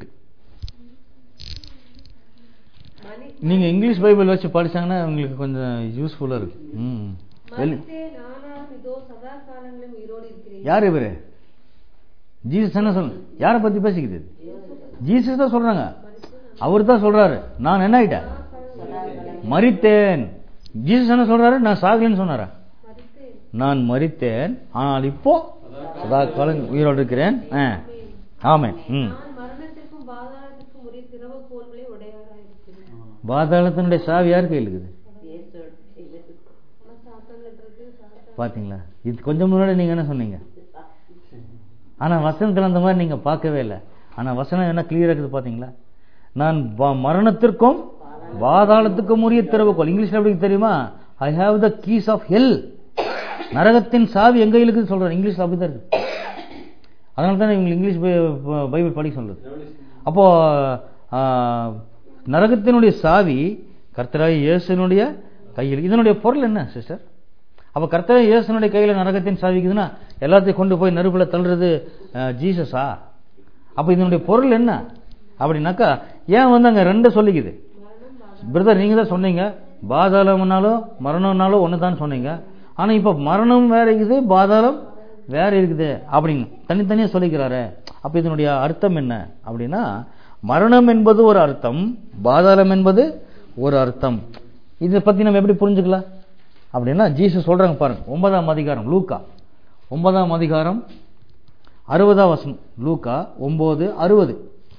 C: மனி
B: நீங்க இங்கிலீஷ் பைபிள் வச்சு படிச்சாங்கன்னா உங்களுக்கு கொஞ்சம் யூஸ்ஃபுல்லா இருக்கும் ம் வெளி
C: மரித்தே நானாலும் இதோ சதா காலங்களிலும் உயிரோடு இருக்கிறேன்
B: யார் இவரு ஜீசஸ் என்ன சொல்ல யாரை பத்தி பேசிக்குது இது? ஜீசஸ் தான் சொல்றாங்க அவர் தான் சொல்றாரு நான் என்ன ஆயிட்டேன் மரித்தேன் ஜீசஸ் என்ன சொல்றாரு நான் சாகலைன்னு சொன்னாரா
C: மரித்தேன்
B: நான் மரித்தேன் ஆனால் இப்போ சதா காலம் உயிரோடு இருக்கிறேன் ஆ. ஆமென் ம்
C: நான் மரணத்திற்கும் பாதாளத்திற்கும் உரிய திறவுகோல்களை உடையவராயிருக்கிறேன்
B: பாதாளத்தினுடைய சாவி யார் கையில் இருக்குது
D: இயேசுவோட கையில இருக்கு.
C: ஆனா சாத்தான்கிட்ட இருக்கு சாத்தான்
B: பாத்தீங்களா இது கொஞ்சம் முன்னாடி நீங்க என்ன சொன்னீங்க ஆனா வசனத்துல அந்த மாதிரி நீங்க பார்க்கவே இல்லை ஆனா வசனம் என்ன கிளியரா இருக்குது பாத்தீங்களா நான் ப- மரணத்திற்கும் பாதாளத்துக்கும் உரிய திறவுகோல் இங்கிலீஷ்ல எப்படி தெரியுமா I have the keys of hell நரகத்தின் சாவி எங்க இருக்குது சொல்றேன் இங்கிலீஷ்ல அப்படிதான் இருக்கு அதனால தான் இவங்க இங்கிலீஷ் பை- ப- பைபிள் படிக்க சொல்றது அப்போ ஆ, நரகத்தினுடைய சாவி கர்த்தராய் இயேசுனுடைய கையில் இதனுடைய பொருள் என்ன சிஸ்டர் அப்ப கர்த்தராய் இயேசுனுடைய கையில நரகத்தின் சாவி இருக்குதுன்னா எல்லாத்தையும் கொண்டு போய் நெருப்புல தள்ளுறது ஆ, ஜீசஸா அப்ப இதனுடைய பொருள் என்ன அப்படின்னாக்கா ஏன் வந்து அங்க ரெண்டு சொல்லிக்குது பிரதர் நீங்க தான் சொன்னீங்க பாதாளம்னாலும் மரணம்னாலும் ஒன்று தான் சொன்னீங்க ஆனா இப்ப மரணம் வேற இருக்குது பாதாளம் வேற இருக்குது அப்படின்னு தனித்தனியா சொல்லிக்கிறாரு அப்ப இதனுடைய அர்த்தம் என்ன அப்படின்னா மரணம் என்பது ஒரு அர்த்தம் பாதாளம் என்பது ஒரு அர்த்தம் இதை பத்தி நம்ம எப்படி புரிஞ்சுக்கலாம் அப்படின்னா ஜீசஸ் சொல்றாங்க பாருங்க ஒன்பதாம் அதிகாரம் லூக்கா ஒன்பதாம் அதிகாரம் அறுபதாம் வசனம் லூக்கா ஒன்பது அறுபது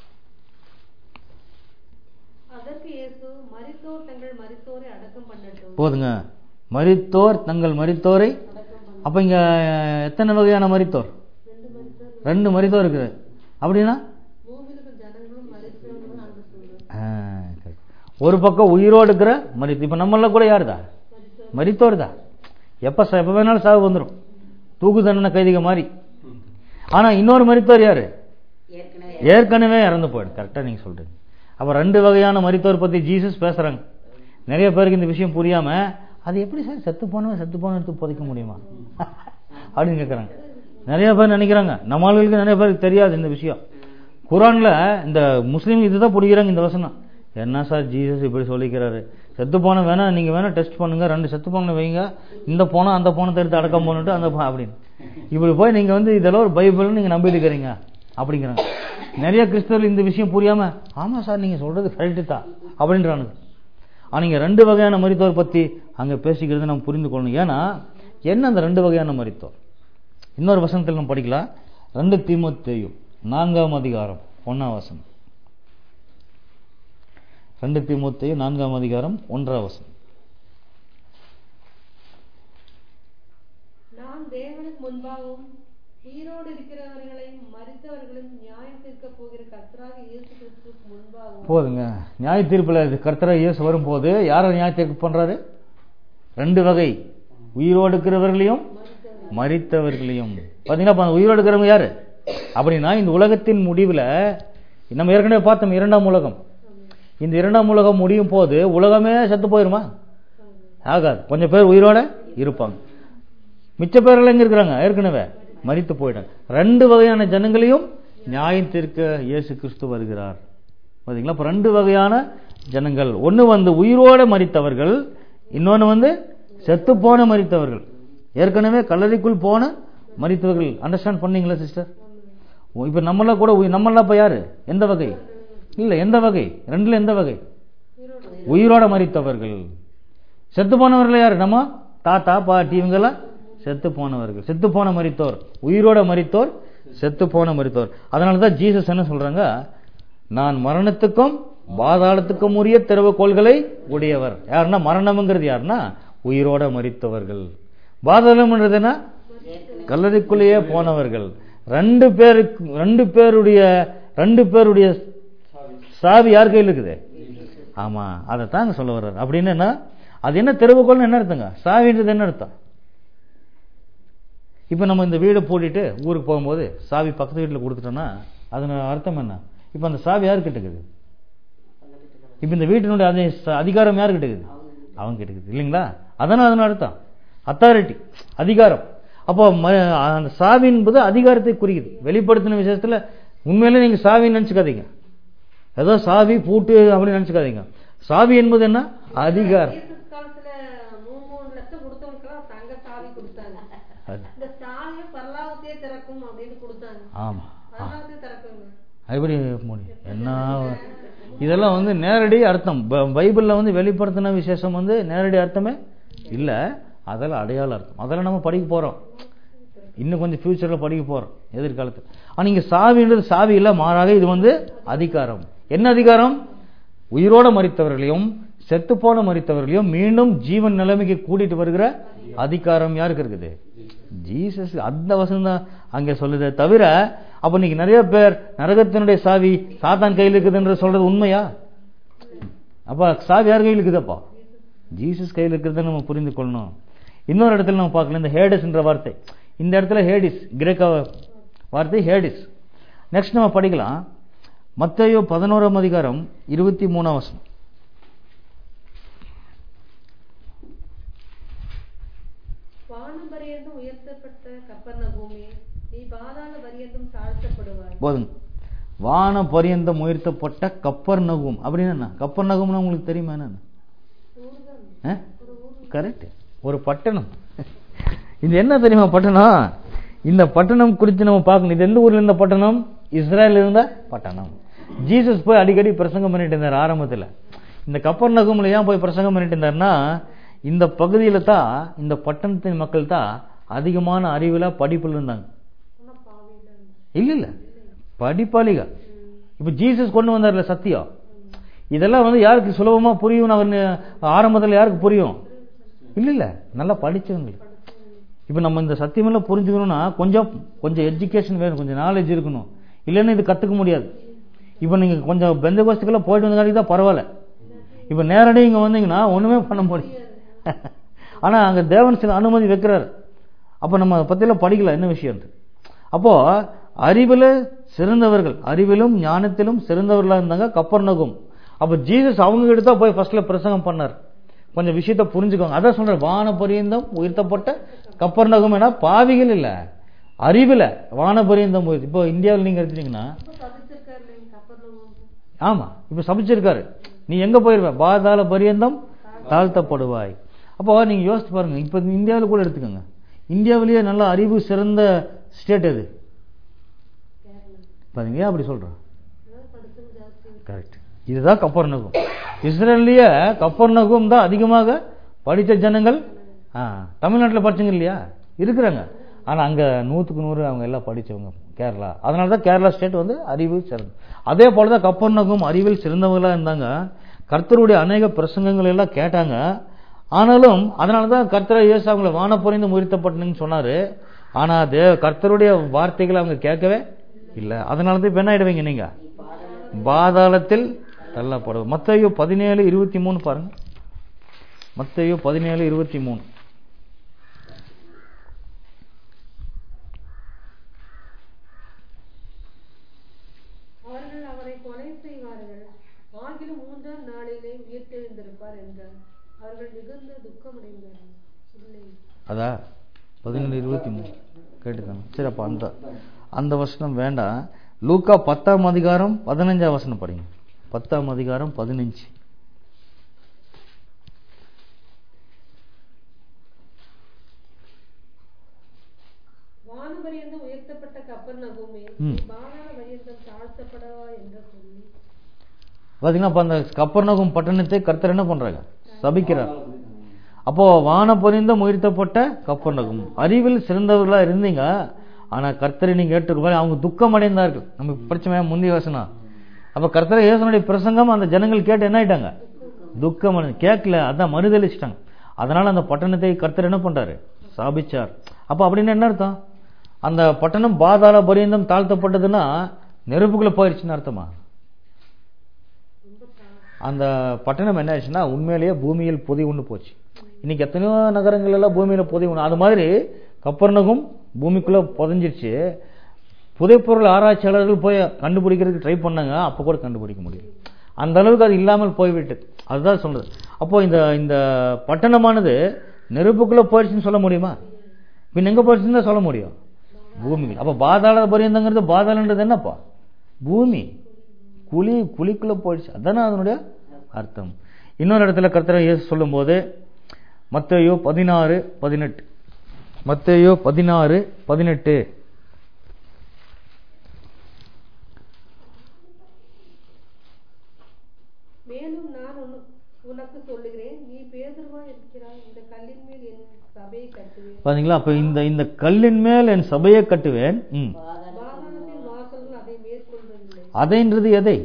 C: அதற்கு இயேசு மரித்தோர் தங்கள் மரித்தோரை அடக்கம் பண்ணட்டும்
B: போதுங்க மரித்தோர் தங்கள் மரித்தோரை அப்ப இங்க எத்தனை வகையான மரித்தோர்
C: ரெண்டு மரித்தோர்
B: ரெண்டு மரித்தோர் இருக்குது அப்படின்னா
C: பூமியில் இருக்கிற ஜனங்களும் மரித்தவர்களும் அங்கு சொல்றாரு
B: ஆ, correct. ஒரு பக்கம் உயிரோடு இருக்கிற மரித்து இப்ப நம்மள கூட யாருதா மரித்தோர் தான் எப்ப ச- எப்ப வேணாலும் சாவு வந்துடும் தூக்கு தண்டனை கைதிக மாதிரி ஆனா இன்னொரு மரித்தோர் யாரு
D: ஏற்கனவே
B: ஏற்கனவே இறந்து போயிடும் கரெக்டா நீங்க சொல்றீங்க அப்ப ரெண்டு வகையான மரித்தோர் பத்தி ஜீசஸ் பேசுறாங்க நிறைய பேருக்கு இந்த விஷயம் புரியாம அது எப்படி சார் செத்து போனவன் செத்து போன எடுத்து புதைக்க முடியுமா அப்படின்னு கேக்குறாங்க நிறைய பேர் நினைக்கிறாங்க நம்ம ஆளுகளுக்கு நிறைய பேருக்கு தெரியாது இந்த விஷயம் குரான்ல இந்த முஸ்லீம் இதுதான் பிடிக்கிறாங்க இந்த வசனம் என்ன சார் ஜீசஸ் இப்படி சொல்லிக்கிறாரு செத்து போன வேணா நீங்க வேணா டெஸ்ட் பண்ணுங்க ரெண்டு செத்து போன வைங்க இந்த போன அந்த போனத்தை எடுத்து அடக்கம் பண்ணிட்டு அந்த போ- அப்படின்னு இப்படி போய் நீங்க வந்து இதெல்லாம் ஒரு பைபிள்னு நீங்க நம்பிட்டு இருக்கிறீங்க அப்படிங்கிறாங்க நிறைய கிறிஸ்தவர்கள் இந்த விஷயம் புரியாம ஆமா சார் நீங்க சொல்றது கரெக்டு தான் அப்படின்றானுங்க ஆனா நீங்க ரெண்டு வகையான மரித்தோர் பத்தி அங்க பேசிக்கிறது நம்ம புரிந்து கொள்ளணும் ஏன்னா என்ன அந்த ரெண்டு வகையான மரித்தோர் இன்னொரு வசனத்தில் நம்ம படிக்கலாம் ரெண்டு தீமோத்தேயும் நான்காம் அதிகாரம் ஒன்னாம் வசனம் ரெண்டு தீமோத்தேயும் நான்காம் அதிகாரம் ஒன்றாம் வசனம்
C: நாம் தேவனுக்கு முன்பாகவும் உயிரோடு இருக்கிறவர்களையும் மரித்தவர்களையும் நியாயம் தீர்க்க போகிற கர்த்தராக இயேசு கிறிஸ்துவுக்கு முன்பாகவும்
B: போதுங்க நியாய தீர்ப்புல கர்த்தரா இயேசு வரும்போது யாரை நியாய தீர்ப்பு பண்றாரு ரெண்டு வகை உயிரோடு இருக்கிறவர்களையும் மரித்தவர்களையும் பாத்தீங்கன்னா அப்ப உயிரோடு இருக்கிறவங்க யாரு அப்படின்னா இந்த உலகத்தின் முடிவுல நம்ம ஏற்கனவே பார்த்தோம் இரண்டாம் உலகம் இந்த இரண்டாம் உலகம் முடியும் போது உலகமே செத்து போயிருமா ஆகாது கொஞ்சம் பேர் உயிரோட இருப்பாங்க மிச்ச பேர்கள் எங்க இருக்கிறாங்க ஏற்கனவே மரித்து போயிட்டாங்க ரெண்டு வகையான ஜனங்களையும் நியாயம் தீர்க்க இயேசு கிறிஸ்து வருகிறார் பாத்தீங்களா அப்ப ரெண்டு வகையான ஜனங்கள் ஒன்னு வந்து உயிரோட மரித்தவர்கள் இன்னொன்னு வந்து செத்து போன மரித்தவர்கள் ஏற்கனவே கல்லறைக்குள் போன மரித்தவர்கள் அண்டர்ஸ்டாண்ட் பண்ணீங்களா சிஸ்டர் இப்ப நம்மளாம் கூட உயி- நம்மளாம் இப்ப யாரு எந்த வகை இல்ல எந்த வகை ரெண்டுல எந்த வகை உயிரோட மரித்தவர்கள் செத்து போனவர்கள் யாரு நம்ம தாத்தா பாட்டி இவங்கெல்லாம் செத்து போனவர்கள் செத்து போன மரித்தோர் உயிரோட மரித்தோர் செத்து போன மரித்தோர் அதனாலதான் ஜீசஸ் என்ன சொல்றாங்க நான் மரணத்துக்கும் பாதாளத்துக்கும் உரிய திறவுகோள்களை உடையவர் யாருன்னா மரணம்ங்கிறது யாருன்னா உயிரோட மரித்தவர்கள் பாதாளம்ன்றது என்ன கல்லறைக்குள்ளேயே போனவர்கள் ரெண்டு பேருக்கு ரெண்டு பேருடைய ரெண்டு பேருடைய சாவி யார் கையில் இருக்குது ஆமா அதை தாங்க சொல்ல வர்றாரு அப்படின்னு என்ன அது என்ன திறவுகோல்னு என்ன அர்த்தங்க சாவின்றது என்ன அர்த்தம் இப்போ நம்ம இந்த வீடை பூட்டிட்டு ஊருக்கு போகும்போது சாவி பக்கத்து வீட்டில் கொடுத்துட்டோம்னா அதன அர்த்தம் என்ன இப்போ அந்த சாவி யாருக்கிட்ட இருக்குது இப்போ இந்த வீட்டினுடைய அதே ச- அதிகாரம் யாருக்கிட்ட இருக்குது அவங்க கிட்ட இருக்குது இல்லைங்களா அதானே அதன் அர்த்தம் அத்தாரிட்டி அதிகாரம் அப்போ ம- அந்த சாவி என்பது அதிகாரத்தை குறிக்குது வெளிப்படுத்தின விஷயத்துல உண்மையிலே நீங்க சாவின்னு நினைச்சுக்காதீங்க ஏதோ சாவி பூட்டு அப்படின்னு நினைச்சுக்காதீங்க சாவி என்பது என்ன அதிகாரம்
C: இயேசு காலத்துல மூணு மூணு லட்சம் கொடுத்தவங்களுக்கெல்லாம் தங்க சாவி கொடுத்தாங்க
B: அது.
C: இந்த சாவியை பரலாவத்தையே திறக்கும் அப்படின்னு கொடுத்தாங்க
B: ஆமா
C: பரலாவத்தையே திறக்குங்க
B: எப்படி முடியும் என்ன இதெல்லாம் வந்து நேரடி அர்த்தம் ப- பைபிள்ல வந்து வெளிப்படுத்தின விசேஷம் வந்து நேரடி அர்த்தமே இல்ல அதெல்லாம் அடையாள அர்த்தம் அதெல்லாம் நம்ம படிக்க போறோம் இன்னும் கொஞ்சம் ஃபியூச்சர்ல படிக்க போறோம் எதிர்காலத்தில் ஆனா இங்க சாவின்றது சாவி இல்ல மாறாக இது வந்து அதிகாரம் என்ன அதிகாரம் உயிரோட மறித்தவர்களையும் செத்து போன மறித்தவர்களையும் மீண்டும் ஜீவன் நிலைமைக்கு கூட்டிட்டு வருகிற அதிகாரம் யாருக்கு இருக்குது ஜீசஸ் அந்த வசனம் தான் அங்க சொல்லுதே தவிர அப்ப இன்னைக்கு நிறைய பேர் நரகத்தினுடைய சாவி சாத்தான் கையில் இருக்குதுன்ற சொல்றது உண்மையா அப்ப சாவி யார் கையில் இருக்குதப்பா ஜீசஸ் கையில் இருக்கிறத நம்ம புரிந்து கொள்ளணும் இன்னொரு இடத்துல நம்ம பார்க்கலாம் இந்த ஹேடிஸ்ன்ற வார்த்தை இந்த இடத்துல ஹேடிஸ் கிரேக்க வார்த்தை ஹேடிஸ் நெக்ஸ்ட் நம்ம படிக்கலாம் மத்தேயு பதினோராம் அதிகாரம் இருபத்தி மூணாம் வசனம்
C: வானம் பரியந்தம் உயர்த்தப்பட்ட கப்பர்நகூமே நீ பாதாள பரியந்தம் தாழ்த்தப்படுவாய்
B: போதுங்க வான பரியந்தம் உயர்த்தப்பட்ட கப்பர் நகும் அப்படின்னு என்ன கப்பர் நகும்னு உங்களுக்கு தெரியுமா என்னன்னு
C: ஊர்தான்
B: கரெக்ட் ஒரு பட்டணம் இது என்ன தெரியுமா பட்டணம் இந்த பட்டணம் குறித்து நம்ம பார்க்கணும் இது எந்த ஊர்ல இருந்த பட்டணம் இஸ்ரேல் இருந்த பட்டணம் ஜீசஸ் போய் அடிக்கடி பிரசங்கம் பண்ணிட்டு இருந்தார் ஆரம்பத்துல இந்த கப்பர் நகும்ல ஏன் போய் பிரசங்கம் பண்ணிட்டு இருந்தாருன்னா இந்த பகுதியில தான் இந்த பட்டணத்தின் மக்கள் தான் அதிகமான அறிவுல படிப்புல இருந்தாங்க
C: ஆனா பாவியில
B: இல்ல இல்ல படிப்பாளிகள் இப்ப ஜீசஸ் கொண்டு வந்தார்ல சத்தியம் இதெல்லாம் வந்து யாருக்கு சுலபமா புரியும் அவர் ஆரம்பத்துல யாருக்கு புரியும் இல்ல இல்ல நல்லா படிச்சவங்களுக்கு இப்ப நம்ம இந்த சத்தியமெல்லாம் புரிஞ்சுக்கணும்னா கொஞ்சம் கொஞ்சம் எஜுகேஷன் வேணும் கொஞ்சம் நாலேஜ் இருக்கணும் இல்லைன்னா இது கத்துக்க முடியாது இப்ப நீங்க கொஞ்சம் பெந்த கோஸ்துக்கெல்லாம் போயிட்டு வந்தங்காட்டி தான் பரவாயில்ல இப்ப நேரடி இங்க வந்தீங்கன்னா ஒண்ணுமே பண்ண முடியும் ஆனா அங்க தேவன் சில அனுமதி வைக்கிறார் அப்ப நம்ம அதை பத்தியெல்லாம் படிக்கல என்ன விஷயம் அப்போ அறிவுல சிறந்தவர்கள் அறிவிலும் ஞானத்திலும் சிறந்தவர்களா இருந்தாங்க கப்பர்நகும் அப்ப ஜீசஸ் அவங்க கிட்ட தான் போய் ஃபர்ஸ்ட்ல பிரசங்கம் பண்ணார் கொஞ்சம் விஷயத்த புரிஞ்சுக்கோங்க அதான் சொல்றேன் வான பரியந்தம் உயர்த்தப்பட்ட கப்பர்நகம் என பாவிகள் இல்ல அறிவுல வான பரியந்தம் உயர்த்தி இப்போ இந்தியாவில் நீங்க எடுத்துட்டீங்கன்னா
C: இப்ப சபிச்சிருக்காரு இல்லைங்க கப்பர்நகூம்
B: ஆமா இப்ப சபிச்சிருக்காரு நீ எங்க போயிருவ பாதாள பரியந்தம் தாழ்த்தப்படுவாய் அப்போ நீங்க யோசிச்சு பாருங்க இப்ப இந்தியாவில் கூட எடுத்துக்கோங்க இந்தியாவிலேயே நல்ல அறிவு சிறந்த ஸ்டேட் எது பாருங்க ஏன் அப்படி சொல்றேன்
C: அதான் படிச்சது ஜாஸ்தி
B: கரெக்ட் இதுதான் கப்பர்நகும் இஸ்ரேல்லயே கப்பர்நகும் தான் அதிகமாக படித்த ஜனங்கள் ஆ, தமிழ்நாட்டுல படிச்சவங்க இல்லையா இருக்கிறாங்க ஆனா அங்க நூத்துக்கு நூறு அவங்க எல்லாம் படிச்சவங்க கேரளா அதனால தான் கேரளா ஸ்டேட் வந்து அறிவு சிறந்த அதே போலதான் கப்பர்நகும் அறிவில் சிறந்தவங்களா இருந்தாங்க கர்த்தருடைய அநேக பிரசங்கங்கள் எல்லாம் கேட்டாங்க ஆனாலும் அதனால தான் கர்த்தரை இயேசு அவங்களை வான புரிந்து முயற்சப்பட்டனுன்னு சொன்னாரு ஆனா தே கர்த்தருடைய வார்த்தைகளை அவங்க கேட்கவே இல்ல அதனால தான் இப்ப என்ன ஆயிடுவீங்க நீங்க பாதாளத்தில் தள்ளப்படும் மத்தேயு பதினேழு இருபத்தி மூணு பாருங்க மத்தேயு பதினேழு இருபத்தி மூணு
C: அவர்கள் அவரை கொலை செய்வார்கள் ஆகிலும் மூன்றாம் நாளிலே உயிர்த்தெழுந்திருப்பார் என்றார் அவர்கள் மிகுந்த துக்கமடைந்தார்கள் இல்லை
B: அதா பதினேழு இருபத்தி மூணு கேட்டுக்காங்க சரி அப்ப அந்த அந்த வசனம் வேண்டாம் லூக்கா பத்தாம் அதிகாரம் பதினஞ்சாம் வசனம் படிங்க பத்தாம் அதிகாரம் பதினஞ்சு
C: வானபரியந்தம் உயர்த்தப்பட்ட கப்பர் நகுமே
B: ம்.
C: பாதாள பரியந்தம் தாழ்த்தப்படவா என்று சொல்லி
B: பாத்தீங்கன்னா அப்ப அந்த கப்பர்நகும் பட்டணத்தை கர்த்தர் என்ன பண்றாங்க சபிக்கிறார் அப்போ வான பொரிந்தம் உயர்த்தப்பட்ட கப்பர்நகும் அறிவில் சிறந்தவர்களா இருந்தீங்க ஆனா கர்த்தரை நீங்க ஏற்றுக்கொள்ள அவங்க துக்கம் அடைந்தார்கள் நம்ம பிரச்சனை முந்தைய வசனம் அப்ப கர்த்தரை இயேசுனுடைய பிரசங்கம் அந்த ஜனங்கள் கேட்டு என்ன ஆயிட்டாங்க துக்கம் அடை கேட்கல அதான் மறுதளிச்சிட்டாங்க அதனால அந்த பட்டணத்தை கர்த்தர் என்ன பண்றாரு சாபிச்சார் அப்ப அப்படின்னு என்ன அர்த்தம் அந்த பட்டணம் பாதாள பரியந்தம் தாழ்த்தப்பட்டதுன்னா நெருப்புக்குள்ள போயிருச்சுன்னு அர்த்தமா அந்த பட்டணம் என்ன ஆச்சுன்னா உண்மையிலேயே பூமியில் புதை ஒன்று போச்சு இன்னைக்கு எத்தனையோ நகரங்கள் எல்லாம் பூமியில புதை ஒன்று அது மாதிரி கப்பர்நகம் பூமிக்குள்ள புதைஞ்சிருச்சு புதைப்பொருள் ஆராய்ச்சியாளர்கள் போய் கண்டுபிடிக்கிறதுக்கு ட்ரை பண்ணாங்க அப்போ கூட கண்டுபிடிக்க முடியல அந்த அளவுக்கு அது இல்லாமல் போய்விட்டது அதுதான் சொல்றது அப்போ இந்த இந்த பட்டணமானது நெருப்புக்குள்ள போயிடுச்சுன்னு சொல்ல முடியுமா பின் எங்க போயிடுச்சுன்னு தான் சொல்ல முடியும் பூமிக்கு அப்ப பாதாள பரியந்தங்கிறது பாதாளன்றது என்னப்பா பூமி குழி குழிக்குள்ள போயிடுச்சு அதானே அதனுடைய அர்த்தம் இன்னொரு இடத்துல கர்த்தரை இயேசு சொல்லும்போது மத்தேயோ பதினாறு பதினெட்டு மத்தேயோ பதினாறு பதினெட்டு
C: மேலும் நான் உனக்கு- உனக்கு சொல்லுகிறேன் நீ பேதுருவா இருக்கிறாய் இந்த கல்லின் மேல் என் சபையை கட்டுவேன்
B: பாத்தீங்களா அப்ப இந்த இந்த கல்லின் மேல் என் சபையை கட்டுவேன் ம்.
C: பாதாளத்தின் வாசல்கள் அதை மேற்கொள்வதில்லை
B: அதைன்றது எதை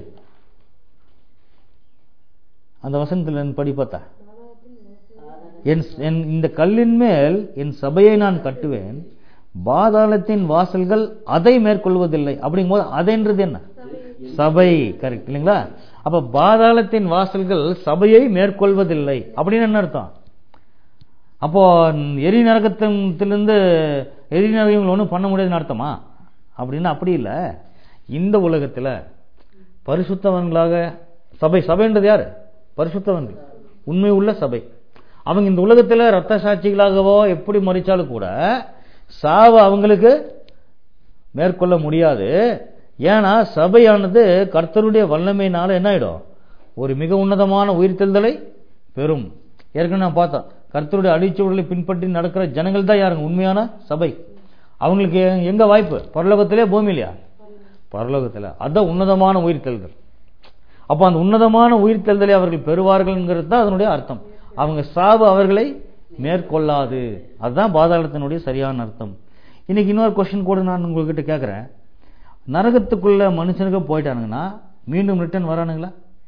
B: அந்த வசனத்துல படி பார்த்தா என் என் இந்த கல்லின் மேல் என் சபையை நான் கட்டுவேன் பாதாளத்தின் வாசல்கள் அதை மேற்கொள்வதில்லை அப்படிங்கும்போது அதைன்றது என்ன சபை கரெக்ட் இல்லைங்களா அப்ப பாதாளத்தின் வாசல்கள் சபையை மேற்கொள்வதில்லை அப்படின்னு என்ன அர்த்தம் அப்போ எரி நரகத்திலிருந்து எரி நரகம் ஒன்றும் பண்ண முடியாதுன்னு அர்த்தமா அப்படின்னு அப்படி இல்லை இந்த உலகத்துல பரிசுத்தவன்களாக சபை சபைன்றது யாரு பரிசுத்தவன்கள் உண்மை உள்ள சபை அவங்க இந்த உலகத்துல ரத்த சாட்சிகளாகவோ எப்படி மறிச்சாலும் கூட சாவு அவங்களுக்கு மேற்கொள்ள முடியாது ஏன்னா சபையானது கர்த்தருடைய வல்லமையினால என்ன ஆயிடும் ஒரு மிக உன்னதமான உயிர்த்தெழுதலை பெறும் ஏற்கனவே நான் பார்த்தோம் கர்த்தருடைய அடிச்சுவடலை பின்பற்றி நடக்கிற ஜனங்கள் தான் யாருங்க உண்மையான சபை அவங்களுக்கு எ- எங்க வாய்ப்பு பரலோகத்திலே பூமியிலையா பரலோகத்துல அதான் உன்னதமான உயிர்த்தெழுதல் அப்ப அந்த உன்னதமான உயிர்த்தெழுதலை அவர்கள் பெறுவார்கள்ங்கிறது தான் அதனுடைய அர்த்தம் அவங்க சாவு அவர்களை மேற்கொள்ளாது அதுதான் பாதாளத்தினுடைய சரியான அர்த்தம் இன்னைக்கு இன்னொரு கொஸ்டின் கூட நான் உங்ககிட்ட கேட்கறேன் நரகத்துக்குள்ள மனுஷனுக்கு போயிட்டானுங்கன்னா மீண்டும் ரிட்டர்ன் வரானுங்களா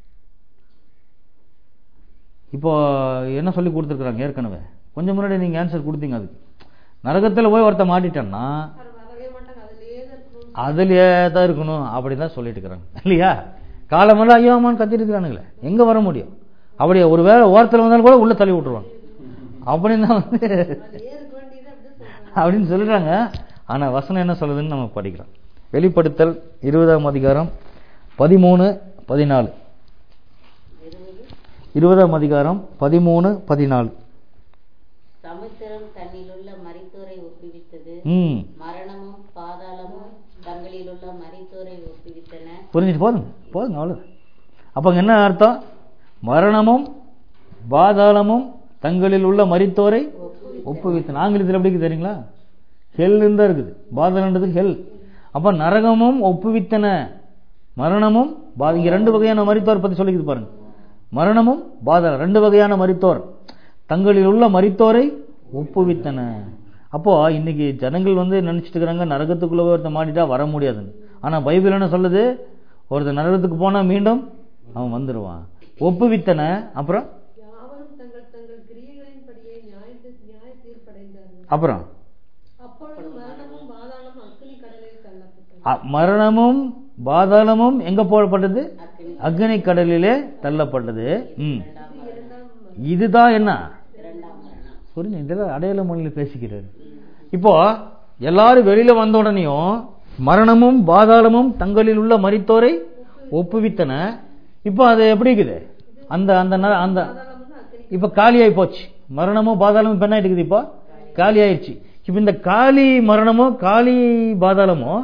B: இப்போ என்ன சொல்லி கொடுத்துருக்குறாங்க ஏற்கனவே கொஞ்சம் முன்னாடி நீங்க ஆன்சர் கொடுத்தீங்க அதுக்கு நரகத்துல போய் ஒருத்த மாட்டிட்டான்னா
C: அவர் வரவே மாட்டாங்க அதுலயே தான் இருக்கணும்
B: அதுலயே தான் இருக்கணும் அப்படிதான் சொல்லிட்டு இருக்கிறாங்க இல்லையா காலமெல்லாம் ஐயோமான்னு கத்திட்டு இருக்கிறானுங்களே எங்க வர முடியும் அப்படியே ஒரு வேளை ஓரத்தில் வந்தாலும் கூட உள்ள தள்ளி விட்டுருவாங்க அப்படின்னு தான் வந்து
C: அதுலயே இருக்க வேண்டியது அப்படி சொல்றாங்க
B: அப்படின்னு சொல்றாங்க ஆனா வசனம் என்ன சொல்லுதுன்னு நம்ம படிக்கிறோம் வெளிப்படுத்தல் இருபதாம் அதிகாரம் பதிமூணு பதினாலு
D: இருபது
B: இருபதாம் அதிகாரம் பதிமூணு பதினாலு
D: சமுத்திரம் தன்னிலுள்ள மரித்தோரை ஒப்புவித்தது
B: ம்
D: மரணமும் பாதாளமும் தங்களிலுள்ள மரித்தோரை ஒப்புவித்தன
B: புரிஞ்சுட்டு போதுங்க போதுங்க அவ்வளோ அப்போ அங்க என்ன அர்த்தம் மரணமும் பாதாளமும் தங்களில் உள்ள மரித்தோரை ஒப்புவித்தன ஆங்கிலத்தில் எப்படி இருக்கு தெரியுங்களா ஹெல்லுன்னு தான் இருக்குது பாதாளன்றதுக்கு ஹெல் அப்ப நரகமும் ஒப்புவித்தன மரணமும் பா- இங்க ரெண்டு வகையான மரித்தோர் பத்தி சொல்லிக்குது பாருங்க மரணமும் பாதாளம் ரெண்டு வகையான மரித்தோர் தங்களில் உள்ள மரித்தோரை ஒப்புவித்தன அப்போ இன்னைக்கு ஜனங்கள் வந்து நினைச்சிட்டு இருக்கிறாங்க நரகத்துக்குள்ள ஒருத்தன் மாட்டிட்டா வர முடியாதுன்னு ஆனா பைபிள் என்ன சொல்லுது ஒருத்தன் நரகத்துக்கு போனா மீண்டும் அவன் வந்துருவான் ஒப்புவித்தன அப்புறம்
C: யாவரும் தங்கள் தங்கள் கிரியைகளின்படியே நியாய நியாய தீர்ப்படைந்தார்கள்
B: அப்புறம்
C: அப்பொழுது மரணமும் பாதாளமும் அக்கினி கடலில் தள்ளப்பட்டது
B: அ- மரணமும் பாதாளமும் எங்க போடப்பட்டது அக்னி கடலிலே தள்ளப்பட்டது ம் இதுதான் என்ன புரிஞ்சு இதெல்லாம் அடையாள மொழியில் பேசிக்கிறாரு இப்போ எல்லாரும் வெளியில வந்த உடனேயும் மரணமும் பாதாளமும் தங்களில் உள்ள மரித்தோரை ஒப்புவித்தன இப்போ அது எப்படி இருக்குது அந்த அந்த ந- அந்த இப்ப காலியாகி போச்சு மரணமும் பாதாளமும் இப்ப என்ன ஆயிட்டு இருக்குது இப்போ காலி ஆயிடுச்சு இப்ப இந்த காலி மரணமோ காலி பாதாளமோ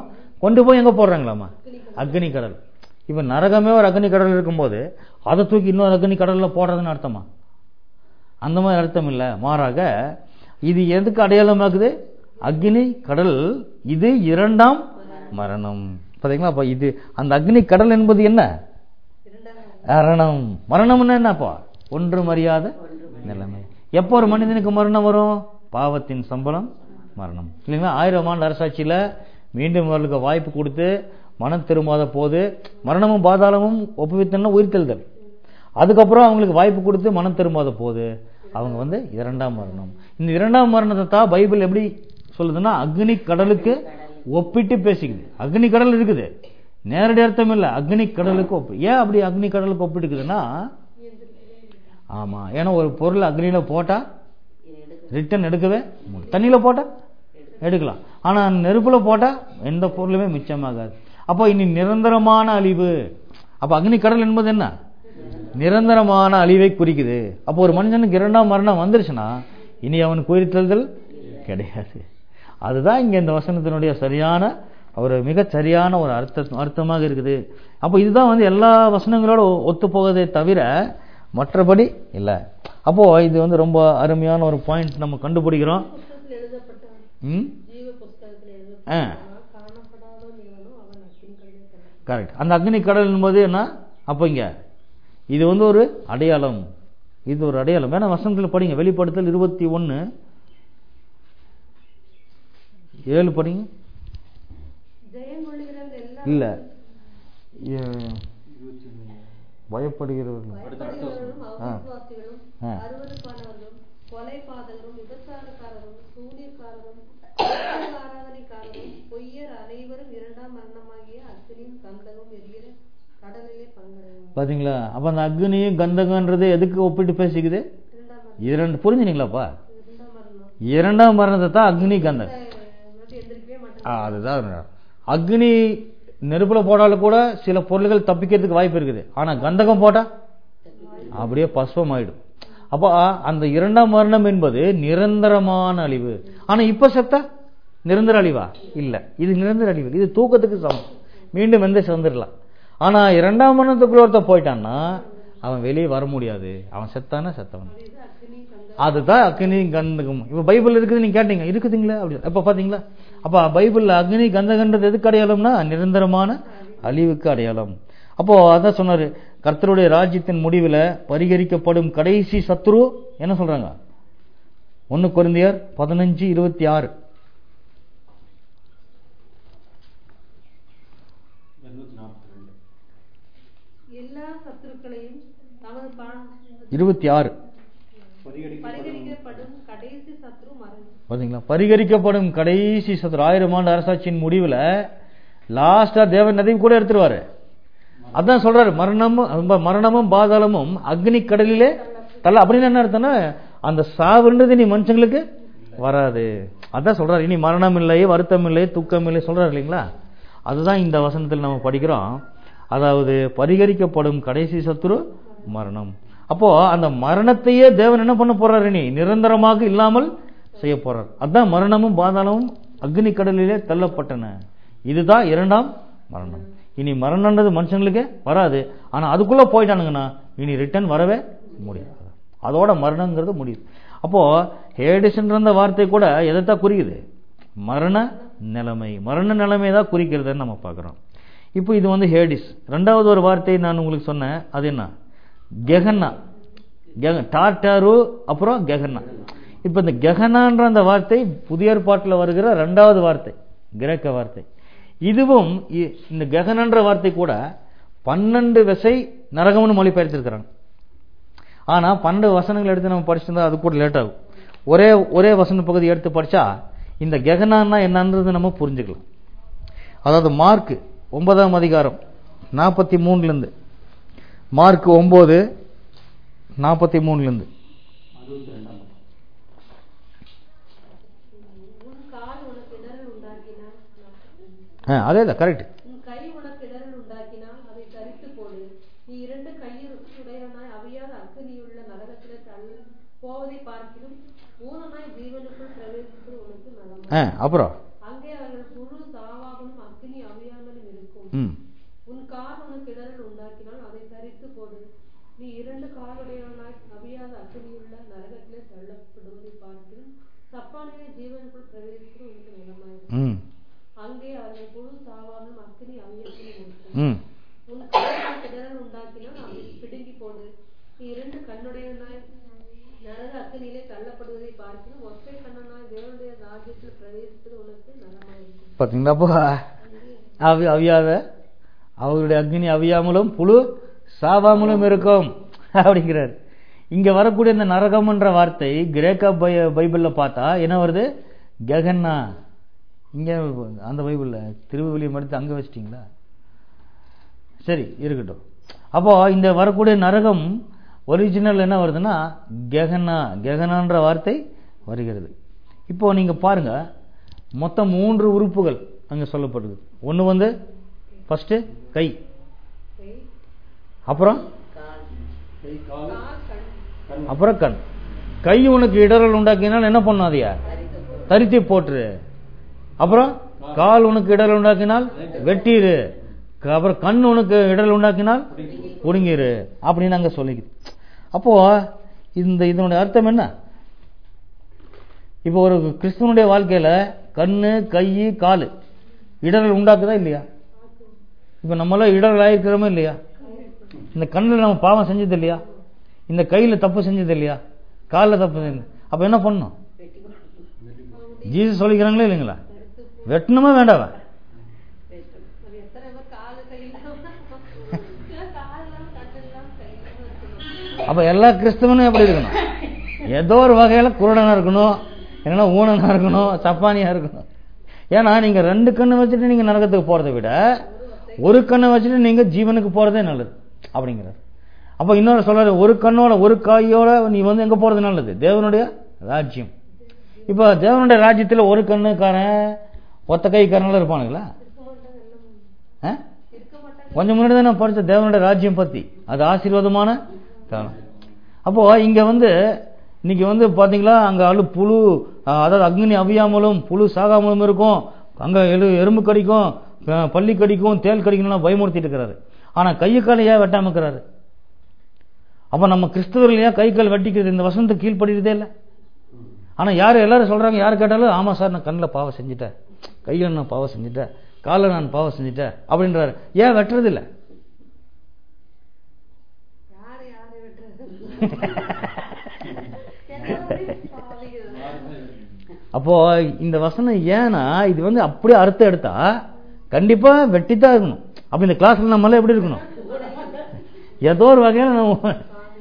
B: கொண்டு போய் எங்க போடுறாங்களாமா அக்னி கடல் இப்ப நரகமே ஒரு அக்னி கடல் இருக்கும்போது அதை தூக்கி இன்னொரு அக்னி கடல்ல போடுறதுன்னு அர்த்தமா அந்த மாதிரி அர்த்தம் இல்ல மாறாக இது எதுக்கு அடையாளமாக்குது அக்னி கடல் இது இரண்டாம் மரணம் பாத்தீங்களா அப்ப இது அந்த அக்னி கடல் என்பது என்ன மரணம் மரணம்னா என்னப்பா ஒன்றும் அறியாத நிலைமை எப்போ ஒரு மனிதனுக்கு மரணம் வரும் பாவத்தின் சம்பளம் மரணம் இல்லைங்களா ஆயிரம் ஆண்டு அரசாட்சியில மீண்டும் அவர்களுக்கு வாய்ப்பு கொடுத்து மனம் திரும்பாத போது மரணமும் பாதாளமும் ஒப்புவித்தன உயிர்த்தெழுதல் அதுக்கப்புறம் அவங்களுக்கு வாய்ப்பு கொடுத்து மனம் திரும்பாத போது அவங்க வந்து இரண்டாம் மரணம் இந்த இரண்டாம் மரணத்தை தான் பைபிள் எப்படி சொல்லுதுன்னா அக்னி கடலுக்கு ஒப்பிட்டு பேசிக்குது அக்னி கடல் இருக்குது நேரடி அர்த்தம் இல்ல அக்னி கடலுக்கு ஒப்பு ஏன் அப்படி அக்னி கடலுக்கு ஒப்பிட்டுக்குதுன்னா ஆமா ஏன்னா ஒரு பொருள் அக்னியில போட்டா ரிட்டர்ன் எடுக்கவே முடியாது. தண்ணியில போட்டா எடுக்கலாம் ஆனா நெருப்புல போட்டா எந்த பொருளுமே மிச்சமாகாது அப்போ இனி நிரந்தரமான அழிவு அப்ப அக்னி கடல் என்பது என்ன நிரந்தரமான அழிவை குறிக்குது அப்போ ஒரு மனுஷனுக்கு இரண்டாம் மரணம் வந்துருச்சுன்னா இனி அவனுக்கு உயிர்த்தெழுதல் கிடையாது அதுதான் இங்க இந்த வசனத்தினுடைய சரியான ஒரு மிகச் சரியான ஒரு அர்த்த அர்த்தமாக இருக்குது அப்போ இதுதான் வந்து எல்லா வசனங்களோட ஒத்து போவதே தவிர மற்றபடி இல்லை அப்போ இது வந்து ரொம்ப அருமையான ஒரு பாயிண்ட் நம்ம கண்டுபிடிக்கிறோம்
C: புஸ்தகத்தில் எழுதப்பட்ட
B: ம்
C: ஜீவ புஸ்தகத்தில்
B: ஆ
C: எழுதப்பட்ட காணப்படாத தேவனும் அவன் அக்கினி கடலில் தள்ளான்.
B: கரெக்ட் அந்த அக்னி கடல் என்பது என்ன அப்போ இங்க இது வந்து ஒரு அடையாளம் இது ஒரு அடையாளம் வேணா வசனத்தில் படிங்க வெளிப்படுத்தல் இருபத்தி ஒன்று ஏழு படிங்க
C: ஜெயம் கொள்ளுகிறவன் எல்லாம்
B: இல்ல ஏ- பயப்படுகிறவர்கள்
C: பயப்படுகிறவர்களும் அவிசுவாசிகளும்
B: ஆ.
C: அருவருப்பானவர்களும் கொலைபாதகரும் விபச்சாரக்காரரும் சூனியக்காரரும் ஆராதனைக்காரரும் பொய்யர் அனைவரும் இரண்டாம் மரணமாகிய அக்கினியும் கந்தகம் எரிகிற கடலிலே பங்கடையும்
B: பாத்தீங்களா அப்ப அந்த அக்னியும் கந்தகன்றது எதுக்கு ஒப்பிட்டு பேசிக்குது
C: இரண்டாம் மரணம்
B: இரண்டு புரிஞ்சுனீங்களாப்பா
C: இரண்டாம் மரணம்
B: இரண்டாம் மரணத்தை தான் அக்னி கந்தகம்
C: இல்லாட்டி எந்திரிக்கவே மாட்டாங்க
B: ஆ, அதுதான் அக்னி நெருப்புல போட்டாலும் கூட சில பொருள்கள் தப்பிக்கிறதுக்கு வாய்ப்பு இருக்குது ஆனா கந்தகம் போட்டா அப்படியே பஸ்வம் ஆயிடும் அப்போ அந்த இரண்டாம் மரணம் என்பது நிரந்தரமான அழிவு ஆனா இப்ப செத்தா நிரந்தர அழிவா இல்ல இது நிரந்தர அழிவு இது தூக்கத்துக்கு சமம் மீண்டும் எந்த சேர்ந்துடலாம் ஆனா இரண்டாம் மரணத்துக்குள்ள ஒருத்தன் போயிட்டான்னா அவன் வெளியே வர முடியாது அவன் செத்தானா செத்தவன்
C: இது அக்கினி கந்தகம்
B: அதுதான் அக்னி கந்தகம் இப்ப பைபிள் இருக்குது நீங்க கேட்டீங்க இருக்குதுங்களா அப்படி இப்ப பாத்தீங்களா அப்ப பைபிள்ல அக்னி கந்தகன்றது எதுக்கு அடையாளம்னா நிரந்தரமான அழிவுக்கு அடையாளம் அப்போ அதான் சொன்னாரு கர்த்தருடைய ராஜ்யத்தின் முடிவுல பரிகரிக்கப்படும் கடைசி சத்ரு என்ன சொல்றாங்க ஒன்னு குருந்தியர் பதினஞ்சு இருபத்தி ஆறு
A: இருநூத்தி நாற்பத்தி ரெண்டு
C: எல்லா சத்துருக்களையும் தமது பா-
B: இருபத்தி ஆறு
C: பரிகரிக்கப்படும் கடைசி சத்ரு மரணம்
B: பாத்தீங்களா பரிகரிக்கப்படும் கடைசி சத்ரு ஆயிரம் ஆண்டு அரசாட்சியின் முடிவுல லாஸ்டா தேவன் நதியும் கூட எடுத்துருவாரு அதான் சொல்றாரு மரணமும் ரொம்ப மரணமும் பாதாளமும் அக்னி கடலிலே தள்ள அப்படின்னு என்ன அர்த்தம்னா அந்த சாவுன்றது நீ மனுஷங்களுக்கு வராது அதான் சொல்றாரு இனி மரணம் இல்லை வருத்தம் இல்லை துக்கம் இல்லை சொல்றாரு இல்லைங்களா அதுதான் இந்த வசனத்தில் நம்ம படிக்கிறோம் அதாவது பரிகரிக்கப்படும் கடைசி சத்துரு மரணம் அப்போ அந்த மரணத்தையே தேவன் என்ன பண்ண போறாரு நீ நிரந்தரமாக இல்லாமல் செய்ய போறார் அதான் மரணமும் பாதாளமும் அக்னி கடலிலே தள்ளப்பட்டன இதுதான் இரண்டாம் மரணம் இனி மரணம்ன்றது மனுஷங்களுக்கு வராது ஆனா அதுக்குள்ள போயிட்டானுங்கன்னா இனி ரிட்டர்ன் வரவே முடியாது அதோட மரணங்கிறது முடியுது அப்போ ஹேடிஸ்ன்ற வார்த்தை கூட எதைத்தான் குறிக்குது மரண நிலைமை மரண நிலைமை தான் குறிக்கிறதுன்னு நம்ம பார்க்குறோம் இப்போ இது வந்து ஹேடிஸ் ரெண்டாவது ஒரு வார்த்தை நான் உங்களுக்கு சொன்னேன் அது என்ன கெகன்னா கெக டாட்டாரு அப்புறம் கெகன்னா இப்போ இந்த கெகனான்ற அந்த வார்த்தை புதிய ஏற்பாட்டில் வருகிற ரெண்டாவது வார்த்தை கிரேக்க வார்த்தை இதுவும் இ- இந்த கெகனன்ற வார்த்தை கூட பன்னெண்டு விசை நரகம்னு மொழிபெயர்த்திருக்கிறாங்க ஆனா பன்னெண்டு வசனங்கள் எடுத்து நம்ம படிச்சிருந்தா அது கூட லேட் ஆகும் ஒரே ஒரே வசன பகுதி எடுத்து படிச்சா இந்த கெகனான்னா என்னன்றது நம்ம புரிஞ்சுக்கலாம் அதாவது மார்க் ஒன்பதாம் அதிகாரம் நாற்பத்தி மூணுலேருந்து மார்க் ஒம்பது நாற்பத்தி மூணுலேருந்து
A: அறுபத்தி ரெண்டாம்
C: உன் கால் உனக்கு இடரல் உண்டாக்கினால்
B: ஆ அதே தான் கரெக்ட்
C: உன் கை உனக்கு இடரல் உண்டாக்கினால் அதை தரித்து போடு நீ இரண்டு கையுடையவனாய் அவியாத அக்கினியுள்ள நரகத்திலே தள்ள போவதை பார்க்கிலும் ஊனமாய் ஜீவனுக்குள் பிரவேசிப்பது உனக்கு நலம்
B: ஆ அப்புறம்
C: அங்கே அவர்கள் புழு சாவாகனும் அக்கினி
B: ம்
C: உன் கால் உனக்கு இடரல் உண்டாக்கினால் அதை தரித்து போடு நீ இரண்டு காலுடையவனாய் அவியாத அக்கினியுள்ள நரகத்திலே தள்ளப்படுவதை பார்க்கிறோம் சப்பானிலே ஜீவனுக்குள் பிரவேசித்து உனக்கு நிலமாயிருக்கும்
B: ம்
C: அங்கே அவர்கள் புழு சாவாமல் அக்கினி அவியத்திலே இருக்கும்
B: ம்
C: உன் காலுக்கு இடரல் உண்டாக்கினால் அதை பிடுங்கி போடு நீ இரண்டு கண்ணுடையவனாய் நரக அக்கினியிலே தள்ளப்படுவதை பார்க்கிறோம் ஒற்றை கண்ணனாய் தேவனுடைய ராஜ்யத்தில் பிரவேசிப்பது உனக்கு நலமாயிருக்கும்
B: பார்த்தீங்களா அப்போ அவி அவியாத அவருடைய அக்னி அவியாமலும் புழு சாவாமலும் இருக்கும் அப்படிங்கிறார் இங்க வரக்கூடிய இந்த நரகம்ன்ற வார்த்தை கிரேக்க பை பைபிள்ல பார்த்தா என்ன வருது கெகன்னா இங்க அந்த பைபிள்ல திருவிழியம் எடுத்து அங்க வச்சிட்டீங்களா சரி இருக்கட்டும் அப்போ இந்த வரக்கூடிய நரகம் ஒரிஜினல் என்ன வருதுன்னா கெகனா கெகனான்ற வார்த்தை வருகிறது இப்போ நீங்க பாருங்க மொத்தம் மூன்று உறுப்புகள் அங்க சொல்லப்படுது ஒன்று வந்து ஃபர்ஸ்ட் கை
C: கை,
B: அப்புறம்
D: கால்
A: கை கால்
C: கால், கண்
A: கண்
B: அப்புறம் கண் கை உனக்கு இடரல் உண்டாக்கினால் என்ன பண்ணும் அதையா
D: தரித்து போடு
B: தரித்தி போட்டுரு அப்புறம் கால் உனக்கு இடரல் உண்டாக்கினால் வெட்டிரு க- அப்புறம் கண் உனக்கு இடரல் உண்டாக்கினால் புடுங்கிரு அப்படின்னு அங்க சொல்லிக்குது அப்போ இந்த இதனுடைய அர்த்தம் என்ன இப்போ ஒரு கிறிஸ்துவனுடைய வாழ்க்கையில கண்ணு கை காலு இடரல் உண்டாக்குதா இல்லையா இப்போ நம்மளாம் இடரல் ஆயிருக்கிறோமா இல்லையா இந்த கண்ணில் நம்ம பாவம் செஞ்சது இல்லையா இந்த கையில தப்பு செஞ்சது இல்லையா காலில் தப்பு செஞ்சது அப்ப என்ன பண்ணணும்
D: வெட்டி போடு
B: ஜீசஸ் சொல்லிக்கிறாங்களே இல்லைங்களா வெட்டணுமா வேண்டாவா
C: அது எத்தனை பேர் காலு கை இல்லாம கால் இல்லாம கண் இல்லாம கை இல்லாம இருக்கணும்
B: அப்ப எல்லா கிறிஸ்தவனும் எப்படி இருக்கணும் ஏதோ ஒரு வகையில குருடனா இருக்கணும் இல்லைன்னா ஊனனா இருக்கணும் சப்பானியா இருக்கணும் ஏன்னா நீங்க ரெண்டு கண்ணு வச்சுட்டு நீங்க நரகத்துக்கு போறதை விட ஒரு கண்ணை வச்சுட்டு நீங்க ஜீவனுக்கு போறதே நல்லது அப்படிங்கிறார் அப்ப இன்னொரு சொல்றாரு ஒரு கண்ணோட ஒரு காயோட நீ வந்து எங்க போறது நல்லது தேவனுடைய ராஜ்யம் இப்ப தேவனுடைய ராஜ்யத்துல ஒரு கண்ணுக்காரன் ஒத்த கைக்காரங்களும் இருப்பானுங்களா ஆ?
C: இருக்க மாட்டாங்க
B: கொஞ்சம் முன்னாடி தான் நான் படிச்ச தேவனுடைய ராஜ்யம் பத்தி அது ஆசீர்வாதமான காலம் அப்போ இங்க வந்து இன்னைக்கு வந்து பாத்தீங்களா அங்க அழு புழு அஹ், அதாவது அக்னி அவியாமலும் புழு சாகாமலும் இருக்கும் அங்க எலு எறும்பு கடிக்கும் அஹ், பல்லி கடிக்கும் தேல் கடிக்கணும்லாம் பயமுறுத்திட்டு இருக்கிறாரு ஆனா கையை காலை ஏன் வெட்டாம இருக்கிறாரு அப்ப நம்ம கிறிஸ்தவர்கள் ஏன் கை கால் வெட்டிக்கிறது இந்த வசனத்துக்கு கீழ்ப்படுறதே இல்லை ஆனா யாரு எல்லாரும் சொல்றாங்க யார் கேட்டாலும் ஆமா சார் நான் கண்ணில் பாவம் செஞ்சுட்டேன் கையில் நான் பாவம் செஞ்சுட்டேன் காலில் நான் பாவம் செஞ்சுட்டேன் அப்படின்றாரு ஏன் வெட்டுறது இல்லை
C: யாரு யாரை வெட்டுறது எல்லாரையும் பாவிகள்.
B: அப்போ இந்த வசனம் ஏன்னா இது வந்து அப்படியே அர்த்தம் எடுத்தா கண்டிப்பா வெட்டித்தான் இருக்கணும் அப்ப இந்த கிளாஸ்ல நம்மளாம் எப்படி இருக்கணும் ஏதோ ஒரு வகையில நம்ம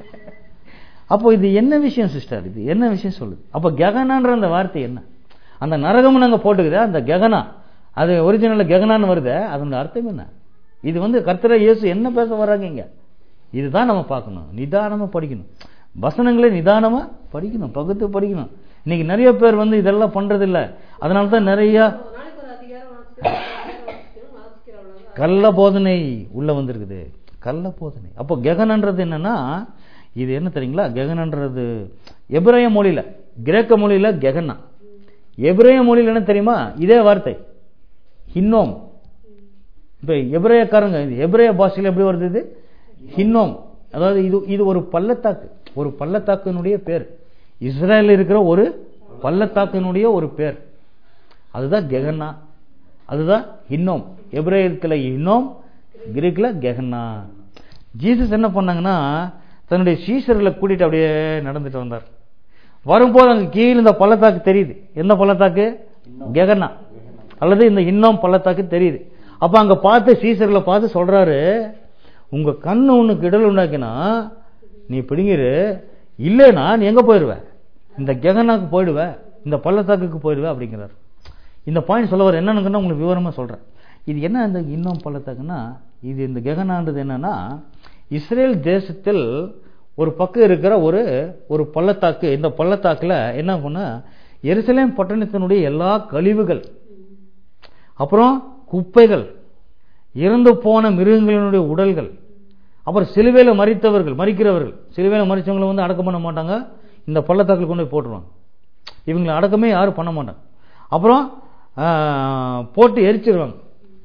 B: அப்போ இது என்ன விஷயம் சிஸ்டர் இது என்ன விஷயம் சொல்லுது அப்ப கெகனான்ற அந்த வார்த்தை என்ன அந்த நரகம் நாங்க போட்டுக்குது அந்த கெகனா அது ஒரிஜினல்ல கெகனான்னு வருது அதோட அர்த்தம் என்ன இது வந்து கர்த்தரை இயேசு என்ன பேச வர்றாங்க இங்க இதுதான் நம்ம பார்க்கணும் நிதானமா படிக்கணும் வசனங்களை நிதானமா படிக்கணும் பகுத்து படிக்கணும் இன்னைக்கு நிறைய பேர் வந்து இதெல்லாம் பண்றது இல்ல அதனால தான் நிறைய
C: ஒரு நாளைக்கு ஒரு அதிகாரம் வாசிக்கிறோம் ஒரு அதிகாரம் வாசிக்கிறோம் வாசிக்கிற அவ்வளவுதான்
B: கள்ள போதனை உள்ள வந்திருக்குது கள்ள போதனை அப்போ கெகனன்றது என்னன்னா இது என்ன தெரியுங்களா கெகனன்றது எபிரேய மொழியில கிரேக்க மொழியில கெகனா எபிரேய மொழியில என்ன தெரியுமா இதே வார்த்தை ஹின்னோம் இப்ப எபிரேயக்காரங்க இது எபிரேய பாஷையில எப்படி வருது இது ஹின்னோம் அதாவது இது இது ஒரு பள்ளத்தாக்கு ஒரு பள்ளத்தாக்கினுடைய பேர் இஸ்ரேல் இருக்கிற ஒரு பள்ளத்தாக்கினுடைய ஒரு பேர் அதுதான் கெகன்னா அதுதான் ஹின்னோம் எபிரேயத்தில் ஹின்னோம் கிரீக்ல கெகன்னா ஜீசஸ் என்ன பண்ணாங்கன்னா தன்னுடைய சீசர்களை கூட்டிட்டு அப்படியே நடந்துட்டு வந்தார் வரும்போது அங்க கீழே இந்த பள்ளத்தாக்கு தெரியுது என்ன பள்ளத்தாக்கு கெகன்னா அல்லது இந்த இன்னும் பள்ளத்தாக்கு தெரியுது அப்ப அங்க பார்த்து சீசர்களை பார்த்து சொல்றாரு உங்க கண்ணு உனக்கு இடல் உண்டாக்கினா நீ பிடிங்கிரு இல்லைன்னா நீ எங்க போயிடுவ இந்த கெகனாக்கு போயிடுவ இந்த பள்ளத்தாக்குக்கு போயிடுவ அப்படிங்கிறார் இந்த பாயிண்ட் சொல்ல வர என்னன்னு உங்களுக்கு விவரமா சொல்றேன் இது என்ன இந்த இன்னும் பள்ளத்தாக்குன்னா இது இந்த கெகனான்றது என்னன்னா இஸ்ரேல் தேசத்தில் ஒரு பக்கம் இருக்கிற ஒரு ஒரு பள்ளத்தாக்கு இந்த பள்ளத்தாக்குல என்ன பண்ண எருசலேம் பட்டணத்தினுடைய எல்லா கழிவுகள் அப்புறம் குப்பைகள் இறந்து போன மிருகங்களினுடைய உடல்கள் அப்புறம் சிலுவையில மறித்தவர்கள் மறிக்கிறவர்கள் சிலுவையில மறிச்சவங்களை வந்து அடக்கம் பண்ண மாட்டாங்க இந்த பள்ளத்தாக்கில் கொண்டு போய் போட்டுருவாங்க இவங்களை அடக்கமே யாரும் பண்ண மாட்டாங்க அப்புறம் ஆஹ், போட்டு எரிச்சிருவாங்க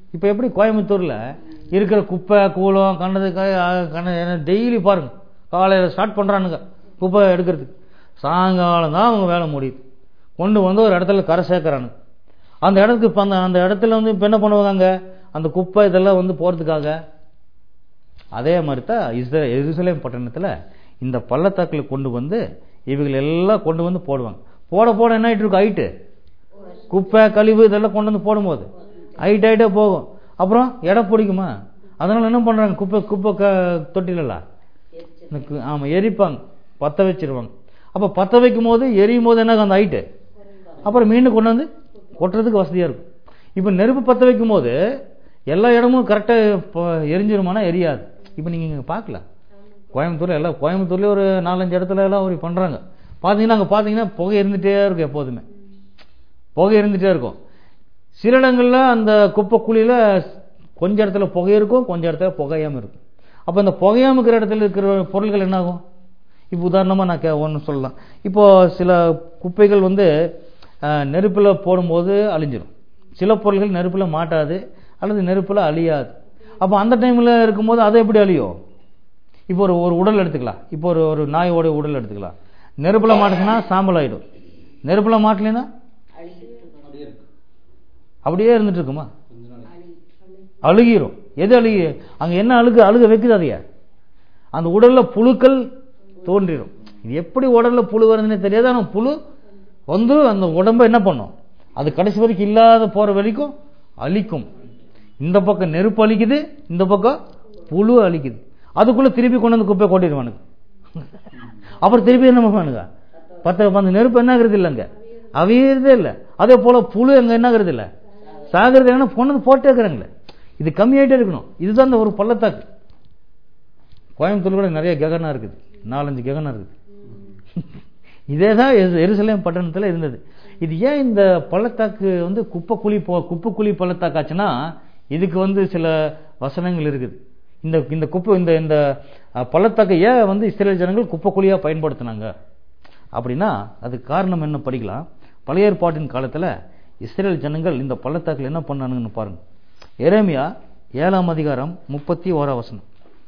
B: இப்போ எப்படி கோயம்புத்தூர்ல இருக்கிற குப்பை கூலம் கண்டது கண்ண டெய்லி பாருங்க காலையில் ஸ்டார்ட் பண்றானுங்க குப்பை எடுக்கிறதுக்கு சாயங்காலம் தான் அவங்க வேலை முடியுது கொண்டு வந்து ஒரு இடத்துல கரை சேர்க்கறானுங்க அந்த இடத்துக்கு இப்ப அந்த அந்த இடத்துல வந்து இப்போ என்ன பண்ணுவாங்க அங்க? அந்த குப்பை இதெல்லாம் வந்து போறதுக்காக அதே மாதிரி தான் இஸ்ரே எருசலேம் பட்டணத்தில் இந்த பள்ளத்தாக்கில் கொண்டு வந்து இவைகள் எல்லாம் கொண்டு வந்து போடுவாங்க போட போட என்ன ஆயிட்டு இருக்கும் ஹைட்டு குப்பை கழிவு இதெல்லாம் கொண்டு வந்து போடும்போது ஹைட் ஹைட்டாக போகும் அப்புறம் இடம் பிடிக்குமா அதனால என்ன பண்றாங்க குப்பை குப்பை க தொட்டிலெல்லாம் இந்த கு- ஆமா எரிப்பாங்க பற்ற வச்சிருவாங்க அப்போ பற்ற வைக்கும் போது எரியும் போது என்ன ஆகும் அந்த ஹைட்டு அப்புறம் மீண்டும் கொண்டு வந்து கொட்டுறதுக்கு வசதியா இருக்கும் இப்போ நெருப்பு பற்ற வைக்கும் போது எல்லா இடமும் கரெக்டாக எரிஞ்சிருமானா எரியாது இப்போ நீங்க இங்க பார்க்கலாம் கோயம்புத்தூர்ல எல்லாம் கோயம்புத்தூர்ல ஒரு நாலஞ்சு இடத்துல எல்லாம் ஒரு பண்றாங்க பார்த்தீங்கன்னா அங்கே பார்த்தீங்கன்னா புகை இருந்துட்டே இருக்கும் எப்போதுமே புகை இருந்துட்டே இருக்கும் சில இடங்கள்ல அந்த குப்பை குழியில கொஞ்ச இடத்துல புகை இருக்கும் கொஞ்ச இடத்துல புகையாம இருக்கும் அப்ப இந்த புகையாம இருக்கிற இடத்துல இருக்கிற பொருள்கள் என்ன ஆகும் இப்போ உதாரணமா நான் கே ஒன்று சொல்லலாம் இப்போ சில குப்பைகள் வந்து அஹ், நெருப்புல போடும்போது அழிஞ்சிரும் சில பொருள்கள் நெருப்புல மாட்டாது அல்லது நெருப்புல அழியாது அப்போ அந்த டைம்ல இருக்கும்போது அது எப்படி அழியும் இப்போ ஒரு ஒரு உடல் எடுத்துக்கலாம் இப்போ ஒரு ஒரு நாயோட உடல் எடுத்துக்கலாம் நெருப்புல மாட்டுச்சுன்னா சாம்பல் ஆயிடும் நெருப்புல மாட்டலைன்னா
A: அப்படியே இருக்கு
B: அப்படியே இருந்துட்டு இருக்குமா
A: கொஞ்ச நாளைக்கு
B: அழுகிரும் எது அழுகி அங்க என்ன அழுகு அழுக வைக்குது அதைய அந்த உடல்ல புழுக்கள் தோன்றிடும் இது எப்படி உடல்ல புழு வருதுன்னே தெரியாது ஆனா புழு வந்து அந்த உடம்ப என்ன பண்ணும் அது கடைசி வரைக்கும் இல்லாத போற வரைக்கும் அழிக்கும் இந்த பக்கம் நெருப்பு அழிக்குது இந்த பக்கம் புழு அழிக்குது அதுக்குள்ள திருப்பி கொண்டு வந்து குப்பை கொட்டிடுவானுங்க அப்புறம் திருப்பி என்ன பண்ணுவானுங்க பத்த அந்த நெருப்பு என்ன ஆகுறது இல்லைங்க அவியறதே இல்லை அதே போல புழு அங்க என்ன ஆகுறது இல்லை சாகிறது என்ன கொண்டு வந்து போட்டே இருக்கிறாங்களே இது கம்மியாயிட்டே இருக்கணும் இதுதான் இந்த ஒரு பள்ளத்தாக்கு கோயம்புத்தூர் கூட நிறைய ககனம் இருக்குது நாலஞ்சு ககனம் இருக்குது இதே தான் எருசலேம் பட்டணத்தில் இருந்தது இது ஏன் இந்த பள்ளத்தாக்கு வந்து குப்பை குழி போ குப்பை குழி பள்ளத்தாக்காச்சுன்னா இதுக்கு வந்து சில வசனங்கள் இருக்குது இந்த இந்த குப்பை இந்த இந்த அஹ், பள்ளத்தாக்கை ஏன் வந்து இஸ்ரேல் ஜனங்கள் குப்பை குழியாக பயன்படுத்தினாங்க அப்படின்னா அதுக்கு காரணம் என்ன படிக்கலாம் பழைய ஏற்பாட்டின் காலத்தில் இஸ்ரேல் ஜனங்கள் இந்த பள்ளத்தாக்கில் என்ன பண்ணானுங்கன்னு பாருங்க எரேமியா ஏழாம் அதிகாரம் முப்பத்தி ஓராம் வசனம்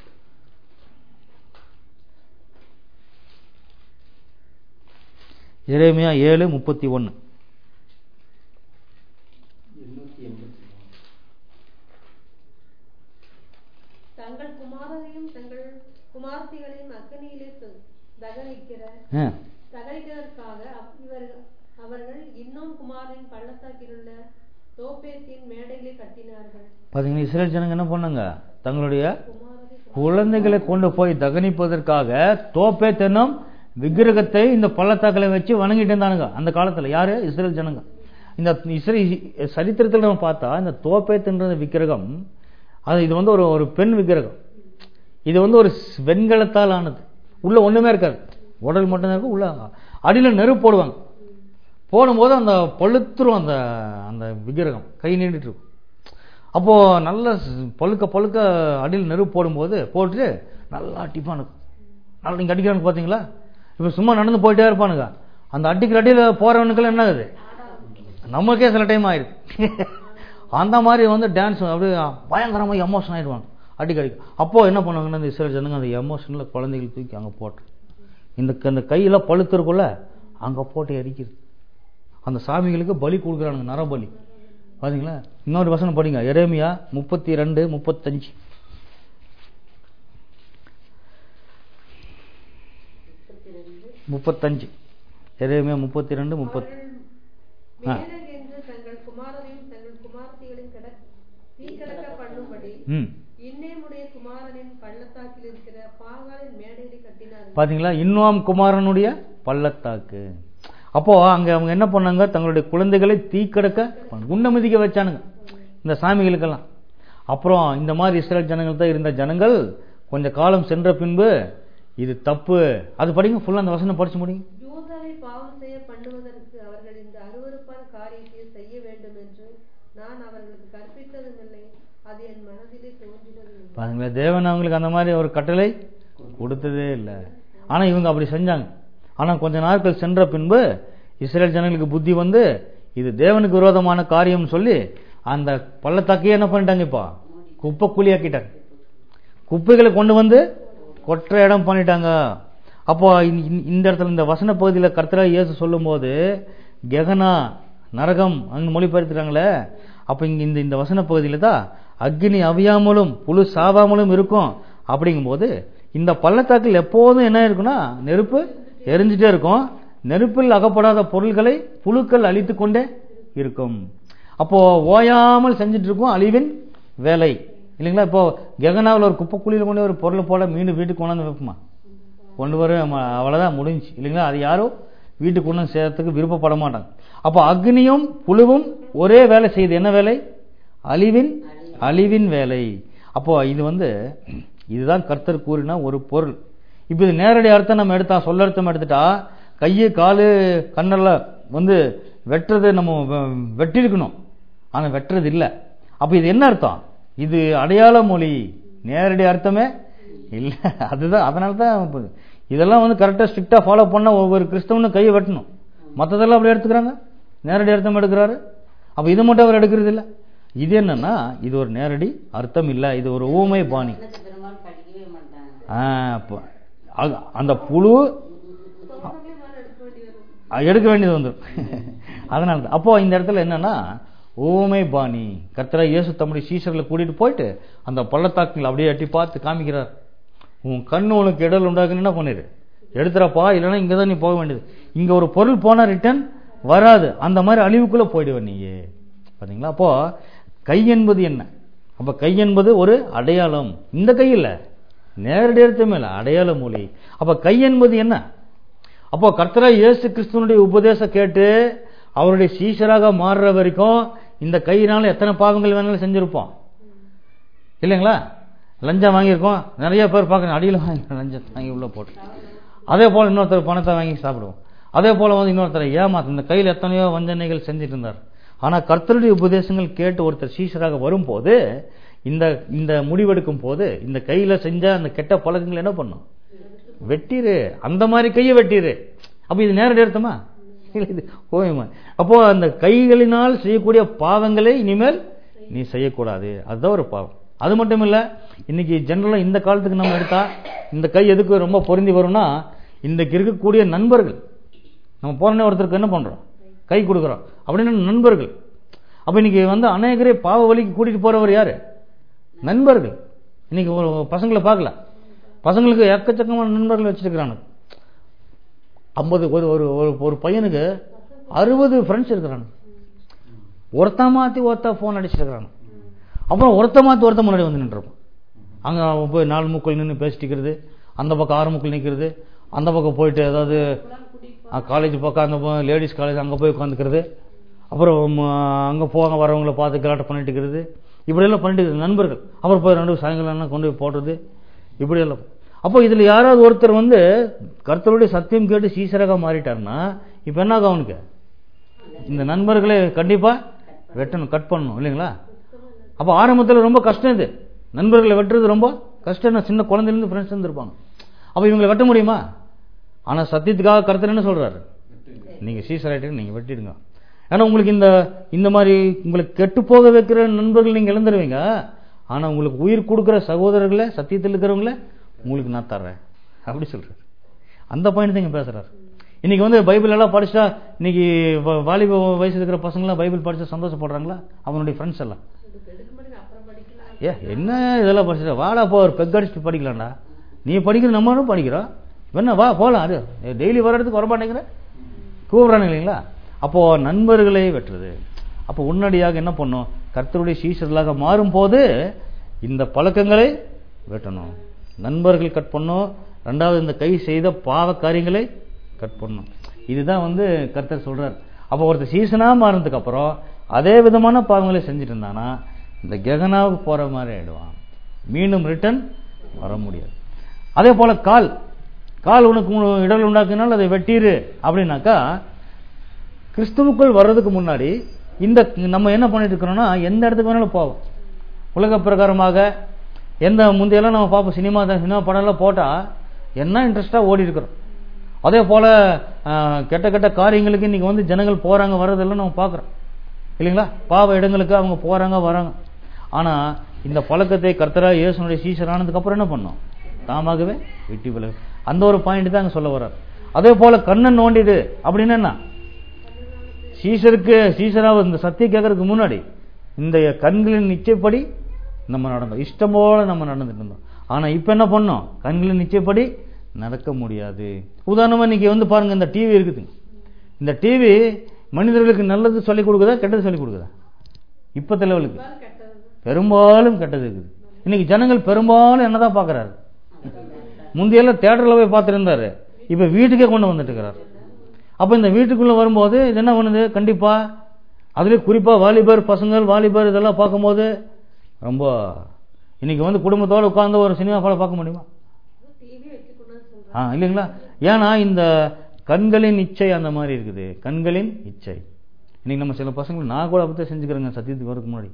B: எரேமியா ஏழு முப்பத்தி ஒன்று
A: எண்ணூத்தி எண்பத்தி நாலு
C: தங்கள் குமாரரையும் தங்கள் குமார்த்திகளையும் அக்னியிலே சு- தகனிக்கிற
B: ஆ
C: தகனிக்கிறதற்காக அப்- இவர்கள் அவர்கள் இன்னும் குமாரின் பள்ளத்தாக்கில் உள்ள தோப்பேத்தின் மேடைகளை கட்டினார்கள்
B: பார்த்தீங்கன்னா இஸ்ரேல் ஜனங்க என்ன பண்ணாங்க தங்களுடைய
C: குமாரரை
B: குழந்தைகளை கொண்டு போய் தகனிப்பதற்காக தோப்பே தென்னும் விக்கிரகத்தை இந்த பள்ளத்தாக்கில் வச்சு வணங்கிட்டு இருந்தானுங்க அந்த காலத்துல யாரு இஸ்ரேல் ஜனங்க இந்த இஸ்ரே சரித்திரத்தில் நம்ம பார்த்தா இந்த தோப்பேத்துன்ற விக்கிரகம் அது இது வந்து ஒரு ஒரு பெண் விக்கிரகம் இது வந்து ஒரு ஸ்- வெண்கலத்தால் ஆனது உள்ள ஒண்ணுமே இருக்காது உடல் மட்டும்தான் இருக்கும் உள்ள அடியில நெருப்பு போடுவாங்க போடும்போது அந்த பழுத்துரும் அந்த அந்த விக்கிரகம் கை நீண்டிட்டு இருக்கும் அப்போ நல்ல ஸ்- பழுக்க பழுக்க அடியில் நெருப்பு போடும்போது போட்டு நல்லா அடிப்பானுங்க நல்லா நீங்க அடிக்கிறானுங்க பாத்தீங்களா இப்ப சும்மா நடந்து போயிட்டே இருப்பானுங்க அந்த அடிக்கிற அடியில போறவனுக்கெல்லாம் என்ன ஆகுது நமக்கே சில டைம் ஆயிடுது அந்த மாதிரி வந்து டான்ஸ் அப்படியே பயங்கரமா எமோஷன் ஆயிடுவாங்க அடிக்க அடிக்க அப்போ என்ன பண்ணுவாங்கன்னா இந்த இஸ்ரேல் ஜனங்க அந்த எமோஷன்ல குழந்தைகள் தூக்கி அங்க போட்டு இந்த அந்த கையில பழுத்திருக்குள்ள அங்க போட்டு எரிக்கிறது அந்த சாமிகளுக்கு பலி கொடுக்குறானுங்க நரபலி பாத்தீங்களா இன்னொரு வசனம் படிங்க எரேமியா முப்பத்தி ரெண்டு முப்பத்தஞ்சு முப்பத்தஞ்சு எரேமியா முப்பத்தி ரெண்டு முப்பத்தி ஆ.
C: மேலர் என்று தங்கள் குமாரரையும் தங்கள் குமார்த்திகளையும் கிட தீக்கிடக்க பண்ணும்படி
B: ம்
C: இன்னேமுடைய குமாரனின் பள்ளத்தாக்கில் இருக்கிற பாகாலின் மேடைகளை கட்டினார்கள்
B: பாத்தீங்களா இன்னும் குமாரனுடைய பள்ளத்தாக்கு அப்போ அங்க அவங்க என்ன பண்ணாங்க தங்களுடைய குழந்தைகளை தீக்கடக்க குண்ட மிதிக்க வச்சானுங்க இந்த சாமிகளுக்கெல்லாம் அப்புறம் இந்த மாதிரி இஸ்ரேல் ஜனங்கள் தான் இருந்த ஜனங்கள் கொஞ்ச காலம் சென்ற பின்பு இது தப்பு அது படிங்க ஃபுல்லா அந்த வசனம் படிச்சு முடிங்க
C: யூதாவை பாவம் செய்ய பண்ணுவதற்கு அவர்கள் இந்த அருவருப்பான காரியத்தை செய்ய வேண்டும் என்று நான் அவர்களுக்கு கற்பித்ததும் இல்லை அது என் மனதிலே தோன்றினதும் இல்லை
B: பாருங்களேன் தேவன் அவங்களுக்கு அந்த மாதிரி ஒரு கட்டளை கொடுத்ததே இல்லை ஆனா இவங்க அப்படி செஞ்சாங்க ஆனா கொஞ்ச நாட்கள் சென்ற பின்பு இஸ்ரேல் ஜனங்களுக்கு புத்தி வந்து இது தேவனுக்கு விரோதமான காரியம் சொல்லி அந்த பள்ளத்தாக்கையே என்ன பண்ணிட்டாங்க இப்போ குப்பை குழியாக்கிட்டாங்க குப்பைகளை கொண்டு வந்து கொற்ற இடம் பண்ணிட்டாங்க அப்போ இந்த- இந்த- இந்த இடத்துல இந்த வசன பகுதியில் கர்த்தரா இயேசு சொல்லும்போது கெகனா நரகம் அங்க மொழிபெயர்த்துறாங்களே அப்ப இங்க இந்த இந்த வசன பகுதியில தான் அக்னி அவியாமலும் புழு சாவாமலும் இருக்கும் அப்படிங்கும்போது இந்த பள்ளத்தாக்கில் எப்போதும் என்ன இருக்குன்னா நெருப்பு எரிஞ்சிட்டே இருக்கும் நெருப்பில் அகப்படாத பொருள்களை புழுக்கள் அழித்து கொண்டே இருக்கும் அப்போ ஓயாமல் செஞ்சுட்டு இருக்கும் அழிவின் வேலை இல்லைங்களா இப்போ கெகனாவில் ஒரு குப்பை குழியில் கொண்டு ஒரு பொருளை போல மீன் வீட்டுக்கு கொண்டாந்து வைப்போமா கொண்டு வர ம- அவ்வளவுதான் முடிஞ்சு இல்லைங்களா அது யாரும் வீட்டுக்கு கொண்டு வந்து சேர்த்துக்கு விருப்பப்பட மாட்டாங்க அப்போ அக்னியும் புழுவும் ஒரே வேலை செய்யுது என்ன வேலை அழிவின் அழிவின் வேலை அப்போ இது வந்து இதுதான் கர்த்தர் கூறின ஒரு பொருள் இப்போ இது நேரடி அர்த்தம் நம்ம எடுத்தா சொல்லர்த்தம் எடுத்துட்டா கையை காலு கண்ணெல்லாம் வந்து வெட்டுறது நம்ம வெ- வெட்டியிருக்கணும் ஆனா வெட்டுறது இல்ல அப்ப இது என்ன அர்த்தம் இது அடையாள மொழி நேரடி அர்த்தமே இல்ல அதுதான் அதனால தான் இப்ப இதெல்லாம் வந்து கரெக்டா ஸ்ட்ரிக்டா ஃபாலோ பண்ணா ஒவ்வொரு கிறிஸ்தவனும் கையை வெட்டணும் மத்ததெல்லாம் அப்படி எடுத்துக்கிறாங்க நேரடி அர்த்தம் எடுக்கிறாரு அப்ப இது மட்டும் அவர் எடுக்கிறது இல்ல இது என்னன்னா இது ஒரு நேரடி அர்த்தம் இல்ல இது ஒரு ஊமை பாணி
D: வசனத்தை பெரும்பாலும் படிக்கவே மாட்டாங்க
B: ஆ, அப்ப அது- அந்த புழு
C: சொந்தமே மேல எடுக்க வேண்டி வரும்
B: அஹ் எடுக்க வேண்டியது வந்துடும் அதனால தான் அப்போ இந்த இடத்துல என்னன்னா ஓமை பாணி கர்த்தரா இயேசு தம்முடைய சீசர்களை கூட்டிட்டு போயிட்டு அந்த பள்ளத்தாக்குல அப்படியே எட்டி பார்த்து காமிக்கிறார் உன் கண்ணு உனக்கு இடல் உண்டாக்குன்னு என்ன பண்ணிரு எடுத்துறப்பா இல்லைன்னா இங்க தான் நீ போக வேண்டியது இங்க ஒரு பொருள் போனா ரிட்டர்ன் வராது அந்த மாதிரி அழிவுக்குள்ள போயிடுவ நீயே பாத்தீங்களா அப்போ கை என்பது என்ன அப்ப கை என்பது ஒரு அடையாளம் இந்த கை இல்ல நேரடி அர்த்தமே இல்ல அடையாள மொழி அப்ப கை என்பது என்ன அப்போ கர்த்தரா இயேசு கிறிஸ்துவனுடைய உபதேசம் கேட்டு அவருடைய சீஷராக மாறுற வரைக்கும் இந்த கையினால எத்தனை பாவங்கள் வேணாலும் செஞ்சிருப்போம் இல்லைங்களா லஞ்சம் வாங்கியிருக்கோம் நிறைய பேர் பார்க்கணும் அடியில் வாங்கி லஞ்சம் வாங்கி உள்ள போட்டு அதே போல இன்னொருத்தர் பணத்தை வாங்கி சாப்பிடுவோம் அதே போல வந்து இன்னொருத்தரை ஏமாத்து இந்த கையில் எத்தனையோ வஞ்சனைகள் செஞ்சுட்டு இருந்தார் ஆனா கர்த்தருடைய உபதேசங்கள் கேட்டு ஒருத்தர் சீஷராக வரும்போது இந்த இந்த முடிவெடுக்கும் போது இந்த கையில செஞ்ச அந்த கெட்ட பழக்கங்கள் என்ன பண்ணும் வெட்டிரு அந்த மாதிரி கையை வெட்டிரு அப்ப இது நேரடி அர்த்தமா இல்ல, இது ஓயமா அப்போ அந்த கைகளினால் செய்யக்கூடிய பாவங்களை இனிமேல் நீ செய்யக்கூடாது அதுதான் ஒரு பாவம் அது மட்டும் இல்ல இன்னைக்கு ஜெனரலா இந்த காலத்துக்கு நம்ம எடுத்தா இந்த கை எதுக்கு ரொம்ப பொருந்தி வரும்னா இன்றைக்கு இருக்கக்கூடிய நண்பர்கள் நம்ம போறனே ஒருத்தருக்கு என்ன பண்றோம் கை கொடுக்குறோம் அப்படின்னு நண்பர்கள் அப்ப இன்னைக்கு வந்து அநேகரே பாவ வழிக்கு கூட்டிட்டு போறவர் யாரு நண்பர்கள் இன்னைக்கு ஒரு பசங்களை பார்க்கல பசங்களுக்கு எக்கச்சக்கமான நண்பர்கள் வச்சிருக்கிறாங்க ஐம்பது ஒரு ஒரு ஒரு ஒரு பையனுக்கு அறுபது ஃப்ரெண்ட்ஸ் இருக்கிறாங்க ஒருத்த மாத்தி ஒருத்த ஃபோன் அடிச்சிருக்கிறாங்க அப்புறம் ஒருத்த மாத்தி ஒருத்த முன்னாடி வந்து நின்றுருப்பான் அங்க அவன் போய் நாலு முக்கள் நின்று பேசிட்டு அந்த பக்கம் ஆறு முக்கள் நிற்கிறது அந்த பக்கம் போயிட்டு ஏதாவது காலேஜ் பக்கம் அங்கே லேடிஸ் காலேஜ் அங்கே போய் உட்காந்துக்கிறது அப்புறம் ம, அங்க போக வரவங்கள பார்த்து கலாட்டம் பண்ணிட்டு இருக்கிறது இப்படியெல்லாம் பண்ணிட்டு இருக்கிறது நண்பர்கள் அப்புறம் போய் ரெண்டு சாயங்காலம் கொண்டு போய் போடுறது இப்படியெல்லாம் அப்போ இதுல யாராவது ஒருத்தர் வந்து கர்த்தருடைய சத்தியம் கேட்டு சீசராக மாறிட்டாருன்னா இப்போ என்ன ஆகும் அவனுக்கு இந்த நண்பர்களை கண்டிப்பா வெட்டணும் கட் பண்ணணும் இல்லைங்களா அப்போ ஆரம்பத்தில் ரொம்ப கஷ்டம் இது நண்பர்களை வெட்டுறது ரொம்ப கஷ்டம் நான் சின்ன குழந்தையிலேருந்து ஃப்ரெண்ட்ஸ் இருந்திருப்பாங்க அப்போ இவங்களை வெட்ட முடியுமா ஆனா சத்தியத்துக்காக கருத்தர் என்ன சொல்றாரு நீங்க சீசர் ஆயிட்டு நீங்க வெட்டிடுங்க ஏன்னா உங்களுக்கு இந்த இந்த மாதிரி உங்களுக்கு கெட்டு போக வைக்கிற நண்பர்கள் நீங்க இழந்துருவீங்க ஆனா உங்களுக்கு உயிர் கொடுக்கிற சகோதரர்களை சத்தியத்தில் இருக்கிறவங்கள உங்களுக்கு நான் தர்றேன் அப்படி சொல்றாரு அந்த பாயிண்ட் தான் இங்க பேசுறாரு இன்னைக்கு வந்து பைபிள் எல்லாம் படிச்சா இன்னைக்கு வ- வாலிப வயசு இருக்கிற பசங்களாம் பைபிள் படிச்சா சந்தோஷப்படுறாங்களா அவனுடைய ஃப்ரெண்ட்ஸ் எல்லாம் ஏ என்ன இதெல்லாம் படிச்சுட்ட வாடா போ ஒரு பெக் அடிச்சுட்டு படிக்கலாம்டா நீ படிக்கிற நம்மளும் படிக்கிறோம் இப்ப என்ன வா போலாம் அது டெய்லி வர இடத்துக்கு வர மாட்டேங்கிற கூப்பிடுறாங்க இல்லைங்களா அப்போ நண்பர்களை வெட்டுறது அப்போ உடனடியாக என்ன பண்ணும் கர்த்தருடைய சீசர்களாக மாறும்போது இந்த பழக்கங்களை வெட்டணும் நண்பர்கள் கட் பண்ணும் ரெண்டாவது இந்த கை செய்த பாவ காரியங்களை கட் பண்ணும் இதுதான் வந்து கர்த்தர் சொல்றார் அப்போ ஒருத்தர் சீசனா மாறினதுக்கு அப்புறம் அதே விதமான பாவங்களை செஞ்சுட்டு இருந்தானா இந்த கெகனாவுக்கு போற மாதிரி ஆயிடுவான் மீண்டும் ரிட்டர்ன் வர முடியாது அதே போல கால் கால் உனக்கு உ- இடல் உண்டாக்குனால் அதை வெட்டிரு அப்படின்னாக்கா கிறிஸ்துவுக்குள் வர்றதுக்கு முன்னாடி இந்த நம்ம என்ன பண்ணிட்டு இருக்கிறோம்னா எந்த இடத்துக்கு வேணாலும் போவோம் உலக பிரகாரமாக எந்த முந்தையெல்லாம் நம்ம பார்ப்போம் சினிமா தான் சினிமா படம்லாம் போட்டா என்ன இன்ட்ரெஸ்டா ஓடி இருக்கிறோம் அதே போல ஆஹ், கெட்ட கெட்ட காரியங்களுக்கு இன்னைக்கு வந்து ஜனங்கள் போறாங்க வர்றதெல்லாம் நம்ம பார்க்குறோம் இல்லைங்களா பாவ இடங்களுக்கு அவங்க போறாங்க வராங்க ஆனா இந்த பழக்கத்தை கர்த்தரா இயேசுனுடைய சீசர் ஆனதுக்கு அப்புறம் என்ன பண்ணோம் தாமாகவே வெட்டி விலகு அந்த ஒரு பாயிண்ட் தான் அங்க சொல்ல வர்றார் அதே போல கண்ணன் நோண்டிது அப்படின்னு என்ன சீசருக்கு சீசராக இந்த சத்தியம் கேட்கறதுக்கு முன்னாடி இந்த கண்களின் நிச்சயப்படி நம்ம நடந்தோம் இஷ்டம் போல நம்ம நடந்துட்டு இருந்தோம் ஆனா இப்ப என்ன பண்ணோம் கண்களின் நிச்சயப்படி நடக்க முடியாது உதாரணமா இன்னைக்கு வந்து பாருங்க இந்த டிவி இருக்குதுங்க இந்த டிவி மனிதர்களுக்கு நல்லது சொல்லிக் கொடுக்குதா கெட்டது சொல்லிக் கொடுக்குதா இப்ப லெவலுக்கு
C: கெட்டது
B: பெரும்பாலும் கெட்டது இருக்குது இன்னைக்கு ஜனங்கள் பெரும்பாலும் என்னதான் பாக்குறாரு முந்தையெல்லாம் தேட்டர்ல போய் பார்த்துருந்தாரு இப்ப வீட்டுக்கே கொண்டு வந்துட்டு இருக்கிறார் அப்ப இந்த வீட்டுக்குள்ள வரும்போது இது என்ன பண்ணுது கண்டிப்பா அதுலயும் குறிப்பா வாலிபர் பசங்கள் வாலிபர் இதெல்லாம் பார்க்கும்போது ரொம்ப இன்னைக்கு வந்து குடும்பத்தோட உட்கார்ந்து ஒரு சினிமா படம் பார்க்க முடியுமா
C: டிவி வச்சுக்கணும்னு சொல்றாங்க
B: ஆ இல்லைங்களா ஏன்னா இந்த கண்களின் இச்சை அந்த மாதிரி இருக்குது கண்களின் இச்சை இன்னைக்கு நம்ம சில பசங்க நான் கூட அப்படித்தான் செஞ்சுக்கிறேங்க சத்தியத்துக்கு வரதுக்கு முன்னாடி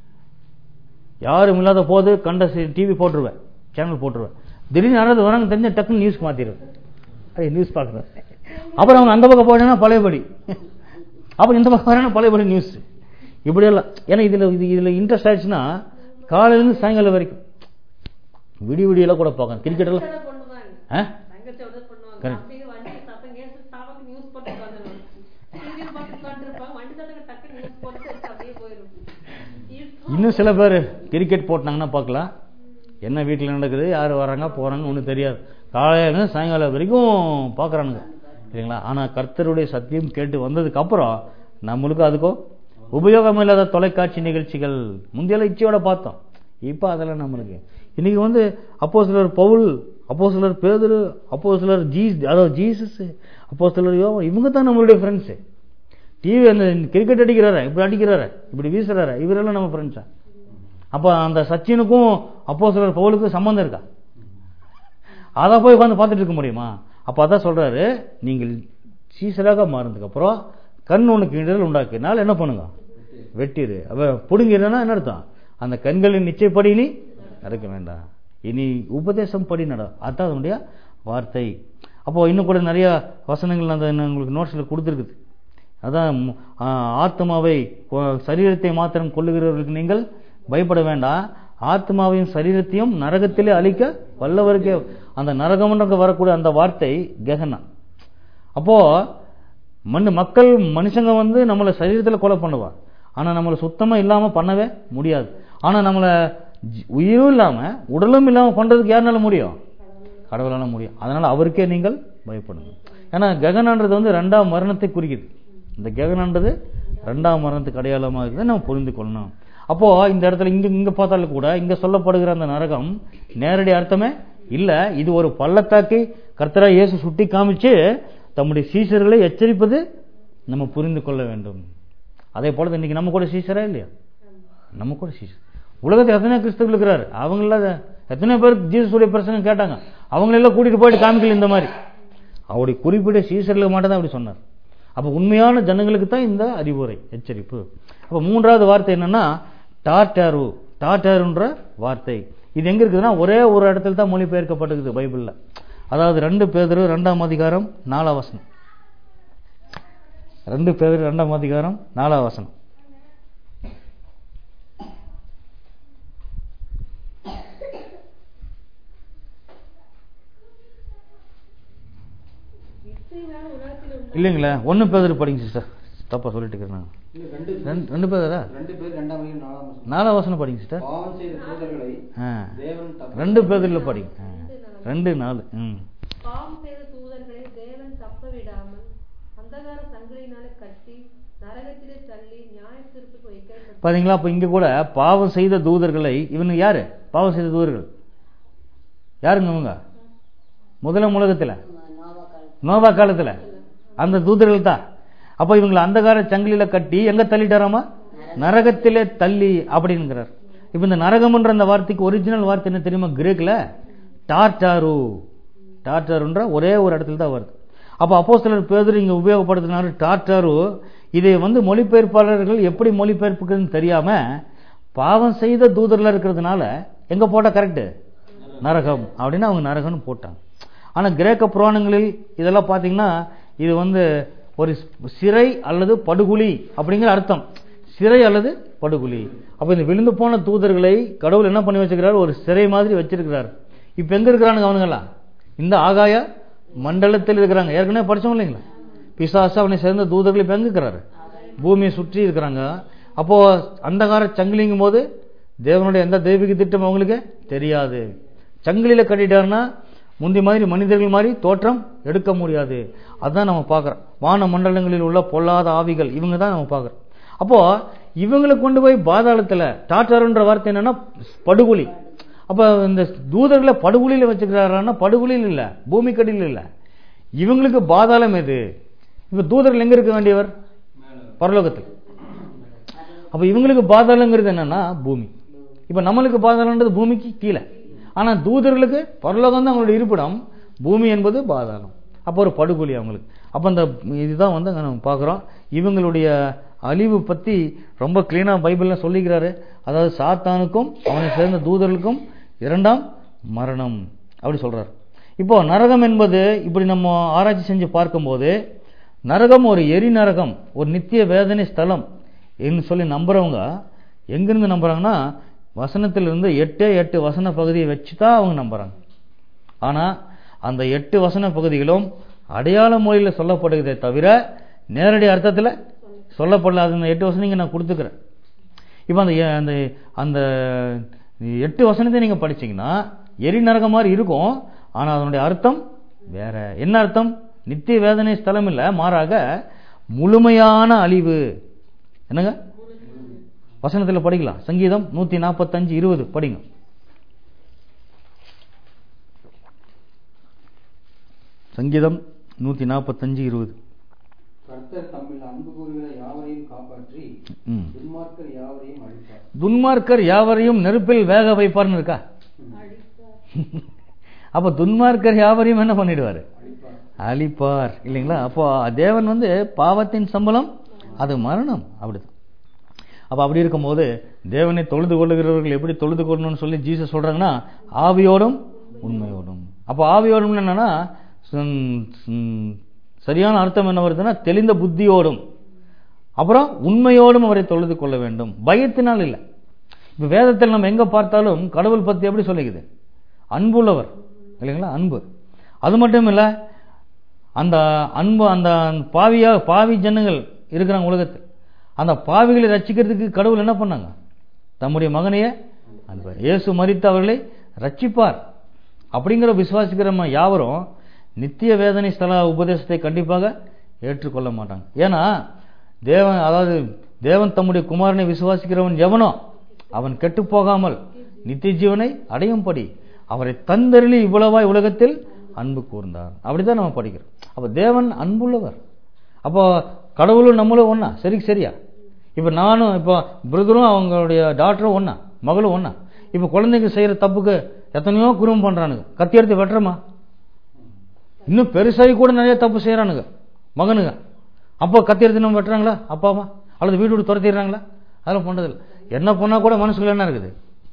B: யாரும் இல்லாத போது கண்ட டிவி போட்டுருவேன் சேனல் போட்டுருவேன் திடீர்னு யாராவது வராங்க தெரிஞ்ச டக்குன்னு நியூஸ் மாத்திடுவேன் ஐய் நியூஸ் பார்க்குறேன் அப்புறம் அவங்க அந்த பக்கம் போனா பழையபடி அப்புறம் இந்த பக்கம் வரேன்னா பழையபடி நியூஸ் இப்படியெல்லாம் ஏன்னா இதுல இது இதுல இன்ட்ரெஸ்ட் ஆயிடுச்சுன்னா காலையிலேருந்து சாயங்காலம் வரைக்கும் விடிய விடியெல்லாம் கூட பார்க்கணும் கிரிக்கெட் எல்லாம்
C: தங்கச்சோட பண்ணுவாங்க
B: ஆ
C: தங்கச்சோட பண்ணுவாங்க
B: Correct.
C: அப்படியே வண்டி சத்தம் கேட்டு சாவக்கு நியூஸ் போட்டு உட்காந்துருவாங்க சீரியல் பார்த்து உட்காந்துருப்பாங்க வண்டி சத்தங்க டக்கு நியூஸ் போட்டு அப்படியே போயிடும் News
B: இன்னும் சில பேர் கிரிக்கெட் போட்டாங்கன்னா பார்க்கலாம் என்ன வீட்டில் நடக்குது யார் வராங்க போறாங்க ஒன்றும் தெரியாது காலையில சாயங்காலம் வரைக்கும் பார்க்குறானுங்க இல்லைங்களா ஆனால் கர்த்தருடைய சத்தியம் கேட்டு வந்ததுக்கு அப்புறம் நம்மளுக்கு அதுக்கும் உபயோகம் இல்லாத தொலைக்காட்சி நிகழ்ச்சிகள் முந்தைய இச்சையோட பார்த்தோம் இப்போ அதெல்லாம் நம்மளுக்கு இன்னைக்கு வந்து அப்போ சிலர் பவுல் அப்போ சிலர் பேதுரு அப்போ சிலர் ஜீஸ் அதாவது ஜீசஸ் அப்போ சிலர் யோவா இவங்க தான் நம்மளுடைய ஃப்ரெண்ட்ஸு டிவி அந்த கிரிக்கெட் அடிக்கிறாரு இப்படி அடிக்கிறாரு இப்படி வீசுறாரு இவரெல்லாம் நம்ம ஃப்ரெண்ட்ஸா அப்ப அந்த சச்சினுக்கும் அப்போ சிலர் பவுலுக்கும் சம்பந்தம் இருக்கா அதை போய் உட்காந்து பார்த்துட்டு இருக்க முடியுமா அப்ப அதான் சொல்றாரு நீங்கள் சீசராக மாறினதுக்கு அப்புறம் கண் உனக்கு இடல் உண்டாக்கினால் என்ன பண்ணுங்க வெட்டிடு அவ புடுங்கிறனா என்ன அர்த்தம் அந்த கண்களின் நிச்சயப்படி நீ நடக்க வேண்டாம் இனி உபதேசம் படி நட அதான் அதனுடைய வார்த்தை அப்போ இன்னும் கூட நிறைய வசனங்கள் அந்த இன்னும் உங்களுக்கு நோட்ஸ்ல கொடுத்துருக்குது அதான் ம், ஆ, ஆத்மாவை கொ- சரீரத்தை மாத்திரம் கொள்ளுகிறவர்களுக்கு நீங்கள் பயப்பட வேண்டாம் ஆத்மாவையும் சரீரத்தையும் நரகத்திலே அழிக்க வல்லவருக்கே அந்த நரகம்ன்ற வரக்கூடிய அந்த வார்த்தை கெகனா அப்போ மண் மக்கள் மனுஷங்க வந்து நம்மளை சரீரத்தில் கொலை பண்ணுவா ஆனா நம்மளை சுத்தமா இல்லாம பண்ணவே முடியாது ஆனா நம்மளை ஜி- உயிரும் இல்லாம உடலும் இல்லாம பண்றதுக்கு யாருனால முடியும் கடவுளால முடியும் அதனால அவருக்கே நீங்கள் பயப்படுங்க ஏன்னா ககனன்றது வந்து ரெண்டாம் மரணத்தை குறிக்குது இந்த ககனன்றது ரெண்டாம் மரணத்துக்கு அடையாளமா இருக்குது நம்ம புரிந்து கொள்ளணும் அப்போ இந்த இடத்துல இங்க இங்க பார்த்தாலும் கூட இங்க சொல்லப்படுகிற அந்த நரகம் நேரடி அர்த்தமே இல்ல இது ஒரு பள்ளத்தாக்கை கர்த்தரா இயேசு சுட்டி காமிச்சு தம்முடைய சீசர்களை எச்சரிப்பது நம்ம புரிந்து கொள்ள வேண்டும் அதே போல தான் இன்னைக்கு நம்ம கூட சீசரா இல்லையா நம்ம கூட சீசர் உலகத்தில் எத்தனை கிறிஸ்தவர்கள் இருக்கிறாரு அவங்கள எத்தனை பேர் ஜீசஸுடைய பிரசங்கம் கேட்டாங்க அவங்களெல்லாம் கூட்டிட்டு போயிட்டு காமிக்கல இந்த மாதிரி அவருடைய குறிப்பிட்ட சீசர்களுக்கு மட்டும் தான் அப்படி சொன்னார் அப்ப உண்மையான ஜனங்களுக்கு தான் இந்த அறிவுரை எச்சரிப்பு அப்ப மூன்றாவது வார்த்தை என்னன்னா டாட்டாரு டாட்டாருன்ற வார்த்தை இது எங்க இருக்குதுன்னா ஒரே ஒரு இடத்துல தான் மொழிபெயர்க்கப்பட்டிருக்குது பைபிள்ல அதாவது ரெண்டு பேதரு ரெண்டாம் அதிகாரம் நாலாம் வசனம் ரெண்டு பேதரு ரெண்டாம் அதிகாரம் நாலாம் வசனம்
C: இசையினால உலகத்தில் உண்டு
B: இல்லைங்களா ஒன்னு பேதரு படிங்க சிஸ்டர் தப்பா சொல்லிட்டு இருக்கிறேன் நான்.
A: இல்ல, ரெண்டு
B: ரெண்டு ரெண்டு பேதரா
A: ரெண்டு பேர் ரெண்டாம் அதிகாரம் நாலாம் வசனம்.
B: நாலாம் வசனம் படிங்க சிஸ்டர்
A: பாவம் செய்த தூதர்களை
B: ஆ
A: தேவன் தப்ப-
B: ரெண்டு பேதரில் படிங்க ஆ. ரெண்டு நாலு ம்
C: பாவம் செய்த தூதர்களை தேவன் தப்ப விடாமல் அந்தகார சங்கிலினாலே கட்டி நரகத்திலே தள்ளி நியாய தீர்ப்புக்கு வைக்கப்பட்டு
B: பாத்தீங்களா அப்ப இங்க கூட பாவம் செய்த தூதர்களை இவங்க யாரு பாவம் செய்த தூதர்கள் யாருங்க இவங்க முதலாம் உலகத்துல
D: நோவா காலத்துல
B: நோவா காலத்துல அந்த தூதர்கள் தான் அப்ப இவங்களை அந்தகார சங்கிலியில கட்டி எங்க தள்ளிட்டாராமா நரகத்திலே தள்ளி அப்படிங்கிறார் இப்ப இந்த நரகம்ன்ற அந்த வார்த்தைக்கு ஒரிஜினல் வார்த்தை என்ன தெரியுமா கிரேக்ல டார்டாரு டார்டாருன்ற ஒரே ஒரு இடத்துல தான் வருது அப்ப அப்போ சிலர் பேதர் இங்க உபயோகப்படுத்தினாரு டார்டாரு இதை வந்து மொழிபெயர்ப்பாளர்கள் எப்படி மொழிபெயர்ப்புக்குன்னு தெரியாம பாவம் செய்த தூதர்ல இருக்கிறதுனால எங்க போட்டா கரெக்ட் நரகம் அப்படின்னு அவங்க நரகம்னு போட்டாங்க ஆனா கிரேக்க புராணங்களில் இதெல்லாம் பாத்தீங்கன்னா இது வந்து ஒரு சிறை அல்லது படுகுழி அப்படிங்கிற அர்த்தம் சிறை அல்லது படுகொலி அப்ப இந்த விழுந்து போன தூதர்களை கடவுள் என்ன பண்ணி வச்சிருக்கிறார் ஒரு சிறை மாதிரி வச்சிருக்கிறார் இப்ப எங்க இருக்கிறானுங்க அவனுங்கெல்லாம் இந்த ஆகாய மண்டலத்தில் இருக்கிறாங்க ஏற்கனவே படிச்சோம் இல்லைங்களா பிசாசு அவனை சேர்ந்த தூதர்கள் இப்ப எங்க இருக்கிறாரு பூமியை சுற்றி இருக்கிறாங்க அப்போ அந்தகார சங்கிலிங்கும் போது தேவனுடைய எந்த தெய்வீக திட்டம் அவங்களுக்கு தெரியாது சங்கிலியில கட்டிட்டாருன்னா முந்தி மாதிரி மனிதர்கள் மாதிரி தோற்றம் எடுக்க முடியாது அதான் நம்ம பார்க்குறோம் வான மண்டலங்களில் உள்ள பொல்லாத ஆவிகள் இவங்க தான் நம்ம பார்க்குறோம் அப்போ இவங்களை கொண்டு போய் பாதாளத்துல டாட்டாருன்ற வார்த்தை என்னன்னா படுகொலி அப்ப இந்த தூதர்களை படுகொலியில வச்சுக்கிறாருன்னா படுகொலியில் இல்ல பூமிக்கடியில் இல்ல இவங்களுக்கு பாதாளம் எது இப்ப தூதர்கள் எங்க இருக்க வேண்டியவர் பரலோகத்தில் அப்ப இவங்களுக்கு பாதாளங்கிறது என்னன்னா பூமி இப்ப நம்மளுக்கு பாதாளன்றது பூமிக்கு கீழே ஆனா தூதர்களுக்கு பரலோகம் தான் அவங்களுடைய இருப்பிடம் பூமி என்பது பாதாளம் அப்போ ஒரு படுகொலி அவங்களுக்கு அப்ப அந்த இதுதான் வந்து அங்க நம்ம பார்க்குறோம் இவங்களுடைய அழிவு பத்தி ரொம்ப கிளீனா பைபிள்ல சொல்லிக்கிறாரு அதாவது சாத்தானுக்கும் அவனை சேர்ந்த தூதர்களுக்கும் இரண்டாம் மரணம் அப்படி சொல்றாரு இப்போ நரகம் என்பது இப்படி நம்ம ஆராய்ச்சி செஞ்சு பார்க்கும்போது நரகம் ஒரு எரி நரகம் ஒரு நித்திய வேதனை ஸ்தலம் என்று சொல்லி நம்புறவங்க எங்கிருந்து நம்புறாங்கன்னா வசனத்திலிருந்து எட்டே எட்டு வசன பகுதியை வச்சு தான் அவங்க நம்புறாங்க ஆனா அந்த எட்டு வசன பகுதிகளும் அடையாள மொழியில சொல்லப்படுகிறதே தவிர நேரடி அர்த்தத்துல சொல்லப்படல அது அந்த எட்டு வசனம் இங்க நான் கொடுத்துக்கிறேன் இப்போ அந்த எ- அந்த அந்த எட்டு வசனத்தை நீங்க படிச்சீங்கன்னா எரி நரகம் மாதிரி இருக்கும் ஆனா அதனுடைய அர்த்தம் வேற என்ன அர்த்தம் நித்திய வேதனை ஸ்தலம் இல்ல மாறாக முழுமையான அழிவு என்னங்க வசனத்துல படிக்கலாம் சங்கீதம் நூத்தி நாற்பத்தஞ்சு இருபது படிங்க சங்கீதம் நூத்தி நாற்பத்தஞ்சு இருபது
A: கர்த்தர் தம்மில் அன்பு கூறுகிற யாவரையும் காப்பாற்றி
B: ம்.
A: துன்மார்க்கர் யாவரையும் அழிப்பார்
B: துன்மார்க்கர் யாவரையும் நெருப்பில் வேக வைப்பார்னு இருக்கா அப்ப துன்மார்க்கர் யாவரையும் என்ன பண்ணிடுவாரு
A: அழிப்பார்
B: அழிப்பார் இல்லைங்களா அப்போ தேவன் வந்து பாவத்தின் சம்பளம் அது மரணம் அப்படிதான் அப்ப அப்படி இருக்கும்போது தேவனை தொழுது கொள்ளுகிறவர்கள் எப்படி தொழுது கொள்ளணும்னு சொல்லி ஜீசஸ் சொல்றாங்கன்னா ஆவியோடும் உண்மையோடும் அப்போ ஆவியோடும் என்னன்னா ம், ம், சரியான அர்த்தம் என்ன வருதுன்னா தெளிந்த புத்தியோடும் அப்புறம் உண்மையோடும் அவரை தொழுது கொள்ள வேண்டும் பயத்தினால் இல்லை இப்ப வேதத்தில் நம்ம எங்க பார்த்தாலும் கடவுள் பத்தி எப்படி சொல்லிக்குது அன்புள்ளவர் இல்லைங்களா அன்பு அது மட்டும் இல்ல அந்த அன்பு அந்த பாவியா பாவி ஜனங்கள் இருக்கிறாங்க உலகத்தில் அந்த பாவிகளை ரட்சிக்கிறதுக்கு கடவுள் என்ன பண்ணாங்க தம்முடைய மகனையே அனுப்பார் இயேசு மரித்து அவர்களை ரட்சிப்பார் அப்படிங்கிற விசுவாசிக்கிற நம்ம யாவரும் நித்திய வேதனை ஸ்தல உபதேசத்தை கண்டிப்பாக ஏற்றுக்கொள்ள மாட்டாங்க ஏன்னா தேவன் அதாவது தேவன் தம்முடைய குமாரனை விசுவாசிக்கிறவன் எவனோ அவன் கெட்டு போகாமல் நித்திய ஜீவனை அடையும்படி அவரை தந்தருளி இவ்வளவாய் உலகத்தில் அன்பு கூர்ந்தார் அப்படிதான் நம்ம படிக்கிறோம் அப்ப தேவன் அன்புள்ளவர் அப்போ கடவுளும் நம்மளும் ஒண்ணா சரி சரியா இப்ப நானும் இப்போ பிரதரும் அவங்களுடைய டாக்டரும் ஒண்ணா மகளும் ஒண்ணா இப்ப குழந்தைங்க செய்யற தப்புக்கு எத்தனையோ குறும் பண்றானுங்க கத்தி எடுத்து வெட்டுறமா இன்னும் பெருசாகி கூட நிறைய தப்பு செய்யறானுங்க மகனுங்க அப்போ கத்தி எடுத்து நம்ம வெட்டுறாங்களா அப்பா அம்மா அல்லது வீடு விட்டு துரத்திடுறாங்களா அதெல்லாம் பண்றதில்ல என்ன பண்ணா கூட மனசுக்குள்ள என்ன இருக்குது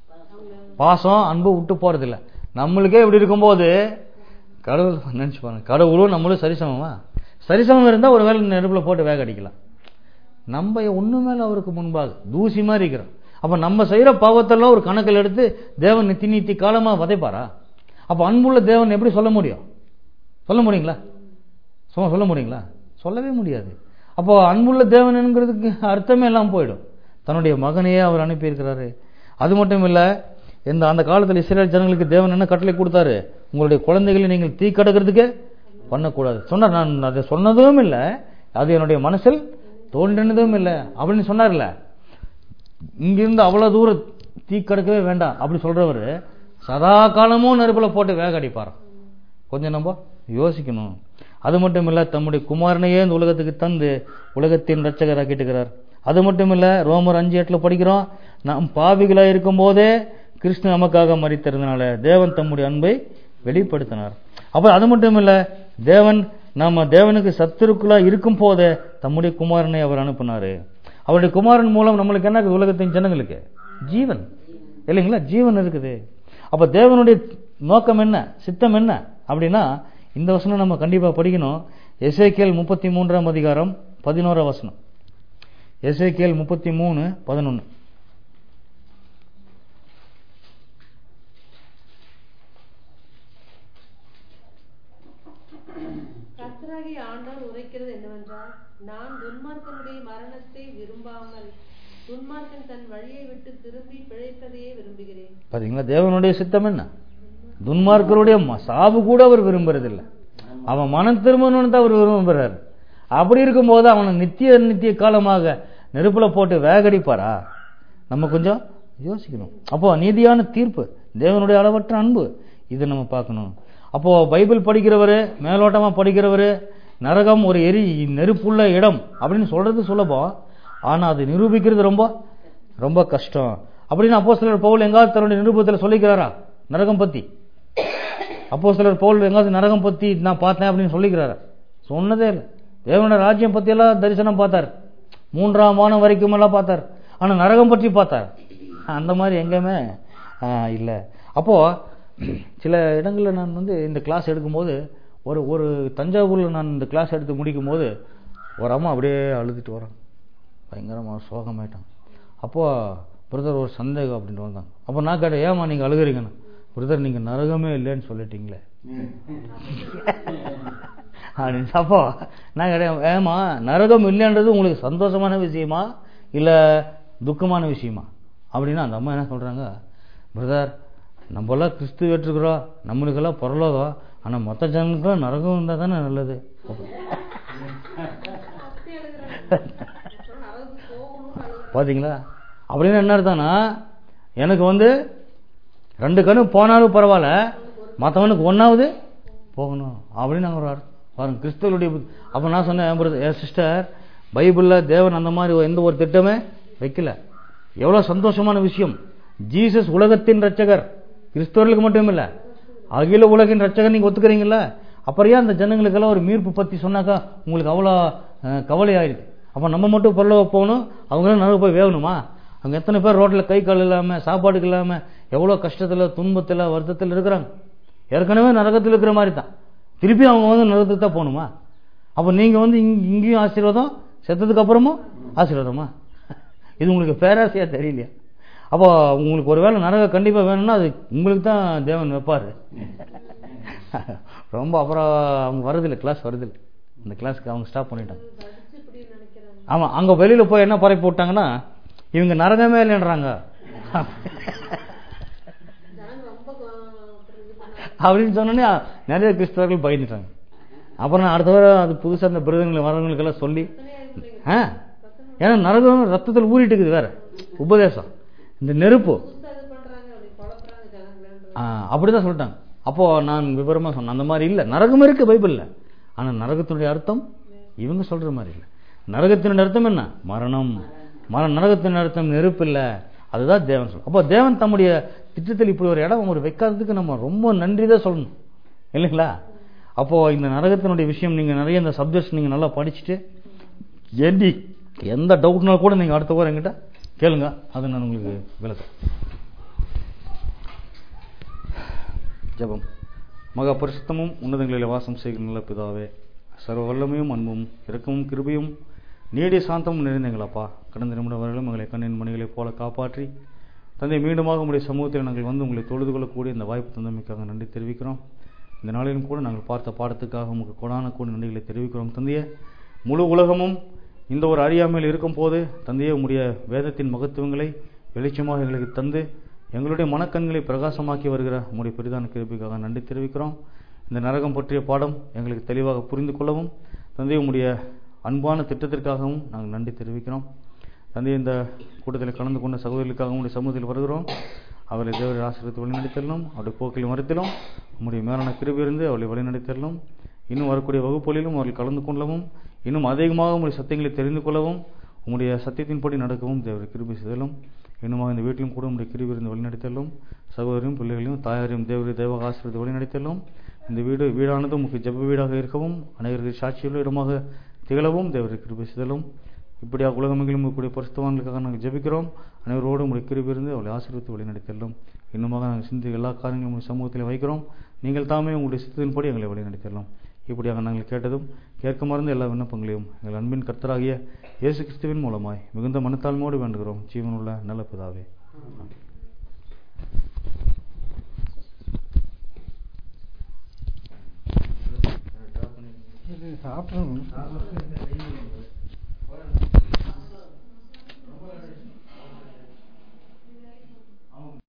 B: பாசம் அன்பு விட்டு போறதில்ல நம்மளுக்கே இப்படி இருக்கும்போது கடவுள் நினைச்சு பாருங்க கடவுளும் நம்மளும் சரிசமமா சரிசமம் இருந்தா ஒரு வேளை நெருப்புல போட்டு வேக அடிக்கலாம் நம்ம ஒண்ணு மேல அவருக்கு முன்பாக தூசி மாதிரி இருக்கிறோம் அப்ப நம்ம செய்யற பாவத்தெல்லாம் ஒரு கணக்கில் எடுத்து தேவன் நித்தி நித்தி காலமா வதைப்பாரா அப்ப அன்புள்ள தேவன் எப்படி சொல்ல முடியும் சொல்ல முடியுங்களா சும்மா சொல்ல முடியுங்களா சொல்லவே முடியாது அப்போ அன்புள்ள தேவன் என்கிறதுக்கு அர்த்தமே எல்லாம் போயிடும் தன்னுடைய மகனையே அவர் அனுப்பியிருக்கிறாரு அது மட்டும் இல்ல இந்த அந்த காலத்தில் இஸ்ரேல் ஜனங்களுக்கு தேவன் என்ன கட்டளை கொடுத்தாரு உங்களுடைய குழந்தைகளை நீங்கள் தீ கடக்கிறதுக்கு பண்ணக்கூடாது சொன்னார் நான் அதை சொன்னதும் இல்லை அது என்னுடைய மனசில் தோன்றினதும் இல்லை அப்படின்னு சொன்னார்ல இங்கிருந்து அவ்வளவு தூரம் தீ கடக்கவே வேண்டாம் அப்படி சொல்றவர் சதா காலமும் நெருப்புல போட்டு வேக அடிப்பாராம் கொஞ்சம் நம்ம யோசிக்கணும் அது மட்டும் இல்ல தம்முடைய குமாரனையே இந்த உலகத்துக்கு தந்து உலகத்தின் ரட்சகர் ஆக்கிட்டுக்கிறார் அது மட்டும் இல்ல ரோமர் அஞ்சு எட்டுல படிக்கிறோம் நாம் பாவிகளா இருக்கும் போதே கிறிஸ்து நமக்காக மறித்ததுனால தேவன் தம்முடைய அன்பை வெளிப்படுத்தினார் அப்ப அது மட்டும் இல்ல தேவன் நாம தேவனுக்கு சத்துருக்குள்ளா இருக்கும் போதே தம்முடைய குமாரனை அவர் அனுப்பினாரு அவருடைய குமாரன் மூலம் நம்மளுக்கு என்ன இருக்குது உலகத்தின் ஜனங்களுக்கு ஜீவன் இல்லைங்களா ஜீவன் இருக்குது அப்ப தேவனுடைய நோக்கம் என்ன சித்தம் என்ன அப்படின்னா இந்த வசனம் நம்ம கண்டிப்பா படிக்கணும் எசேக்கியல் முப்பத்தி மூன்றாம் அதிகாரம் பதினோரா வசனம் எசேக்கியேல் முப்பத்தி மூணு பதினொன்று
C: கர்த்தராகிய ஆண்டவர் உரைக்கிறது என்னவென்றால் நான் துன்மார்க்கனுடைய மரணத்தை விரும்பாமல் துன்மார்க்கன் தன் வழியை விட்டு திரும்பி பிழைப்பதையே விரும்புகிறேன்
B: பாத்தீங்களா தேவனுடைய சித்தம் என்ன துன்மார்க்கருடைய ம- சாவு கூட அவர் விரும்புறதில்லை அவன் மனம் திரும்பணும்னு தான் அவர் விரும்புறாரு அப்படி இருக்கும்போது அவனை நித்திய நித்திய காலமாக நெருப்புல போட்டு வேகடிப்பாரா நம்ம கொஞ்சம் யோசிக்கணும் அப்போ நீதியான தீர்ப்பு தேவனுடைய அளவற்ற அன்பு இது நம்ம பார்க்கணும் அப்போ பைபிள் படிக்கிறவரு மேலோட்டமா படிக்கிறவரு நரகம் ஒரு எரி நெருப்புள்ள இடம் அப்படின்னு சொல்றது சுலபம் ஆனா அது நிரூபிக்கிறது ரொம்ப ரொம்ப கஷ்டம் அப்படின்னு அப்போ சிலர் பவுல் எங்காவது தன்னுடைய நிரூபத்தில் சொல்லிக்கிறாரா நரகம் பத்தி அப்போ சிலர் பவுல் எங்காவது நரகம் பத்தி நான் பார்த்தேன் அப்படின்னு சொல்லிக்கிறாரா சொன்னதே இல்லை தேவனோட ராஜ்யம் பத்தி எல்லாம் தரிசனம் பார்த்தார் மூன்றாம் வானம் வரைக்கும் எல்லாம் பார்த்தார் ஆனா நரகம் பற்றி பார்த்தார் அந்த மாதிரி எங்கேயுமே ஆ, இல்ல அப்போ சில இடங்கள்ல நான் வந்து இந்த கிளாஸ் எடுக்கும்போது ஒரு ஒரு தஞ்சாவூர்ல நான் இந்த கிளாஸ் எடுத்து முடிக்கும் போது ஒரு அம்மா அப்படியே அழுதுட்டு வரான் பயங்கரமாக சோகமாயிட்டான் அப்போ பிரதர் ஒரு சந்தேகம் அப்படின்ட்டு வந்தாங்க அப்போ நான் கேட்டேன் ஏமா நீங்கள் அழுகுறீங்கன்னு பிரதர் நீங்கள் நரகமே இல்லைன்னு சொல்லிட்டீங்களே அப்படின்னு அப்போ நான் கேட்டேன் ஏமா நரகம் இல்லைன்றது உங்களுக்கு சந்தோஷமான விஷயமா இல்லை துக்கமான விஷயமா அப்படின்னா அந்த அம்மா என்ன சொல்கிறாங்க பிரதர் நம்மளாம் கிறிஸ்து ஏற்றுக்கிறோம் நம்மளுக்கெல்லாம் பரலோகம் ஆனால் மற்ற ஜனங்களுக்கெல்லாம் நரகம் இருந்தால் தானே நல்லது
C: அப்படி எழுதுறாங்க நரகத்துக்கு போகணும்னு அழுகுறாங்க.
B: பாத்தீங்களா அப்படின்னு என்ன அர்த்தம்னா எனக்கு வந்து ரெண்டு கண்ணு போனாலும் பரவாயில்ல மற்றவனுக்கு ஒன்றாவது போகணும் அப்படின்னு அவர் அர்த்தம். பாருங்க கிறிஸ்தவருடைய புத்தி. அப்ப நான் சொன்னேன் brother, என் சிஸ்டர் பைபிள்ல தேவன் அந்த மாதிரி எந்த ஒரு திட்டமே வைக்கல எவ்வளவு சந்தோஷமான விஷயம் ஜீசஸ் உலகத்தின் ரட்சகர் கிறிஸ்தவர்களுக்கு மட்டும் இல்ல அகில உலகின் ரட்சகர் நீங்க ஒத்துக்கிறீங்கல்ல அப்புறம் ஏன் அந்த ஜனங்களுக்கெல்லாம் ஒரு மீட்பு பத்தி சொன்னாக்கா உங்களுக்கு அவ்வளோ அஹ், கவலை ஆயிருக்கு அப்ப நம்ம மட்டும் பரலோக போகணும் அவங்களும் நரக போய் வேகணுமா அங்க எத்தனை பேர் ரோட்ல கை கால் இல்லாம சாப்பாடுக்கு இல்லாம எவ்வளவு கஷ்டத்துல துன்பத்துல வருத்தத்துல இருக்கிறாங்க ஏற்கனவே நரகத்தில் இருக்கிற மாதிரி தான் திருப்பி அவங்க வந்து நரகத்துக்கு தான் போகணுமா அப்ப நீங்க வந்து இங்க- இங்கேயும் ஆசீர்வாதம் செத்ததுக்கு அப்புறமும் ஆசீர்வாதமா இது உங்களுக்கு பேராசையா தெரியலையா அப்போ உங்களுக்கு ஒருவேளை நரகம் கண்டிப்பா வேணும்னா அது உங்களுக்கு தான் தேவன் வைப்பாரு ரொம்ப அப்புறம் அவங்க வரதில்லை கிளாஸ் வரதில்லை இந்த கிளாஸ்க்கு அவங்க ஸ்டாப் பண்ணிட்டாங்க
C: படிச்சு இப்படி நினைக்கிறாங்க
B: ஆமா அங்க வெளியில போய் என்ன பரப்பி விட்டாங்கன்னா இவங்க நரகமே இல்லைன்றாங்க
C: ஜனங்க ரொம்ப கொ- அப்புறம் இது பண்ணாங்க
B: அப்படின்னு சொன்னோன்னே நிறைய கிறிஸ்தவர்கள் பயந்துட்டாங்க அப்புறம் நான் அடுத்த வாரம் அது புதுசா அந்த பிரதங்களுக்கு வரவங்களுக்கெல்லாம் சொல்லி ஆ ஏன்னா நரகம் ரத்தத்தில் ஊறிட்டு இருக்குது வேற உபதேசம் இந்த நெருப்பு
C: புதுசா இது பண்றாங்க அப்படி குழப்புறாங்க ஜனங்களேன்றது
B: ஆ, அப்படிதான் சொல்லிட்டாங்க அப்போ நான் விவரமா சொன்னேன் அந்த மாதிரி இல்ல நரகம் இருக்கு பைபிள்ல ஆனா நரகத்தினுடைய அர்த்தம் இவங்க சொல்ற மாதிரி இல்ல நரகத்தினுடைய அர்த்தம் என்ன மரணம் மரண நரகத்தின் அர்த்தம் நெருப்பு இல்ல அதுதான் தேவன் சொல்லும் அப்போ தேவன் தம்முடைய திட்டத்தில் இப்படி ஒரு இடம் ஒரு வைக்காததுக்கு நம்ம ரொம்ப நன்றி தான் சொல்லணும் இல்லைங்களா அப்போ இந்த நரகத்தினுடைய விஷயம் நீங்க நிறைய இந்த சப்ஜெக்ட்ஸ் நீங்க நல்லா படிச்சுட்டு எந்தி எந்த டவுட்னாலும் கூட நீங்க அடுத்த வாரம் என்கிட்ட கேளுங்க அதை நான் உங்களுக்கு விளக்கம் ஜெபம் மகா பரிசுத்தமும் உன்னதங்களில் வாசம் செய்கிற நல்ல பிதாவே சர்வ வல்லமையும் அன்பும் இரக்கமும் கிருபையும் நீடிய சாந்தமும் நிறைந்தீங்களப்பா கடந்த நிமிடம் வரையிலும் எங்களை கண்ணின் மணிகளைப் போல காப்பாற்றி தந்தை மீண்டுமாக உங்களுடைய சமூகத்தில் நாங்கள் வந்து உங்களை தொழுது கொள்ளக்கூடிய இந்த வாய்ப்பு தந்தமைக்காக நன்றி தெரிவிக்கிறோம் இந்த நாளிலும் கூட நாங்கள் பார்த்த பாடத்துக்காக உங்களுக்கு கொடான கூட நன்றிகளை தெரிவிக்கிறோம் தந்தையே முழு உலகமும் இந்த ஒரு அறியாமையில் இருக்கும் போது தந்தையே உம்முடைய வேதத்தின் மகத்துவங்களை வெளிச்சமாக எங்களுக்கு தந்து எங்களுடைய மனக்கண்களை பிரகாசமாக்கி வருகிற உங்களுடைய பெரிதான கிருபிக்காக நன்றி தெரிவிக்கிறோம் இந்த நரகம் பற்றிய பாடம் எங்களுக்கு தெளிவாக புரிந்து கொள்ளவும் தந்தை உம்முடைய அன்பான திட்டத்திற்காகவும் நாங்கள் நன்றி தெரிவிக்கிறோம் தந்தை இந்த கூட்டத்தில் கலந்து கொண்ட சகோதரர்களுக்காக உங்களுடைய சமூகத்தில் வருகிறோம் அவர்களை தேவரை ஆசிரியத்தை வழிநடத்தலும் அவருடைய போக்கில் மறுத்திலும் உங்களுடைய மேலான கிருபி இருந்து அவர்களை வழிநடத்தலும் இன்னும் வரக்கூடிய வகுப்புகளிலும் அவர்கள் கலந்து கொள்ளவும் இன்னும் அதிகமாக உங்களுடைய சத்தியங்களை தெரிந்து கொள்ளவும் உங்களுடைய சத்தியத்தின்படி நடக்கவும் தேவரை கிருபி செய்தலும் இன்னுமாக இந்த வீட்டிலும் கூட உங்களுடைய கிருபி இருந்து வழிநடத்தலும் சகோதரியும் பிள்ளைகளையும் தாயாரையும் தேவரை தேவ ஆசிரியத்தை வழிநடத்தலும் இந்த வீடு வீடானது உங்களுக்கு ஜெப வீடாக இருக்கவும் அனைவருக்கு சாட்சியுள்ள இடமாக திகழவும் தேவரை கிருபி செய்தலும் இப்படியாக உலகமெங்கிலும் இருக்கக்கூடிய பரிசுத்தவான்களுக்காக நாங்கள் ஜெபிக்கிறோம் அனைவரோடும் உங்களுடைய கிருபி இருந்து அவளை ஆசீர்வித்து வழிநடத்தலும் இன்னுமாக நாங்கள் சிந்தி எல்லா காரியங்களும் உங்களுடைய சமூகத்தில் வைக்கிறோம் நீங்கள் தாமே உங்களுடைய சித்தத்தின்படி எங்களை வழிநடத்தலாம் இப்படியாக நாங்கள் கேட்டதும் கேட்க மறந்த எல்லா விண்ணப்பங்களையும் எங்கள் அன்பின் கர்த்தராகிய இயேசு கிறிஸ்துவின் மூலமாய் மிகுந்த மனத்தாழ்மையோடு வேண்டுகிறோம் ஜீவனுள்ள நல்ல பிதாவே
A: இது சாப்பிடணும்